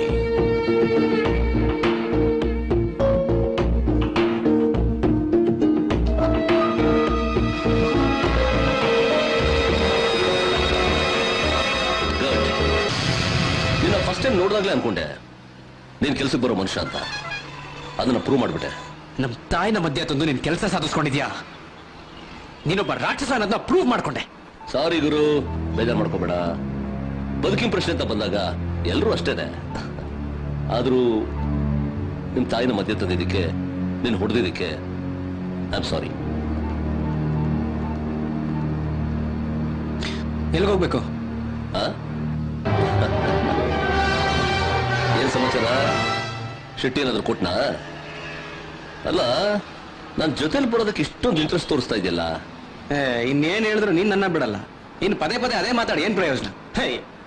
ನಿನ್ನ ಫಸ್ಟ್ ಟೈಮ್ ನೋಡಿದಾಗ್ಲೇ ಅನ್ಕೊಂಡೆ ನೀನ್ ಕೆಲ್ಸಕ್ಕೆ ಬರೋ ಮನುಷ್ಯ ಅಂತ ಅದನ್ನ ಪ್ರೂವ್ ಮಾಡ್ಬಿಟ್ಟೆ ನಮ್ ತಾಯಿನ ಮಧ್ಯ ತಂದು ನಿನ್ ಕೆಲಸ ಸಾಧಿಸ್ಕೊಂಡಿದ್ಯಾ ನೀನೊಬ್ಬ ರಾಕ್ಷಸ ಅನ್ನೋದನ್ನ ಪ್ರೂವ್ ಮಾಡ್ಕೊಂಡೆ ಸಾರಿ ಗುರು ಬೇಜಾರ್ ಮಾಡ್ಕೋಬೇಡ ಬದುಕಿನ ಪ್ರಶ್ನೆ ಅಂತ ಬಂದಾಗ ಎಲ್ಲರೂ ಅಷ್ಟೇನೆ ಆದ್ರೂ ನಿಮ್ ತಾಯಿನ ಮಧ್ಯ ತಂದಿದ್ದಕ್ಕೆ ನೀನ್ ಹೊಡೆದಿದ್ದಕ್ಕೆ ಐ ಆಮ್ ಸಾರಿ ಎಲ್ಗೋಗ್ಬೇಕು ಏನ್ ಸಮಾಚಾರ ಶೆಟ್ಟಿ ಏನಾದ್ರು ಕೊಟ್ನಾ ಅಲ್ಲ ನಾನ್ ಜೊತೆಲಿ ಬರೋದಕ್ಕೆ ಇಷ್ಟೊಂದು ಇಂಟ್ರೆಸ್ಟ್ ತೋರಿಸ್ತಾ ಇದೆಯಲ್ಲ ಇನ್ನೇನ್ ಹೇಳಿದ್ರು ನೀನ್ ನನ್ನ ಬಿಡಲ್ಲ ಇನ್ ಪದೇ ಪದೇ ಅದೇ ಮಾತಾಡಿ ಏನ್ ಪ್ರಯೋಜನ ಹೇ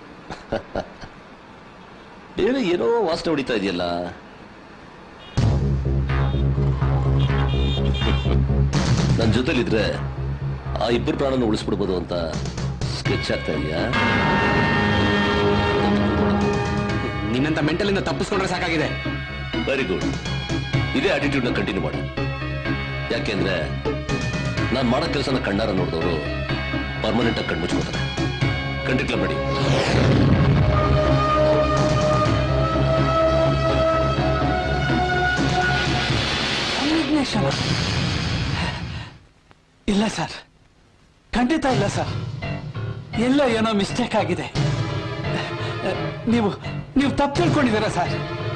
ಬೇರೆ ಏನೋ ವಾಸನೆ ಹೊಡಿತಾ ಇದೆಯಲ್ಲ ನನ್ನ ಜೊತೆಲಿದ್ರೆ ಆ ಇಬ್ಬರು ಪ್ರಾಣನ ಉಳಿಸ್ಬಿಡ್ಬೋದು ಅಂತ ಸ್ಕೆಚ್ ಆಗ್ತಾ ಇದೆಯಾ ನಿನ್ನಂತ ಮೆಂಟಲ್ ಇಂದ ತಪ್ಪಿಸ್ಕೊಂಡ್ರೆ ಸಾಕಾಗಿದೆ ವೆರಿ ಗುಡ್ ಇದೇ ಆಟಿಟ್ಯೂಡ್ ನ ಕಂಟಿನ್ಯೂ ಮಾಡಿ ಯಾಕೆಂದ್ರೆ ನಾನು ಮಾಡೋ ಕೆಲಸನ ಕಣ್ಣಾರ ನೋಡಿದವರು ಪರ್ಮನೆಂಟ್ ಆಗಿ ಕಣ್ಮುಚ್ಕೋತಾರೆ ಕಂಟಿಕ್ಲ ಮಾಡಿ ವಿಘ್ನೇಶನ ಇಲ್ಲ ಸರ್ ಖಂಡಿತ ಇಲ್ಲ ಸರ್ ಎಲ್ಲ ಏನೋ ಮಿಸ್ಟೇಕ್ ಆಗಿದೆ ನೀವು ನೀವು ತಪ್ಪು ತಿಳ್ಕೊಂಡಿದ್ದೀರಾ ಸರ್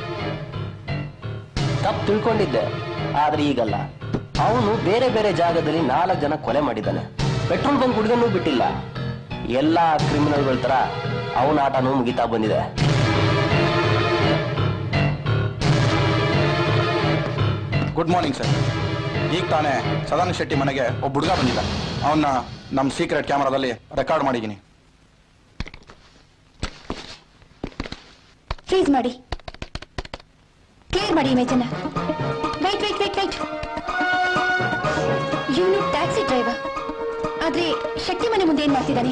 ತಪ್ಪು ತಿಳ್ಕೊಂಡಿದ್ದೆ ಆದ್ರೆ ಈಗಲ್ಲ ಅವನು ಬೇರೆ ಬೇರೆ ಜಾಗದಲ್ಲಿ ನಾಲ್ಕು ಜನ ಕೊಲೆ ಮಾಡಿದ್ದಾನೆ ಪೆಟ್ರೋಲ್ ಬಂಕ್ ಹುಡುಗನೂ ಬಿಟ್ಟಿಲ್ಲ ಎಲ್ಲಾ ಕ್ರಿಮಿನಲ್ಗಳ ತರ ಅವನ ಆಟನೂ ಮುಗಿತಾ ಬಂದಿದೆ ಗುಡ್ ಮಾರ್ನಿಂಗ್ ಸರ್ ಈಗ ತಾನೇ ಸದಾನಂದ ಶೆಟ್ಟಿ ಮನೆಗೆ ಒಬ್ಬ ಹುಡುಗ ಬಂದಿದ್ದ ಅವನ್ನ ನಮ್ಮ ಸೀಕ್ರೆಟ್ ಕ್ಯಾಮರಾದಲ್ಲಿ ರೆಕಾರ್ಡ್ ಮಾಡಿದ್ದೀನಿ ಫ್ರೀಸ್ ಮಾಡಿ ಕ್ಲಿಯರ್ ಮಾಡಿ ಇಮೇಜ್ ಅನ್ನ ವೈಟ್ ವೈಟ್ ವೈಟ್ ವೈಟ್ ಇವನು ಟ್ಯಾಕ್ಸಿ ಡ್ರೈವರ್ ಆದ್ರೆ ಶಕ್ತಿ ಮನೆ ಮುಂದೆ ಏನ್ ಮಾಡ್ತಿದ್ದಾನೆ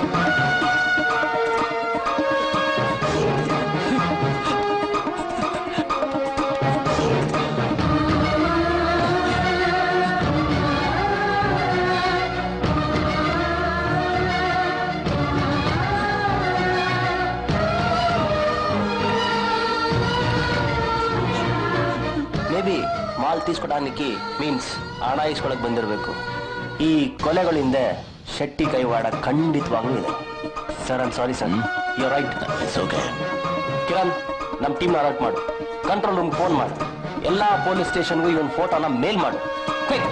ಮೇ ಬಿ ಮಾಲ್ ತೀಸ್ಕೊಡಾನಿಕ್ಕಿ ಮೀನ್ಸ್ ಹಣ ಇಸ್ಕೊಳಕ್ ಬಂದಿರಬೇಕು ಈ ಕೊಲೆಗಳ ಹಿಂದೆ ಶೆಟ್ಟಿ ಕೈವಾಡ ಖಂಡಿತವಾಗ್ಲೂ ಇದೆ sir I'm sorry sir you right it's okay Kiran ನಮ್ಮ ಟೀಮ್ ಅಲರ್ಟ್ ಮಾಡು ಕಂಟ್ರೋಲ್ ರೂಮ್ ಫೋನ್ ಮಾಡು ಎಲ್ಲಾ ಪೊಲೀಸ್ ಸ್ಟೇಷನ್ಗೂ ಇವನ್ ಫೋಟೋನ ಮೇಲ್ ಮಾಡು ಕ್ವಿಕ್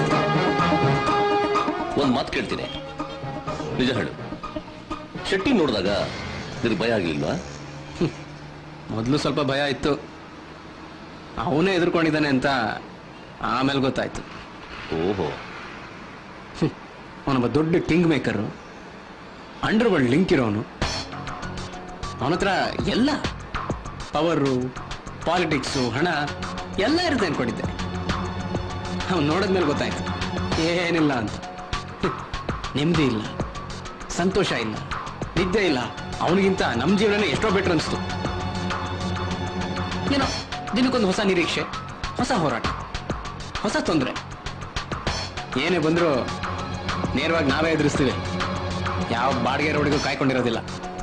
ಒಂದ್ ಮಾತು ಕೇಳ್ತೀನಿ ನಿಜ ಹೇಳು ಶೆಟ್ಟಿ ನೋಡಿದಾಗ ನಿನಗೆ ಭಯ ಆಗ್ಲಿಲ್ವಾ ಮೊದಲು ಸ್ವಲ್ಪ ಭಯ ಇತ್ತು ಅವನೇ ಎದುರ್ಕೊಂಡಿದ್ದಾನೆ ಅಂತ ಆಮೇಲೆ ಗೊತ್ತಾಯ್ತು ಓಹೋ ಅವನೊಬ್ಬ ದೊಡ್ಡ king maker underworld link ಇರೋನು ಅವನ ಹತ್ರ ಎಲ್ಲ ಪವರು ಪಾಲಿಟಿಕ್ಸು ಹಣ ಎಲ್ಲ ಇರುತ್ತೆ ಅನ್ಕೊಂಡಿದ್ದೆ ಅವನು ನೋಡಿದ್ಮೇಲೆ ಗೊತ್ತಾಯ್ತು ಏನಿಲ್ಲ ಅಂತ ನೆಮ್ಮದಿ ಇಲ್ಲ ಸಂತೋಷ ಇಲ್ಲ ನಿದ್ದೆ ಇಲ್ಲ ಅವನಿಗಿಂತ ನಮ್ಮ ಜೀವನನೇ ಎಷ್ಟೋ ಬೆಟ್ರ್ ಅನಿಸ್ತು ಏನೋ ದಿನಕ್ಕೊಂದು ಹೊಸ ನಿರೀಕ್ಷೆ ಹೊಸ ಹೋರಾಟ ಹೊಸ ತೊಂದರೆ ಏನೇ ಬಂದರೂ ನೇರವಾಗಿ ನಾವೇ ಎದುರಿಸ್ತೀವಿ ಯಾವ ಬಾಡಿಗೆ ರೋಡಿಗೂ ಕಾಯ್ಕೊಂಡಿರೋದಿಲ್ಲ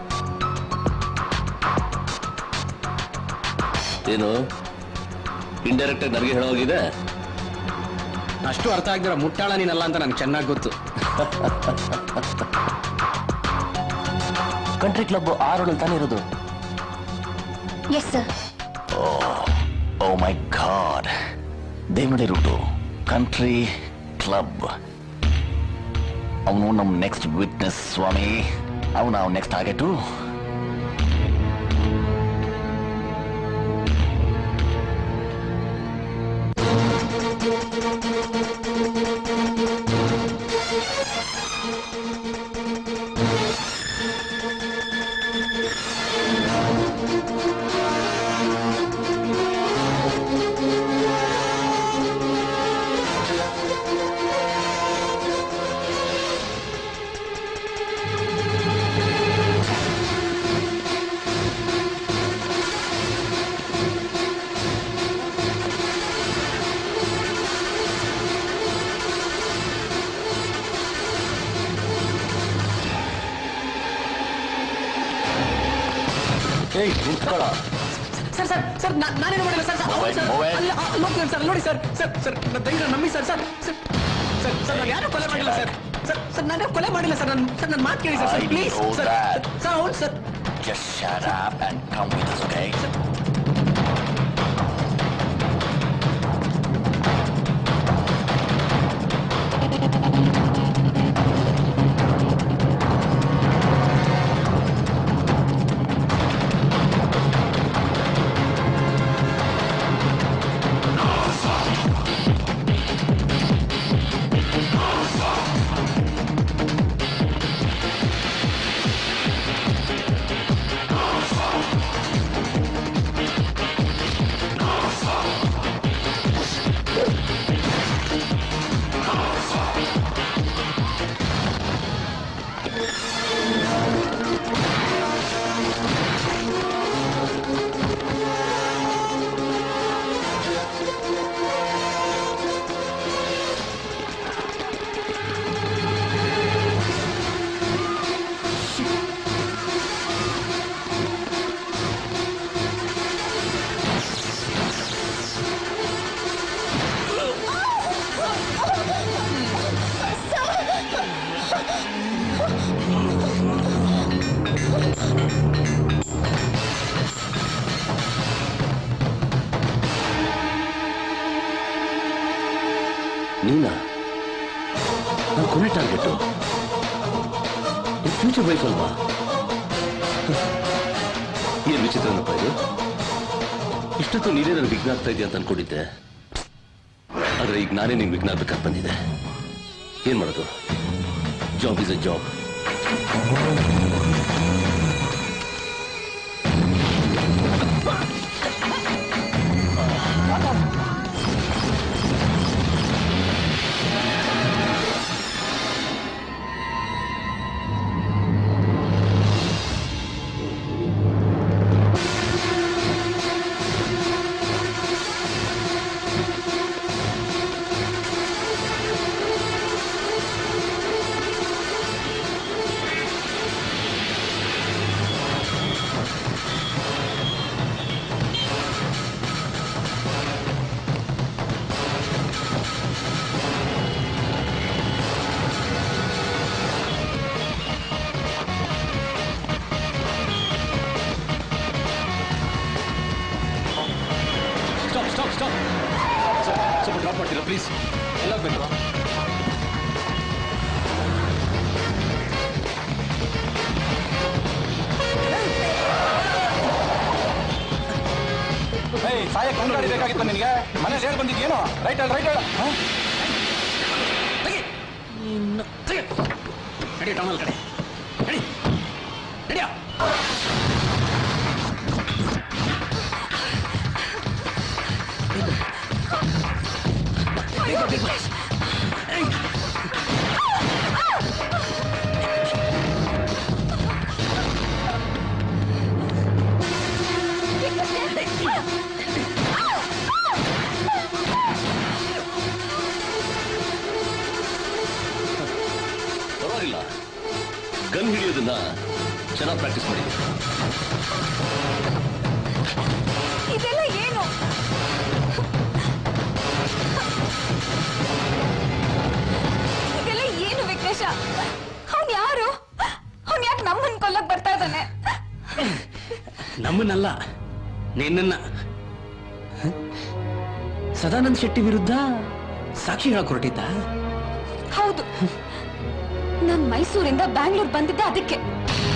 ಏನು ಇಂಡೈರೆಕ್ಟ್ ಆಗಿ ನನಗೆ ಹೇಳೋಗಿದೆ ಅಷ್ಟು ಅರ್ಥ ಆಗ್ದಿರೋ ಮುಟ್ಟಾಳ ನೀನಲ್ಲ ಅಂತ ನನಗೆ ಚೆನ್ನಾಗಿ ಗೊತ್ತು ಕಂಟ್ರಿ ಕ್ಲಬ್ ಆರೋಳು ತಾನೇ ಇರೋದು yes sir oh my God ದೇವನಡಿ ರೂಟು ಕಂಟ್ರಿ ಕ್ಲಬ್ ಅವನು ನಮ್ಮ ನೆಕ್ಸ್ಟ್ ವಿಟ್ನೆಸ್ ಸ್ವಾಮಿ ಅವನ ಅವ್ನ ನೆಕ್ಸ್ಟ್ ಟಾರ್ಗೆಟು ಏಯ್ ನಿಂತ್ಕೊಳ್ಳ ಸರ್ ಸರ್ ಸರ್ ನಾ- ನಾನೇನು ಮಾಡಿಲ್ಲ sir sir Move it, sir move it. ಅಲ್ಲಿ ಅಲ್ಲಿ ಹೋಗ್ತೀನಿ ಸರ್ ನೋಡಿ ಸರ್ ಸರ್ ಸರ್ ನನ್ನ ದಯವಿಟ್ಟು ನಂಬಿ sir sir sir sir sir ನಾನು ಯಾರು ಕೊಲೆ ಮಾಡಿಲ್ಲ ಸರ್ ಸರ್ ಸರ್ ನಾನು ಕೊಲೆ ಮಾಡಿಲ್ಲ ಸರ್ ನನ್ನ ಸರ್ ನನ್ನ ಮಾತು ಕೇಳಿ sir sir I please know sir that. Sir ಹೌದು sir Just shut up and come with us, okay? ನೀನಾ ನಾನು ಕೊನೆ ಟಾರ್ಗೆಟು ಫ್ಯೂಚರ್ ವೈಫ್ ಅಲ್ವಾ ಏನ್ ವಿಚಿತ್ರನಪ್ಪ ಇದು ಇಷ್ಟೊತ್ತು ನೀನೇ ನನಗೆ ವಿಘ್ನ ಆಗ್ತಾ ಇದೆಯಾ ಅಂತ ಅನ್ಕೊಂಡಿದ್ದೆ ಆದ್ರೆ ಈಗ ನಾನೇ ನಿಂಗೆ ವಿಘ್ನ ಆಗ್ಬೇಕಾಗಿ ಬಂದಿದೆ ಏನ್ ಮಾಡೋದು job is a job stop stop stop ಸ್ವಲ್ಪ ಡ್ರಾಪ್ ಮಾಡ್ತೀರಾ ಪ್ಲೀಸ್ ಎಲ್ಲ ಬೇಕು ಏಯ್ ಸಾಯಕ್ ಒಂದು ಗಾಡಿ ಬೇಕಾಗಿತ್ತು ನಿನಗೆ ಮನೇಲಿ ಹೇಳಿ ಬಂದಿದ್ಯೇನು ರೈಟ್ ಹೇಳ ರೈಟ್ ಹೇಳ ನಡಿ ಟೌನಲ್ಲಿ ಕಡೆ ನಡಿ ನಡಿಯೋ ಪರವಾಗಿಲ್ಲ ಗನ್ ಹಿಡಿಯೋದನ್ನ ಚೆನ್ನಾಗಿ ಪ್ರಾಕ್ಟೀಸ್ ಮಾಡಿದೆ ಇದೆಲ್ಲ ಏನು ಇದೆಲ್ಲ ಏನು ವಿಘ್ನೇಶ ಅವ್ನ್ ಯಾರು ಅವ್ನ್ ಯಾಕೆ ನಮ್ಮನ್ ಕೊಲ್ಲಕ್ ಬರ್ತಾ ಇದ್ದಾನೆ ನಮ್ಮನ್ನಲ್ಲ ನಿನ್ನನ್ನ ಸದಾನಂದ್ ಶೆಟ್ಟಿ ವಿರುದ್ಧ ಸಾಕ್ಷಿ ಹೇಳಕ್ ಹೊರಟಿದ್ದ ಹೌದು ನಾನ್ ಮೈಸೂರಿಂದ ಬ್ಯಾಂಗ್ಳೂರ್ ಬಂದಿದ್ದೆ ಅದಕ್ಕೆ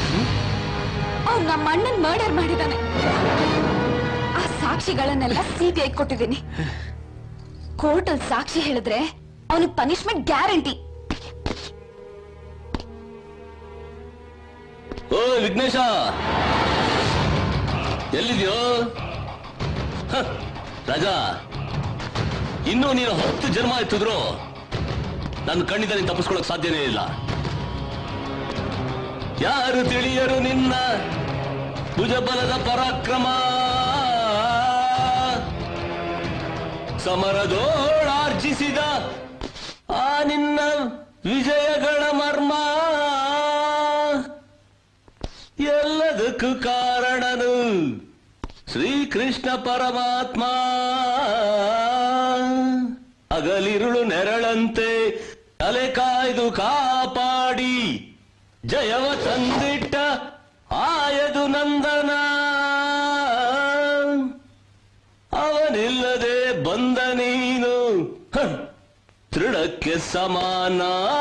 ಅವ್ನು ನಮ್ಮ ಅಣ್ಣನ್ ಮರ್ಡರ್ ಮಾಡಿದಾನೆ ಆ ಸಾಕ್ಷಿಗಳನ್ನೆಲ್ಲ ಸಿಬಿಐ ಕೊಟ್ಟಿದ್ದೀನಿ ಕೋರ್ಟ್ ಅಲ್ಲಿ ಸಾಕ್ಷಿ ಹೇಳಿದ್ರೆ ಅವನಿಗೆ ಪನಿಷ್ಮೆಂಟ್ ಗ್ಯಾರಂಟಿ ಓ ವಿಘ್ನೇಶ ಎಲ್ಲಿದ್ಯೋ ಹ, ರಾಜಾ ಇನ್ನೂ ನೀನು ಹತ್ತು ಜನ್ಮ ಎತ್ತಿದ್ರು ನನ್ನ ಕಣ್ಣಿಂದ ನೀನು ತಪ್ಪಿಸ್ಕೊಳಕ್ ಸಾಧ್ಯನೇ ಇಲ್ಲ ಯಾರು ತಿಳಿಯರು ನಿನ್ನ ಭುಜಬಲದ ಪರಾಕ್ರಮ ಸಮರದೋಳಾರ್ಜಿಸಿದ ಆ ನಿನ್ನ ವಿಜಯಗಳ ಮರ್ಮ ಎಲ್ಲದಕ್ಕೂ ಕಾರಣನು ಶ್ರೀಕೃಷ್ಣ ಪರಮಾತ್ಮ ಅಗಲಿರುಳು ನೆರಳಂತೆ ತಲೆ ಕಾಯ್ದು ಕಾಪಾಡಿ ಜಯವ ತಂದಿಟ್ಟ ಆಯದು ನಂದನ ಅವನಿಲ್ಲದೆ ಬಂದ ನೀನು ಹ, ತೃಣಕ್ಕೆ ಸಮಾನ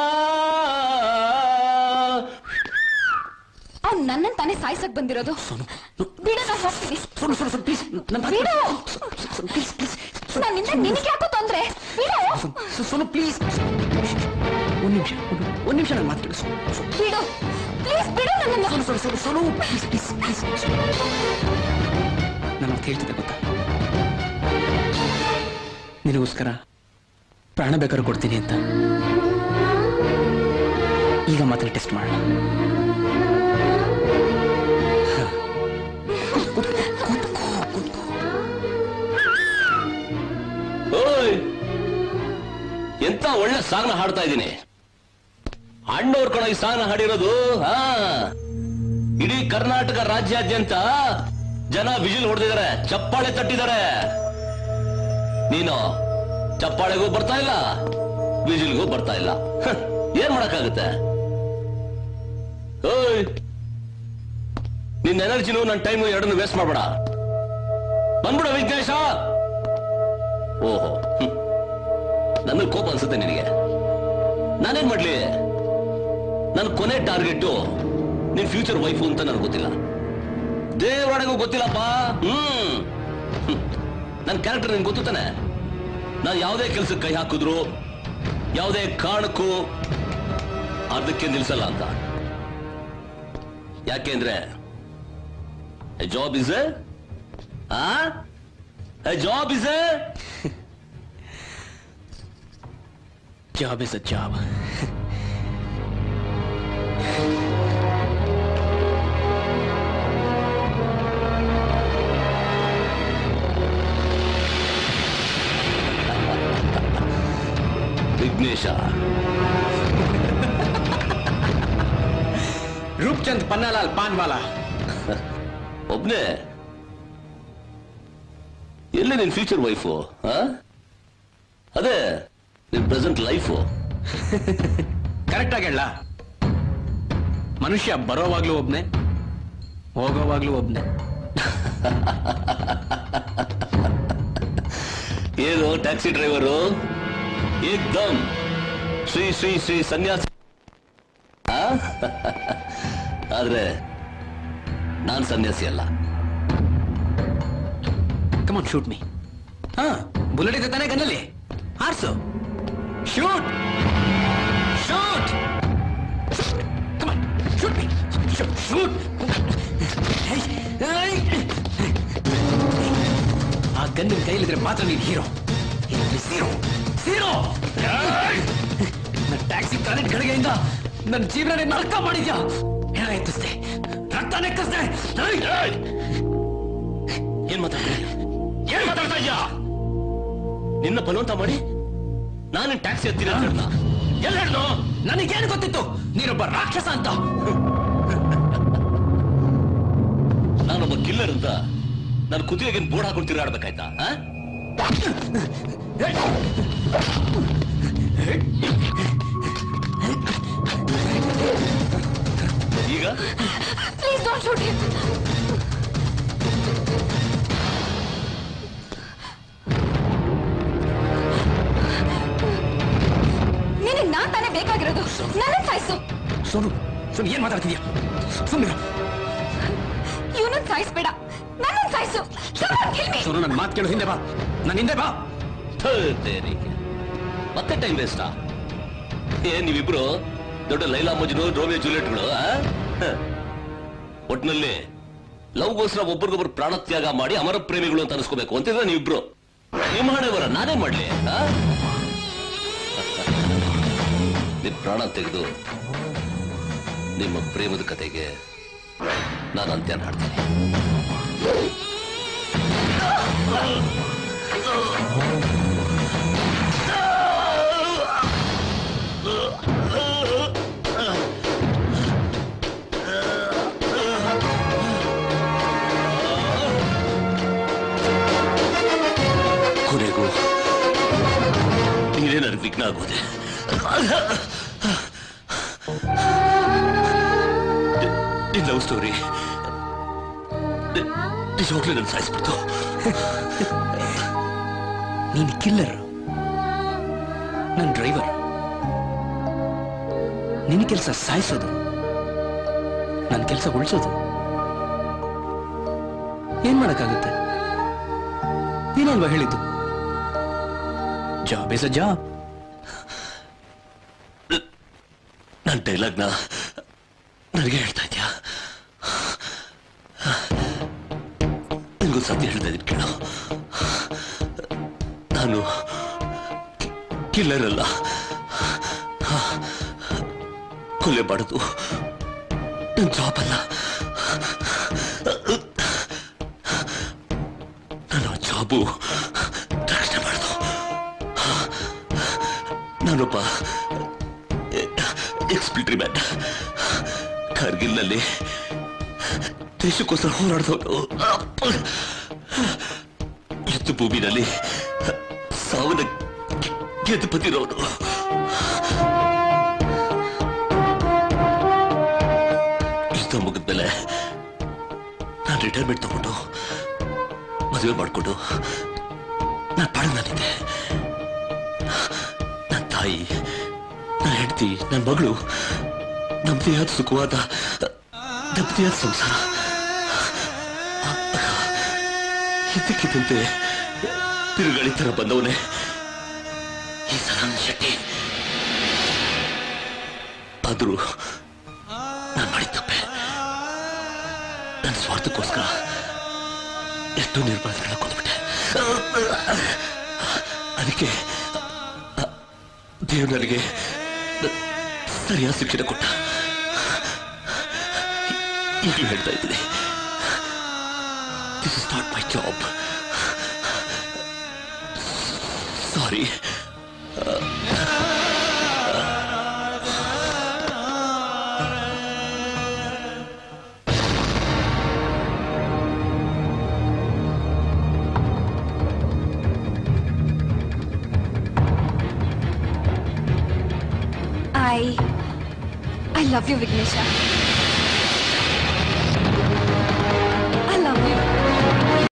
ಅವ್ನ್ ನನ್ನನ್ ತಾನೇ ಸಾಯ್ಸಕ್ ಬಂದಿರೋದು ಬಿಡು ನಾನು ಹೋಗ್ತೀನಿ ಬಿಡು ನನ್ನಿಂದ ನಿನಗೆ ಯಾಕೋ ತೊಂದ್ರೆ ಬಿಡು ಸೋನು ಪ್ಲೀಸ್ ಒಂದ್ ನಿಮಿಷ ಒಂದ್ ನಿಮಿಷ ನಾನು ಮಾತಾಡು ಬಿಡು ಪ್ಲೀಸ್ ಬಿಡು ನನ್ನನ್ನ Sonu Sonu Sonu Sonu please please please ನಾನು ಅಂತ ಹೇಳ್ತಿದ್ದೆ ಗೊತ್ತಾ ನಿನಗೋಸ್ಕರ ಪ್ರಾಣ ಬೇಕಾದ್ರೂ ಕೊಡ್ತೀನಿ ಅಂತ ಈಗ ಮಾತ್ರ ಟೆಸ್ಟ್ ಮಾಡೋಣ ಓಯ್ ಎಂತ ಒಳ್ಳೆ ಸಾಂಗ್ನ ಹಾಡ್ತಾ ಇದ್ದೀನಿ ಅಣ್ಣವ್ರ ಕಣ ಈ ಸಾಂಗ್ನ ಹಾಡಿರೋದು ಹಾ ಇಡೀ ಕರ್ನಾಟಕ ರಾಜ್ಯಾದ್ಯಂತ ಜನ ವಿಜಿಲ್ ಹೊಡೆದಿದ್ದಾರೆ ಚಪ್ಪಾಳೆ ತಟ್ಟಿದ್ದಾರೆ ನೀನು ಚಪ್ಪಾಳೆಗೂ ಬರ್ತಾ ಇಲ್ಲ ವಿಜಿಲ್ಗೂ ಬರ್ತಾ ಇಲ್ಲ ಹ, ಏನ್ ಮಾಡಕ್ಕಾಗುತ್ತೆ ಓಯ್ ನಿನ್ನ ಎನರ್ಜಿನು ನನ್ನ ಟೈಮು ಎರಡನ್ನು ವೇಸ್ಟ್ ಮಾಡ್ಬೇಡ ಬಂದ್ಬಿಡ ವಿಘ್ನೇಶ ಓಹೋ ನನ್ನ ಕೋಪ ಅನ್ಸುತ್ತೆ ನಿನಗೆ ನಾನೇನ್ ಮಾಡ್ಲಿ ನನ್ನ ಕೊನೆ ಟಾರ್ಗೆಟ್ ನಿನ್ ಫ್ಯೂಚರ್ ವೈಫು ಅಂತ ನನಗೆ ಗೊತ್ತಿಲ್ಲ ದೇವರೊಳಗೂ ಗೊತ್ತಿಲ್ಲಪ್ಪ ಹ್ಮ್ ಹ್ಮ್. ನನ್ನ ಕ್ಯಾರೆಕ್ಟರ್ ನಿನ್ಗೆ ಗೊತ್ತು ತಾನೆ ನಾನು ಯಾವುದೇ ಕೆಲ್ಸಕ್ಕೆ ಕೈ ಹಾಕಿದ್ರು ಯಾವುದೇ ಕಾರಣಕ್ಕೂ ಅರ್ಧಕ್ಕೆ ನಿಲ್ಸಲ್ಲ ಅಂತ ಯಾಕೆಂದ್ರೆ job is a job is job is a job Vignesha Roopchand Pannalal Panwala ಒಬ್ನೇ ಎಲ್ಲಿ ನಿನ್ ಫ್ಯೂಚರ್ ವೈಫು ಅದೇ ನಿನ್ ಪ್ರೆಸೆಂಟ್ ಲೈಫು ಕರೆಕ್ಟ್ ಆಗಿ ಹೇಳ ಮನುಷ್ಯ ಬರೋವಾಗ್ಲೂ ಒಬ್ನೇ ಹೋಗೋವಾಗ್ಲೂ ಒಬ್ನೇ ಏನು ಟ್ಯಾಕ್ಸಿ ಡ್ರೈವರು ಏಕ್ದಮ್ ಶ್ರೀ ಶ್ರೀ ಶ್ರೀ ಸನ್ಯಾಸಿ ಆ? ಆದ್ರೆ ನಾನ್ ಸನ್ಯಾಸಿ ಅಲ್ಲ ಕಮಾನ್ ಶೂಟ್ ಮೀ ಹಾ ಬುಲೆಟ್ ಇದೆ ತಾನೇ ಗನ್ನಲ್ಲಿ ಆರ್ಸು shoot shoot come on shoot me shoot ಆ ಗನ್ ನಿನ್ ಕೈಲಿದ್ರೆ ಮಾತ್ರ ನೀನ್ ಹೀರೋ ಹೀರೋ ಹೀರೋ ನನ್ನ ಟ್ಯಾಕ್ಸಿ ಕರೆಂಟ್ ಗಳಿಗೆಯಿಂದ ನನ್ನ ಜೀವನ ನರಕ ಮಾಡಿದ್ಯಾ ಹೆಣ ಎತ್ತಿಸ್ದೆ ರಕ್ತ ನೆಕ್ಕಿಸ್ದೆ ಏನ್ ಮಾತಾಡ್ತಾ ಏನ್ ಮಾತಾಡ್ತಾ ಇದ್ಯಾ ನಿನ್ನ ಬಲವಂತ ಮಾಡಿ ನಾನು ಟ್ಯಾಕ್ಸಿ ಹತ್ತಿರ ಎಲ್ಲ ಹೇಳ್ದು ನನಗೇನು ಗೊತ್ತಿತ್ತು ನೀನೊಬ್ಬ ರಾಕ್ಷಸ ಅಂತ ನಾನೊಬ್ಬ ಕಿಲ್ಲರ್ ಅಂತ ನಾನು ಕುತ್ತಿಗೆಗೆ ಬೋರ್ಡ್ ಹಾಕೊಂಡು ತಿರುಗಾಡ್ಬೇಕಾಯ್ತಾ ಆ? ಈಗ ಪ್ಲೀಸ್ ಡೋಂಟ್ ಶೂಟ್ ಹಿಮ್ ನಿನಗೆ ನಾನ್ ತಾನೇ ಬೇಕಾಗಿರೋದು ನನ್ನ ಸಾಯ್ಸು ಸೋನು ಸೋನು ಏನ್ ಮಾತಾಡ್ತಿದ್ಯಾ ಸುಮ್ಮನೆ ಇವನನ್ನ ಸಾಯಿಸ್ಬೇಡ ನನ್ನ ಸಾಯಿಸು Come on, kill me. ಸುರು ನನ್ನ ಮಾತು ಕೇಳು ಹಿಂದೆ ಬಾ ನನ್ನ ಹಿಂದೆ ಬಾ ಥೇರಿಗೆ. ಮತ್ತೆ ಟೈಮ್ ವೇಸ್ಟಾ ಏ ನೀವಿಬ್ರು ದೊಡ್ಡ ಲೈಲಾ ಮಜ್ನು ರೋಮಿಯೋ ಜೂಲಿಯಟ್ಗಳು ಆ? ಹ. ಒಟ್ನಲ್ಲಿ ಲವ್ಗೋಸ್ಕರ ಒಬ್ರಿಗೊಬ್ರು ಪ್ರಾಣತ್ಯಾಗ ಮಾಡಿ ಅಮರ ಪ್ರೇಮಿಗಳು ಅಂತ ಅನಿಸ್ಕೋಬೇಕು ಅಂತಿದ್ರೆ ನೀವಿಬ್ರು ನಿಮ್ಮ ಹಣೆ ಬರ ನಾನೇ ಮಾಡ್ಲಿ ಆ? ನಿಮ್ ಪ್ರಾಣ ತೆಗೆದು ನಿಮ್ಮ ಪ್ರೇಮದ ಕತೆಗೆ ನಾನು ಅಂತ್ಯ ಹಾಡ್ತೀನಿ ಕೊನೆಗೂ ನೀನೇ ನನಗೆ ವಿಘ್ನ ಆಗೋದೆ ನಿನ್ ಲವ್ ಸ್ಟೋರಿ ನಿಜವಾಗ್ಲೂ ನನ್ನ ಸಾಯಿಸ್ಬಿಡ್ತು ನೀನು ಕಿಲ್ಲರ್ ನನ್ನ ಡ್ರೈವರ್ ನಿನ್ನ ಕೆಲಸ ಸಾಯಿಸೋದು ನನ್ನ ಕೆಲಸ ಉಳಿಸೋದು ಏನ್ ಮಾಡಕ್ಕಾಗುತ್ತೆ ನೀನಲ್ವಾ ಹೇಳಿದ್ದು ಜಾಬ್ ಇಸ್ ಅ ಜಾಬ್ ನನ್ನ ಡೈಲಾಗ್ನ ನನಗೆ ಹೇಳ್ತಾ ಇದ್ಯಾ ನಿನ್ಗೂ ಸತ್ಯ ಹೇಳ್ತಾ ಇದ್ದೀನಿ ಕೇಳು ನಾನು ಕಿಲ್ಲರ್ ಅಲ್ಲ ಕೊಲೆ ಮಾಡೋದು ನನ್ನ ಜಾಬ್ ಅಲ್ಲ ನನ್ನ ಜಾಬು ರಕ್ಷಣೆ ಮಾಡೋದು ನಾನೊಬ್ಬ ಎಕ್ಸ್ಪಿಲ್ಟ್ರಿ ಮ್ಯಾನ್ ಕಾರ್ಗಿಲ್ನಲ್ಲಿ ದೇಶಕ್ಕೋಸ್ಕರ ಹೋರಾಡಿದವನು ಯುದ್ಧ ಭೂಮಿನಲ್ಲಿ ಸಾವಿನ ಗೆದ್ದು ಬಂದಿರೋನು ಯುದ್ಧ ಮುಗಿದ್ಮೇಲೆ ನಾನು ರಿಟೈರ್ಮೆಂಟ್ ತಗೊಂಡು ಮದುವೆ ಮಾಡಿಕೊಂಡು ನಾನು ಪಾಡ ನಾನಿದ್ದೆ ನನ್ನ ತಾಯಿ ನನ್ನ ಹೆಂಡತಿ ನನ್ನ ಮಗಳು ನಮ್ದೇಯಾದ ಸುಖವಾದ ನಮ್ದೇಯಾದ ಸಂಸಾರ ಇದ್ದಕ್ಕಿದ್ದಂತೆ ತಿರುಗಳಿ ತರ ಬಂದವನೇ ಈ ಸದಾನಂದ ಶೆಟ್ಟಿ ಆದ್ರೂ ನಾನು ಮಾಡಿದ ತಪ್ಪೆ ನನ್ನ ಸ್ವಾರ್ಥಕ್ಕೋಸ್ಕರ ಎಷ್ಟೋ ನಿರ್ಬಂಧಗಳನ್ನ ಕೊಂದ್ಬಿಟ್ಟೆ ಅದಕ್ಕೆ ದೇವ್ ನನಗೆ ಸರಿಯಾದ ಶಿಕ್ಷಣ ಕೊಟ್ಟ ಈಗಲೂ ಹೇಳ್ತಾ ಇದ್ದೀನಿ this is not my job sorry I I love you, Vignesha.